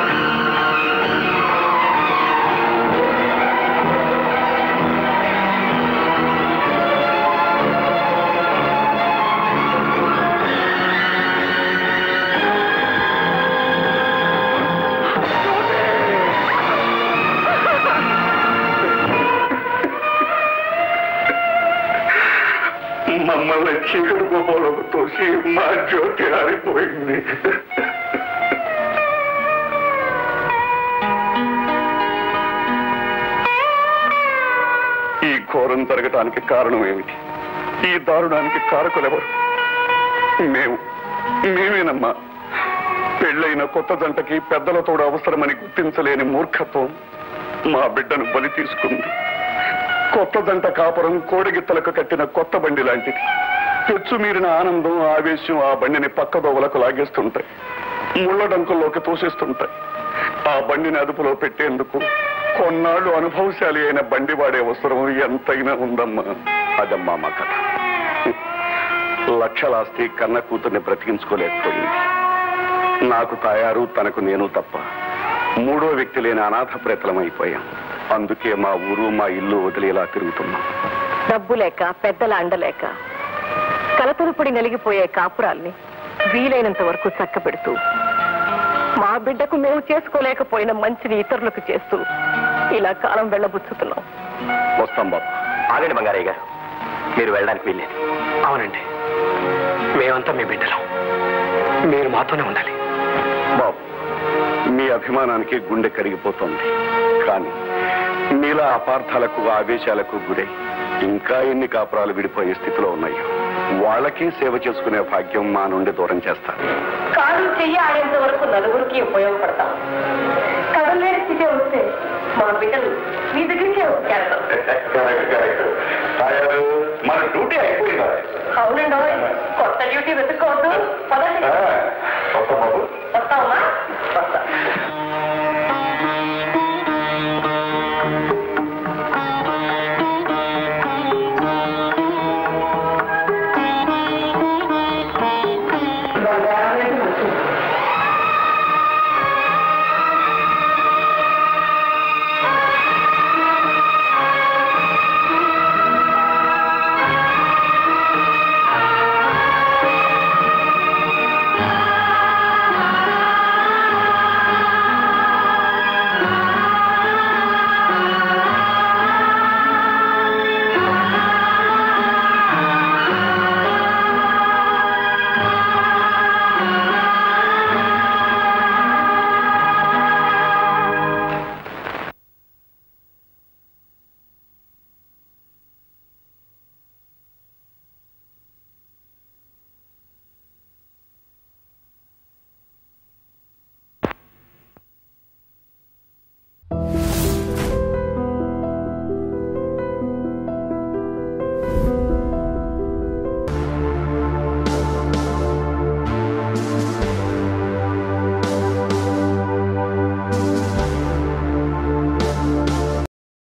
మమ్మల్ని చీకటి గుహలోకి తోసి మా జ్యోతి ఆరిపోయింది ఈ ఘోరం జరగటానికి కారణం ఏమిటి ఈ దారుణానికి కారకులెవరు మేము మేమేనమ్మా పెళ్ళైన కొత్త జంటకి పెద్దల తోడు అవసరమని గుర్తించలేని మూర్ఖత్వం మా బిడ్డను బలి తీసుకుంది కొత్త జంట కాపురం కోడిగిత్తలకు కట్టిన కొత్త బండి లాంటిది తెచ్చు మీరిన ఆనందం ఆవేశం ఆ బండిని పక్కదోవలకు లాగేస్తుంటాయి ముళ్ళ డంకుల్లోకి తోసేస్తుంటాయి ఆ బండిని అదుపులో పెట్టేందుకు కొన్నాళ్ళు అనుభవశాలి అయిన బండి వాడే అవసరం ఎంతైనా ఉందమ్మా అదమ్మా మా కథ లక్షలాస్తి కన్న కూతుర్ని బ్రతికించుకోలేకపోయింది నాకు తాయారు తనకు నేను తప్ప మూడో వ్యక్తి లేని అనాథ ప్రతలమైపోయాం అందుకే మా ఊరు మా ఇల్లు వదిలేలా తిరుగుతున్నాం డబ్బు లేక పెద్దల అండలేక కలతరుపడి నలిగిపోయే కాపురాల్ని వీలైనంత వరకు చక్కబెడుతూ మా బిడ్డకు మేము చేసుకోలేకపోయిన మంచిని ఇతరులకు చేస్తూ ఇలా కాలం వెళ్ళబుచ్చుతున్నాం వస్తాం బాబు ఆగండి బంగారయ్య గారు మీరు వెళ్ళడానికి వీల్లేదు అవునండి మేమంతా మీ బిడ్డలం మీరు మాతోనే ఉండాలి బాబు మీ అభిమానానికి గుండె కరిగిపోతోంది కానీ మీలా అపార్థాలకు ఆవేశాలకు గురై ఇంకా ఎన్ని కాపురాలు విడిపోయే స్థితిలో ఉన్నాయో వాళ్ళకి సేవ చేసుకునే భాగ్యం మా నుండి దూరం చేస్తారు కాలు చెయ్యి ఆడేంత వరకు నలుగురికి ఉపయోగపడతాం కదలేని స్థితి వస్తే మా బిడ్డలు మీ దగ్గరికే వచ్చేస్తాం మన డ్యూటీ అయిపోయిందా అవునండి కొత్త డ్యూటీ వెతుక్కోవద్దు